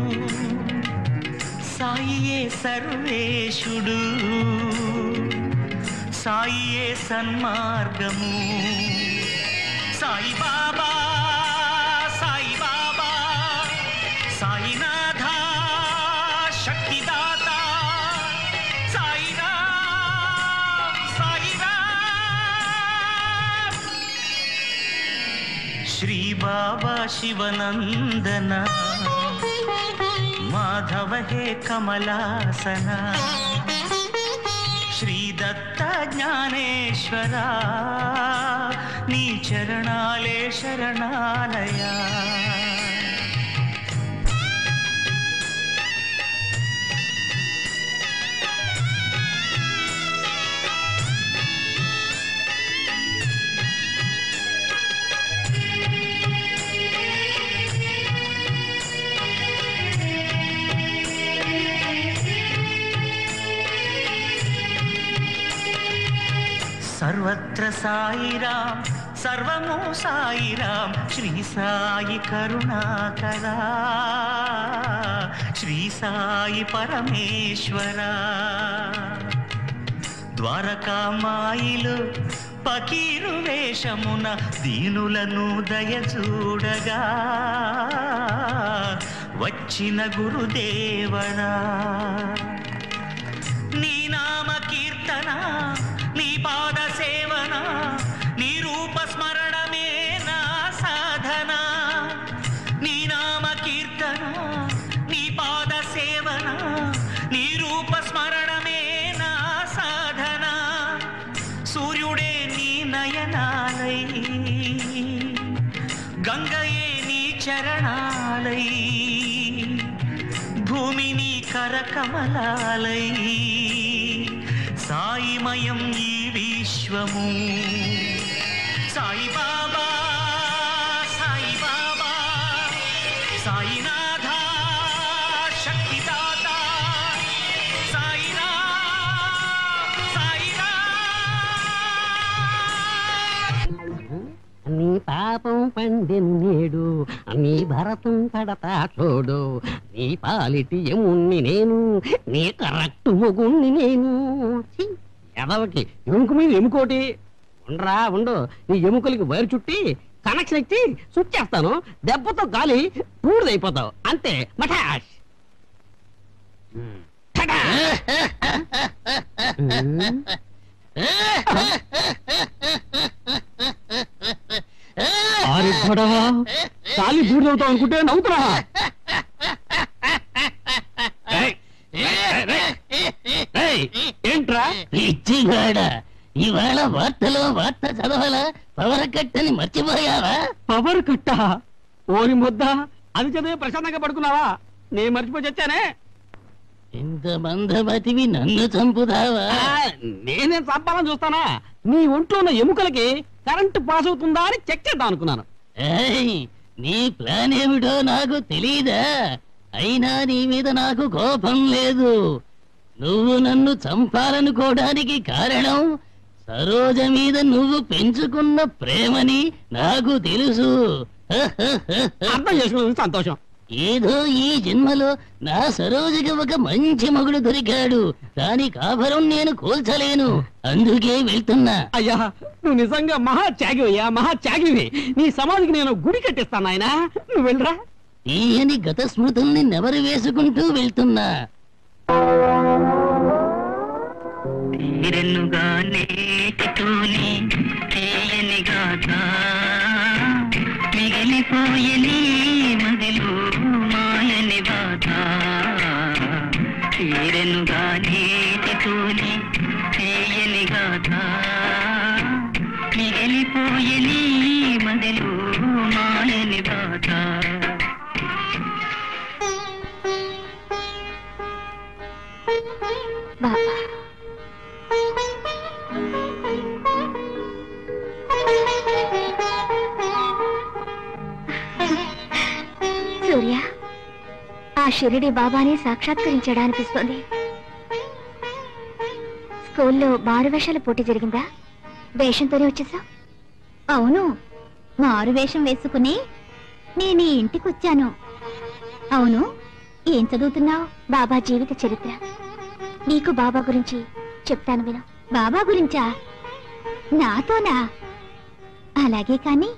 సాయియే సర్వేశుడు సాయియే సన్మార్గము సాయి బాబా సాయి బాబా సాయినాథ శక్తిదాత సాయి రామ్ సాయి రామ్ శ్రీ బాబా శివనందన మాధవ హే కమలాసన శ్రీ దత్త జ్ఞానేశ్వర నీ చరణాలే శరణాలయ సర్వత్ర సాయిరాం సర్వము సాయిరాం శ్రీ సాయి కరుణాకరా శ్రీ సాయి పరమేశ్వర ద్వారకామాయిలు పకీరు వేషమున దీనులను దయచూడగా వచ్చిన గురుదేవరా నీ నామ కీర్తన నీ పాద సేవన నీ రూప స్మరణమే నా సాధన నీ నామ కీర్తన నీ పాద సేవన నీ రూప స్మరణమే నా సాధన సూర్యుడే నీ నయనాలై గంగయే నీ చరణాలై భూమిని కరకమలాలై సాయిమయం ఈ విశ్వము సాయి బాబా సాయి బాబా సాయినాథ శక్తిదాత సాయి రామ్ సాయి నీ పాపం పండెను నేడు నీ భరతం కడతా చూడు నీ పాలిటి ఎముణ్ణి నేను నీ కరెక్ట్ మొగుణ్ణి నేను ఛీ, ఎదవకి ఎముక మీద ఎముకోటి ఉండరా ఉండు నీ ఎముకలకి వైరు చుట్టి కనెక్షన్ ఇచ్చి స్విచ్ చేస్తాను దెబ్బతో గాలి పూర్దైపోతావు అంతే మఠాష్ టడా! ఆరి గొడవ కాలి దూడవుతావు అనుకుంటే నవ్వుతున్నా ఏంట్రా పిచ్చిగాడ ఇవాళ వార్తలో వార్త చదవాలా పవర్ కట్టని మర్చిపోయావా పవర్ కట్ట ఓరి ముద్ద అది చదివే ప్రశాంతంగా పడుకున్నావా నేను మర్చిపోయి వచ్చానే ఇంత మందమతివి నన్ను చంపుతావా నేనేం చంపాలని చూస్తానా నీ ఒంట్లో ఉన్న ఎముకలకి కరెంట్ పాస్ అవుతుందా అని చెక్ చేద్దాం అనుకున్నాను ఏయ్, నీ ప్లాన్ ఏమిటో నాకు తెలీదా అయినా నీ మీద నాకు కోపం లేదు నువ్వు నన్ను చంపాలనుకోవడానికి కారణం సరోజ మీద నువ్వు పెంచుకున్న ప్రేమని నాకు తెలుసు అర్థం చేసుకున్నందుకు సంతోషం ఏదో ఈ జన్మలో నా సరోజకి ఒక మంచి మగుడు దొరికాడు దాని కాపురం నేను కోల్చలేను అందుకే వెళ్తున్నా అయ్యా నువ్వు నిజంగా మహా త్యాగివయ్యా మహా త్యాగివి నీ సమాధికి నేను గుడి కట్టిస్తాను ఆయన నువ్వు వెళ్ళరా తీయని గత స్మృతుల్ని నెవరు వేసుకుంటూ వెళ్తున్నా తీరెన్నుగా నేటితోనే చేయని గాథ మిగిలిపోయని మదిలో మాయని బాధ తీరెన్నుగా నేటితోనే చేయని గాథ మిగిలిపోయని మదిలో మాయని బాధ బాబా సూర్య ఆ షిరిడి బాబాని సాక్షాత్కరించాడా అనిపిస్తోంది స్కూల్లో మారు వేషాల పోటీ జరిగిందా వేషంతోనే వచ్చేసా అవును మారు వేషం వేసుకుని నేను ఈ ఇంటికి వచ్చాను అవును ఏం చదువుతున్నావు బాబా జీవిత చరిత్ర నీకు బాబా గురించి చెప్తాను విను బాబా గురించా నాతోనా అలాగే కానీ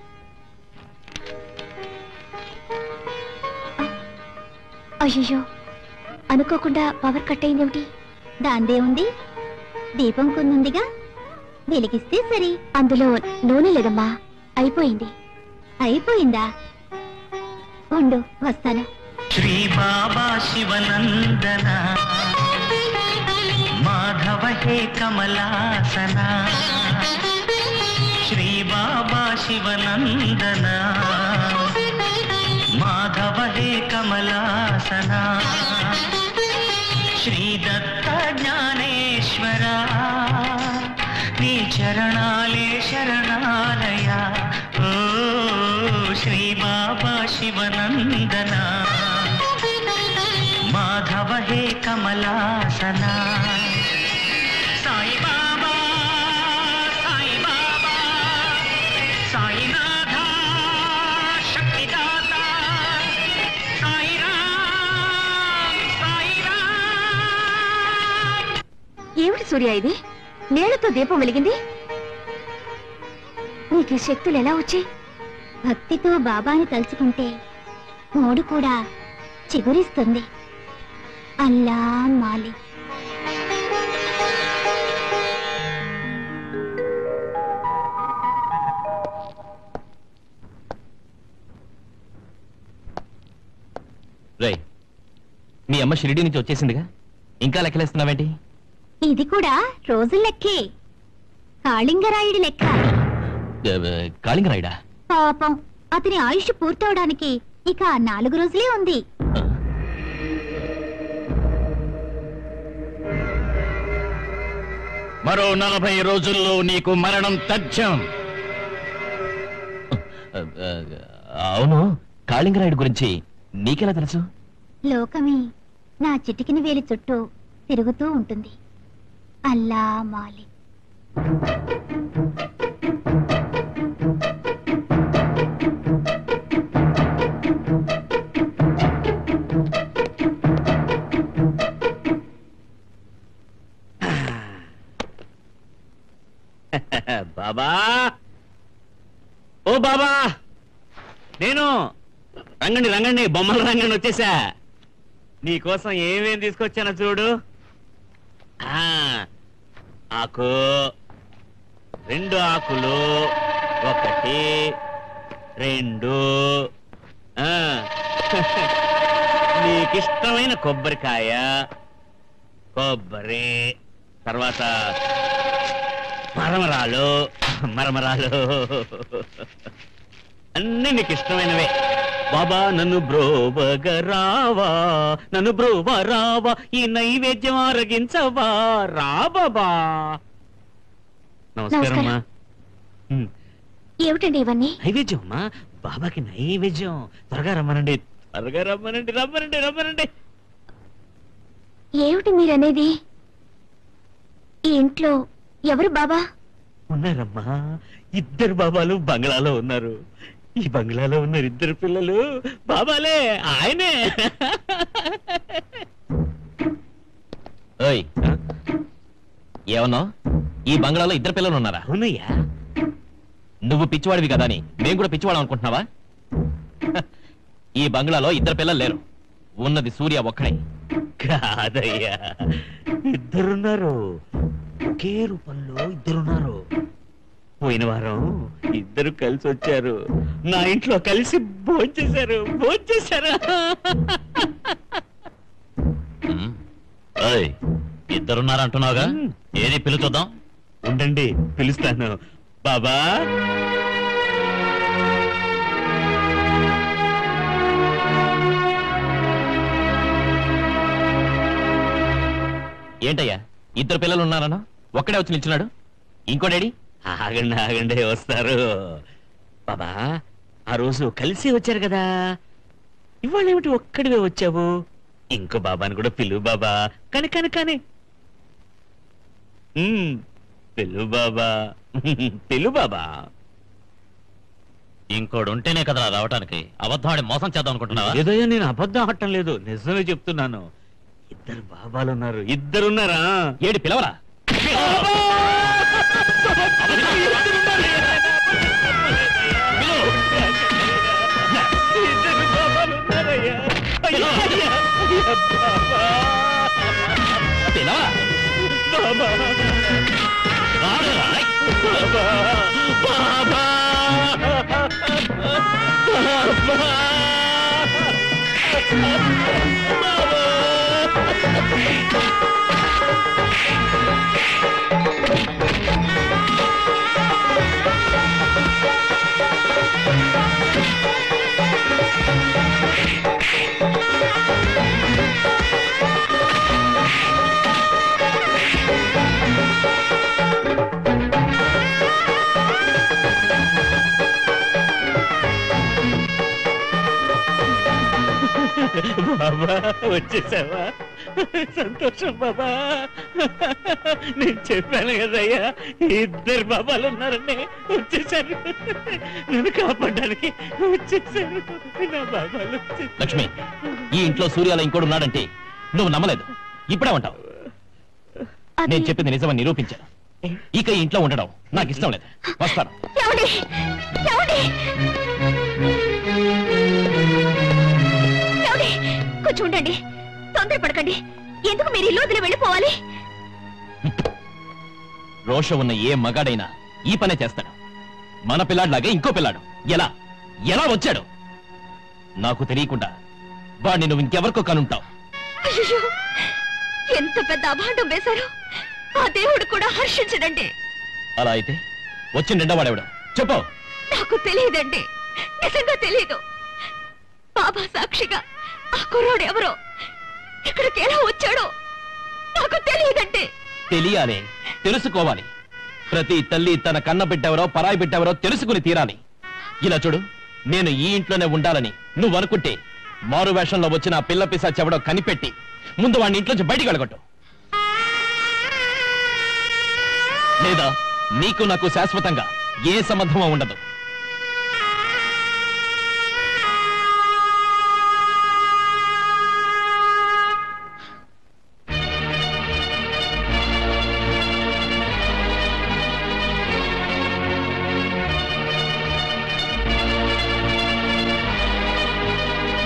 అయ్యో అనుకోకుండా పవర్ కట్ అయిందేమిటి దాందే ఉంది దీపం కొన్నుందిగా వెలిగిస్తే సరి అందులో నూనె లేదమ్మా అయిపోయింది అయిపోయిందా ఉండు వస్తాను శ్రీ బాబా శివనందన మాధవ హే కమలాసన శ్రీ బాబా శివనందన మాధవ హే కమలాసన శ్రీ దత్త జ్ఞానేశ్వర నీ చరణాలే శరణాలయ ఓ శ్రీ బాబా శివనందన మాధవ హే కమలాసన సాయి బాబా సాయి బాబా సాయినాథ శక్తిదాత సాయి రామ్ సాయి రామ్ ఏమిటి సూర్య ఇది నీళ్లతో దీపం వెలిగింది నీకు ఈ శక్తులు ఎలా వచ్చాయి భక్తితో బాబాని తలుచుకుంటే మూడు కూడా చిగురిస్తుంది అల్లా మాలి రే మీ అమ్మ షిరిడి నుంచి వచ్చేసిందిగా ఇంకా లెక్కలేస్తున్నావేంటి ఇది కూడా రోజుల లెక్కే కాళింగరాయుడి లెక్క కాళింగరాయుడా పాపం అతని ఆయుష్ పూర్తవడానికి ఇక నాలుగు రోజులే ఉంది మరో నలభై రోజుల్లో నీకు మరణం తథ్యం అవును కాళింగరాయుడు గురించి నీకెలా తెలుసు లోకమే నా చిటికిన వేలి చుట్టూ తిరుగుతూ ఉంటుంది అల్లా మాలి బాబా ఓ బాబా నేను రంగండి రంగండి బొమ్మల రంగండి వచ్చేసా నీకోసం ఏమేం తీసుకొచ్చానో చూడు ఆ, ఆకు రెండు ఆకులు ఒకటి రెండు ఆ, నీకిష్టమైన కొబ్బరికాయ కొబ్బరి తర్వాత మరమరాలు మరమరాలు అన్ని నీకు ఇష్టమైనవే బాబా నన్ను బ్రోవగరావా నన్ను బ్రోవ రావా ఈ నైవేద్యం ఆరగించవా రా బాబా నమస్కారమ్మా ఉమ్, ఏమిటండి ఇవన్నీ నైవేద్యం అమ్మా బాబాకి నైవేద్యం త్వరగా రమ్మనండి త్వరగా రమ్మనండి రమ్మనండి రమ్మనండి ఏమిటి మీరనేది ఈ ఇంట్లో ఎవరు బాబా ఉన్నారమ్మా ఇద్దరు బాబాలు బంగ్లాలో ఉన్నారు ఈ బంగ్లాలో ఉన్నారు ఇద్దరు పిల్లలు బాబాలే ఆయనే ఓయ్ ఏమన్నావు ఈ బంగ్లాలో ఇద్దరు పిల్లలు ఉన్నారా అవునయ్యా నువ్వు పిచ్చివాడివి కదా అని మేము కూడా పిచ్చివాడు అనుకుంటున్నావా హ, ఈ బంగ్లాలో ఇద్దరు పిల్లలు లేరు ఉన్నది సూర్య ఒక్కడే కాదయ్యా ఇద్దరున్నారు ఒకే రూపంలో ఇద్దరున్నారు పోయిన వారం ఇద్దరు కలిసి వచ్చారు నా ఇంట్లో కలిసి భోంచేశారు భోంచేశారు ఉమ్. ఓయ్, ఇద్దరున్నారంటున్నావుగా ఏది పిలు చూద్దాం ఉండండి పిలుస్తాను బాబా ఏంటయ్యా ఇద్దరు పిల్లలు ఉన్నారనా ఒక్కడే వచ్చి నిల్చున్నాడు ఇంకోడేడి ఆగండి ఆగండి వస్తారు బాబా ఆ రోజు కలిసి వచ్చారు కదా ఇవాళ ఏమిటి ఒక్కడివే వచ్చావు ఇంకో బాబాని కూడా పిలువు బాబా కాని కాని కాని ఉమ్, పిలువు బాబా పిలువు బాబా ఇంకోడు ఉంటేనే కదరా రావటానికి అబద్ధం ఆడి మోసం చేద్దాం అనుకుంటున్నావా ఏదో నేను అబద్ధం ఆడటం లేదు నిజమే చెప్తున్నాను ఇద్దరు బాబాలు ఉన్నారు ఇద్దరున్నారా ఏడి పిలవరా ఇద్దరు బాబాలు ఉన్నారయ్యా అయ్యా, అయ్యా, అయ్యా, బాబా పిలవరా బాబా రాడురా, రేయ్. బాబా బాబా బాబా బాబా వచ్చేసావా సంతోషం బాబా నేను చెప్పాను కదయ్యా ఇద్దరు బాబాలు ఉన్నారని వచ్చేసారు నన్ను కాపాడడానికి వచ్చేసారు నా బాబాలు వచ్చేసారు. లక్ష్మి ఈ ఇంట్లో సూర్యాల ఇంకోడు ఉన్నాడంటే నువ్వు నమ్మలేదు ఇప్పుడే ఉంటావు అది నేను చెప్పింది నిజమని నిరూపించాను ఇక ఈ ఇంట్లో ఉండడం నాకు ఇష్టం లేదు వస్తాను ఏమండి ఏమండి ఏమండి కొంచెం ఉండండి తొందరపడకండి ఎందుకు మీరు ఇల్లు వదిలి వెళ్ళిపోవాలి రోషం ఉన్న ఏ మగాడైనా ఈ పనే చేస్తాడు మన పిల్లాడిలాగే ఇంకో పిల్లాడు ఎలా ఎలా వచ్చాడు నాకు తెలియకుండా వాడిని నువ్వు ఇంకెవరికో కనుంటావు అయ్యో ఎంత పెద్ద అభాండం వేశారు ఆ దేవుడు కూడా హర్షించడండి అలా అయితే వచ్చిన రెండో వాడేవాడు చెప్పు నాకు తెలియదండి నిజంగా తెలియదు బాబా సాక్షిగా ఆ కుర్రోడు ఎవరో ఇక్కడికి ఎలా వచ్చాడో నాకు తెలియదండి తెలియాలి తెలుసుకోవాలి ప్రతి తల్లి తన కన్న బిడ్డెవరో పరాయి బిడ్డెవరో తెలుసుకుని తీరాలి ఇలా చూడు నేను ఈ ఇంట్లోనే ఉండాలని నువ్వు అనుకుంటే మారు వేషంలో వచ్చిన ఆ పిల్ల పిసా చెవడో కనిపెట్టి ముందు వాడిని ఇంట్లోంచి బయటికి వెళ్ళగొట్టు లేదా నీకు నాకు శాశ్వతంగా ఏ సంబంధమో ఉండదు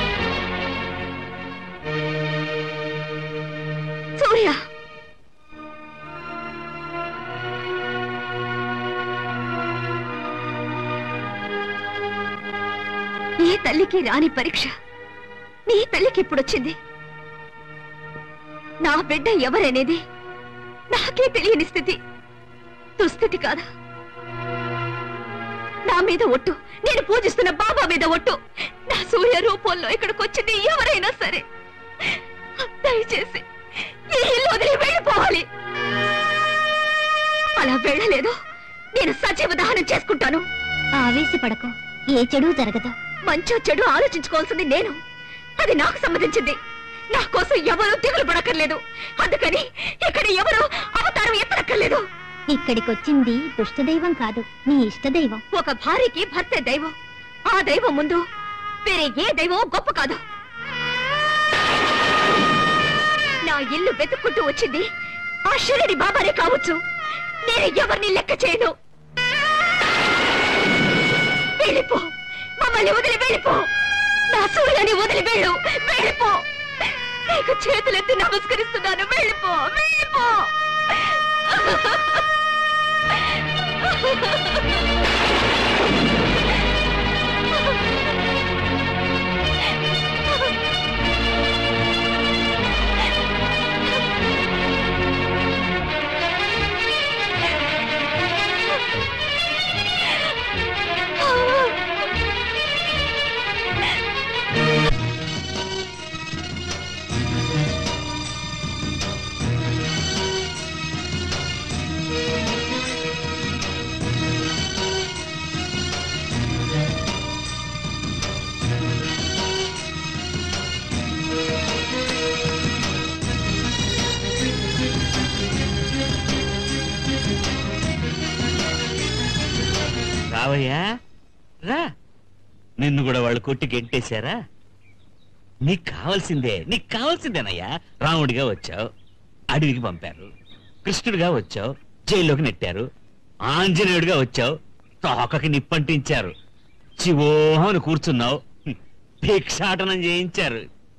సూర్య తల్లికి రాని పరీక్ష నీ తల్లికి ఇప్పుడొచ్చింది నా బిడ్డ ఎవరనేది నాకే తెలియని స్థితి దుస్థితి కాదా నా మీద ఒట్టు నేను పూజిస్తున్న బాబా మీద ఒట్టు నా సూర్య రూపంలో ఇక్కడికి వచ్చింది ఎవరైనా సరే దయచేసి ఈ ఇల్లు వదిలి వెళ్ళిపోవాలి అలా వెళ్ళలేదు నేను సజీవ దహనం చేసుకుంటాను ఆవేశపడకు ఏ చెడు జరగదు మంచో చెడు ఆలోచించుకోవాల్సింది నేను అది నాకు సంబంధించింది నా కోసం ఎవరు దిగులు పడక్కర్లేదు అందుకని ఇక్కడ ఎవరు అవతారం ఎత్తనక్కర్లేదు ఇక్కడికొచ్చింది దుష్టదైవం కాదు నీ ఇష్టదైవం ఒక భార్యకి భర్తే దైవం ఆ దైవం ముందు వేరే ఏ దైవం గొప్ప కాదు నా ఇల్లు వెతుక్కుంటూ వచ్చింది ఆ షిరిడి బాబానే కావచ్చు నేను ఎవరిని లెక్క చేయను వెళ్ళిపో మమ్మల్ని వదిలి వెళ్ళిపో నా సూర్యాన్ని వదిలి వెళ్ళు వెళ్ళిపో నీకు చేతులెత్తి నమస్కరిస్తున్నాను వెళ్ళిపో వెళ్ళిపో రావయ్యా రా నిన్ను కూడా వాళ్ళు కొట్టి గెంటేశారా నీకు కావాల్సిందే నీకు కావాల్సిందేనయ్యా రాముడిగా వచ్చావు అడవికి పంపారు కృష్ణుడిగా వచ్చావు జైల్లోకి నెట్టారు ఆంజనేయుడిగా వచ్చావు తోకకి నిప్పంటించారు శివోహని కూర్చున్నావు భిక్షాటనం చేయించారు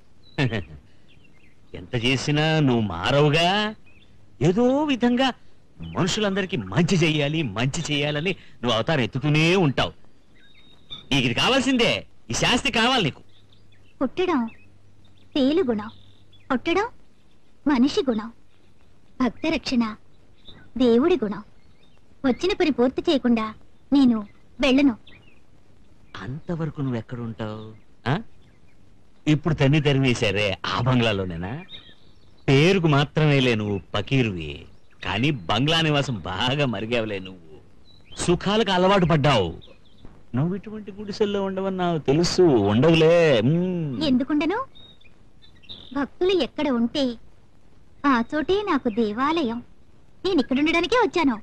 ఎంత చేసినా నువ్వు మారవుగా ఏదో విధంగా మనుషులందరికీ మంచి చెయ్యాలి మంచి చెయ్యాలని నువ్వు అవతారం ఎత్తుతూనే ఉంటావు నీకు ఇది కావాల్సిందే ఈ శాస్తి కావాలి నీకు పుట్టడం తేలు గుణం పుట్టడం మనిషి గుణం భక్త రక్షణ దేవుడి గుణం వచ్చిన పని పూర్తి చేయకుండా నేను వెళ్ళను అంతవరకు నువ్వు ఎక్కడుంటావు ఆ? ఇప్పుడు తన్ని తరిమేశారే ఆ బంగ్లాలోనేనా పేరుకు మాత్రమేలే నువ్వు పకీరువి కానీ బంగ్లా నివాసం బాగా మరిగావులే నువ్వు సుఖాలకు అలవాటు పడ్డావు నువ్వు ఇటువంటి గుడిసెల్లో ఉండవని నాకు తెలుసు ఉండవులే మ్మ్. ఎందుకుండను భక్తులు ఎక్కడ ఉంటే ఆ చోటే నాకు దేవాలయం నేను ఇక్కడ ఉండడానికే వచ్చాను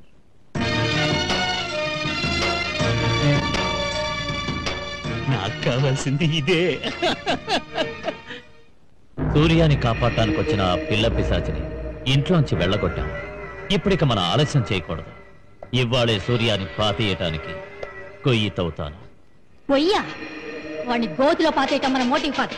నాకు కావాల్సింది ఇదే సూర్యాన్ని కాపాడటానికి వచ్చిన ఆ పిల్ల పిశాచిని ఇంట్లోంచి వెళ్ళగొట్టాం ఇప్పుడిక మన ఆలస్యం చేయకూడదు ఇవాళే సూర్యాన్ని పాతేయటానికి కొయ్యి తవ్వుతాను పొయ్యా వాడిని గోతిలో పాతేయటం మన మోటివ్ కాదు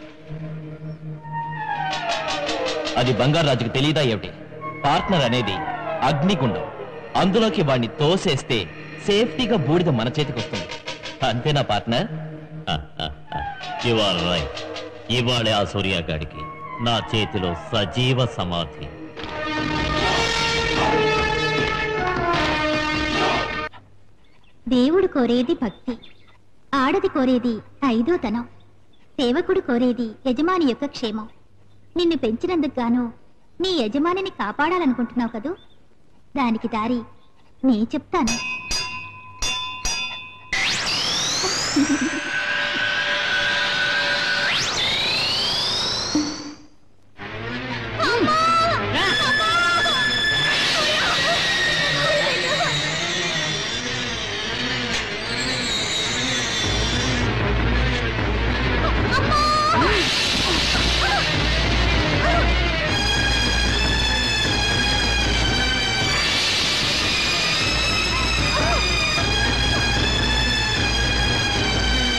అది బంగారాజుకు తెలియదా ఏమిటి పార్ట్నర్ అనేది అగ్నిగుండం అందులోకి వాణ్ణి తోసేస్తే సేఫ్టీగా బూడిద మన చేతికి వస్తుంది అంతేనా పార్ట్నర్ ఇవాళ రైట్ ఇవాళే ఆ సూర్యాగాడికి నా చేతిలో సజీవ సమాధి దేవుడు కోరేది భక్తి ఆడది కోరేది ఐదోతనం సేవకుడు కోరేది యజమాని యొక్క క్షేమం నిన్ను పెంచినందుకు గాను నీ యజమానిని కాపాడాలనుకుంటున్నావు కదూ దానికి దారి నీ చెప్తాను ఆ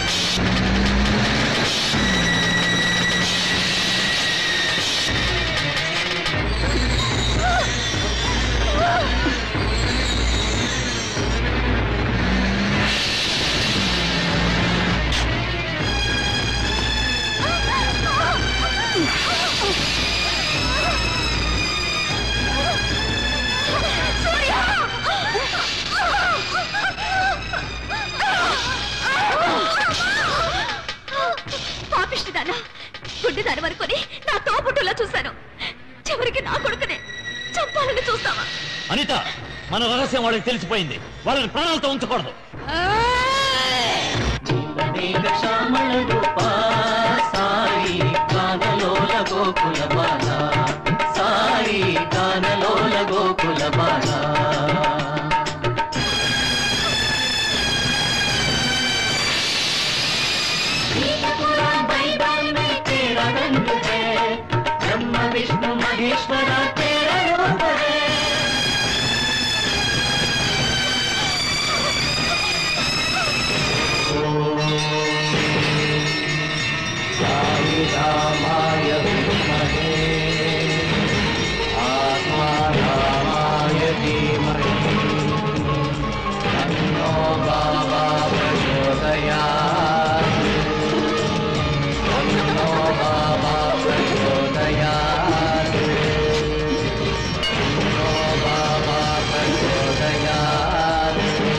గుడ్డి దాని వరకొని నా తోపుట్టులా చూశాను చివరికి నా కొడుకునే చంపాలని చూస్తావా అనిత మన రహస్యం వాళ్ళకి తెలిసిపోయింది వాళ్ళని ప్రాణాలతో ఉంచకూడదు సాయి కానలోల గోకుల బాల సాయి కానలోల గోకుల బాల तेरा रंग है ब्रह्म विष्णु महेश्वरा तेरा रूप है साई रामाय विद्महे आत्मा रामाय धीमहि तन्नो बाबा प्रचोदयात् तन्नो बाबा प्रचोदयात् तन्नो बाबा प्रचोदयात्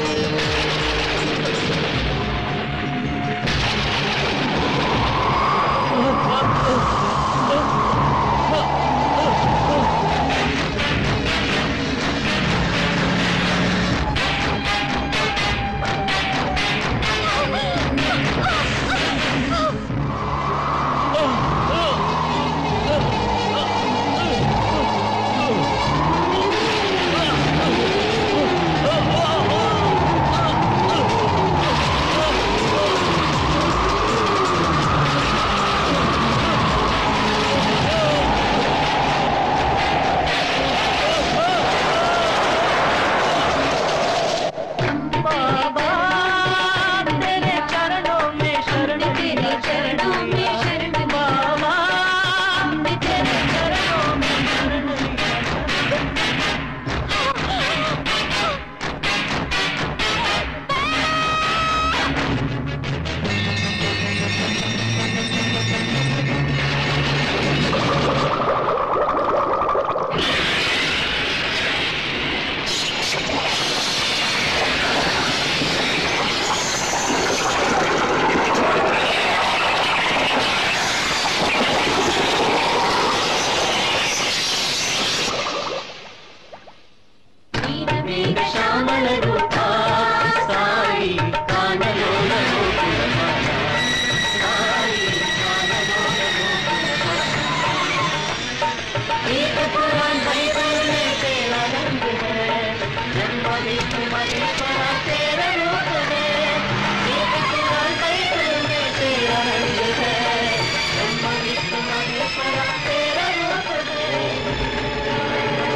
बाबा तेरे चरणों में शरण तेरे चरणों में शरण बाबा तेरे चरणों में शरण శ్యామల రూప సాయి కానలోల గోకుల బాల సాయి కానలోల గోకుల బాల एक पुराण बाइबल में तेरा रंग है जन्म विष्णु महेश्वरा तेरा रूप है एक पुराण बाइबल में तेरा रंग है जन्म विष्णु महेश्वरा तेरा रूप है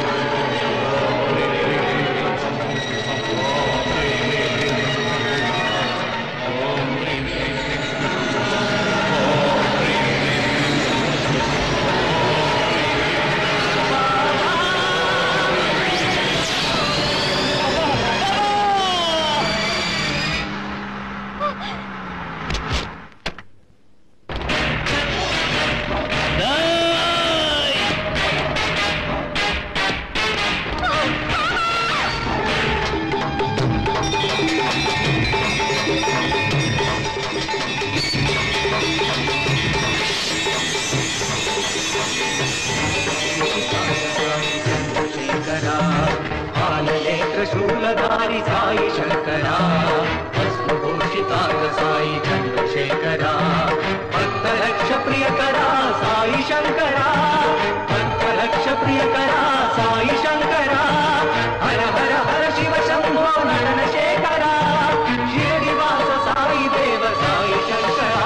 శంకరా పాలనేత్ర శూలధారి సాయి శంకరా భస్మభూషితాంగ సాయి చంద్రశేఖరా భక్తరక్ష ప్రియకరా సాయి శంకరా భక్తరక్ష ప్రియకరా సాయి శంకరా హర హర హర శివ శంభో నడన శేఖరా శిరనివాస సాయి దేవ సాయి శంకరా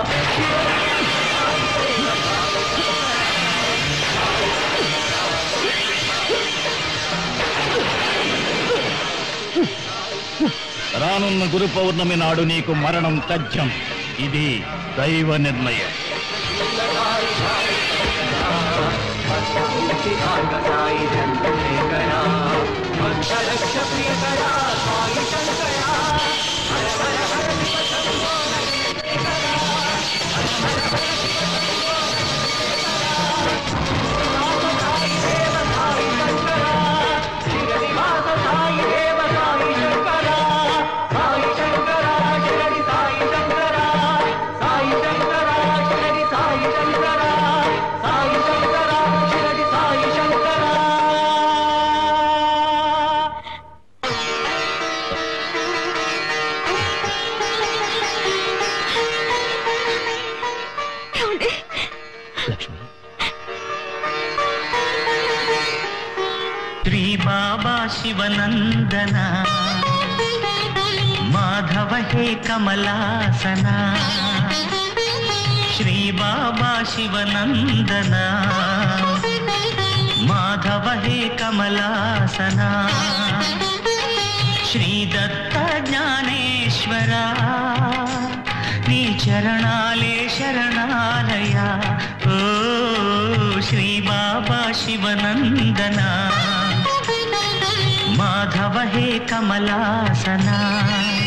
రానున్న గురు పౌర్ణమి నాడు నీకు మరణం తథ్యం ఇది దైవ నిర్ణయం భక్తభూషితాంగ సాయి చంద్రశేఖరా భక్తరక్ష ప్రియకరా సాయి శంకరా హర హర హర శివ శంభో శ్రీనివాస సాయి దేవ సాయి శంకరా సాయి శంకరా శిరడి సాయి శంకరా సాయి శంకరా శిరడి సాయి శంకరా శివనందన మాధవ హే కమలాసన శ్రీ బాబా శివనందన మాధవ హే కమలాసన శ్రీ దత్త జ్ఞానేశ్వర నీ చరణాలే శరణాలయ ఓ శ్రీ బాబా శివనందన మాధవ హే కమలాసనా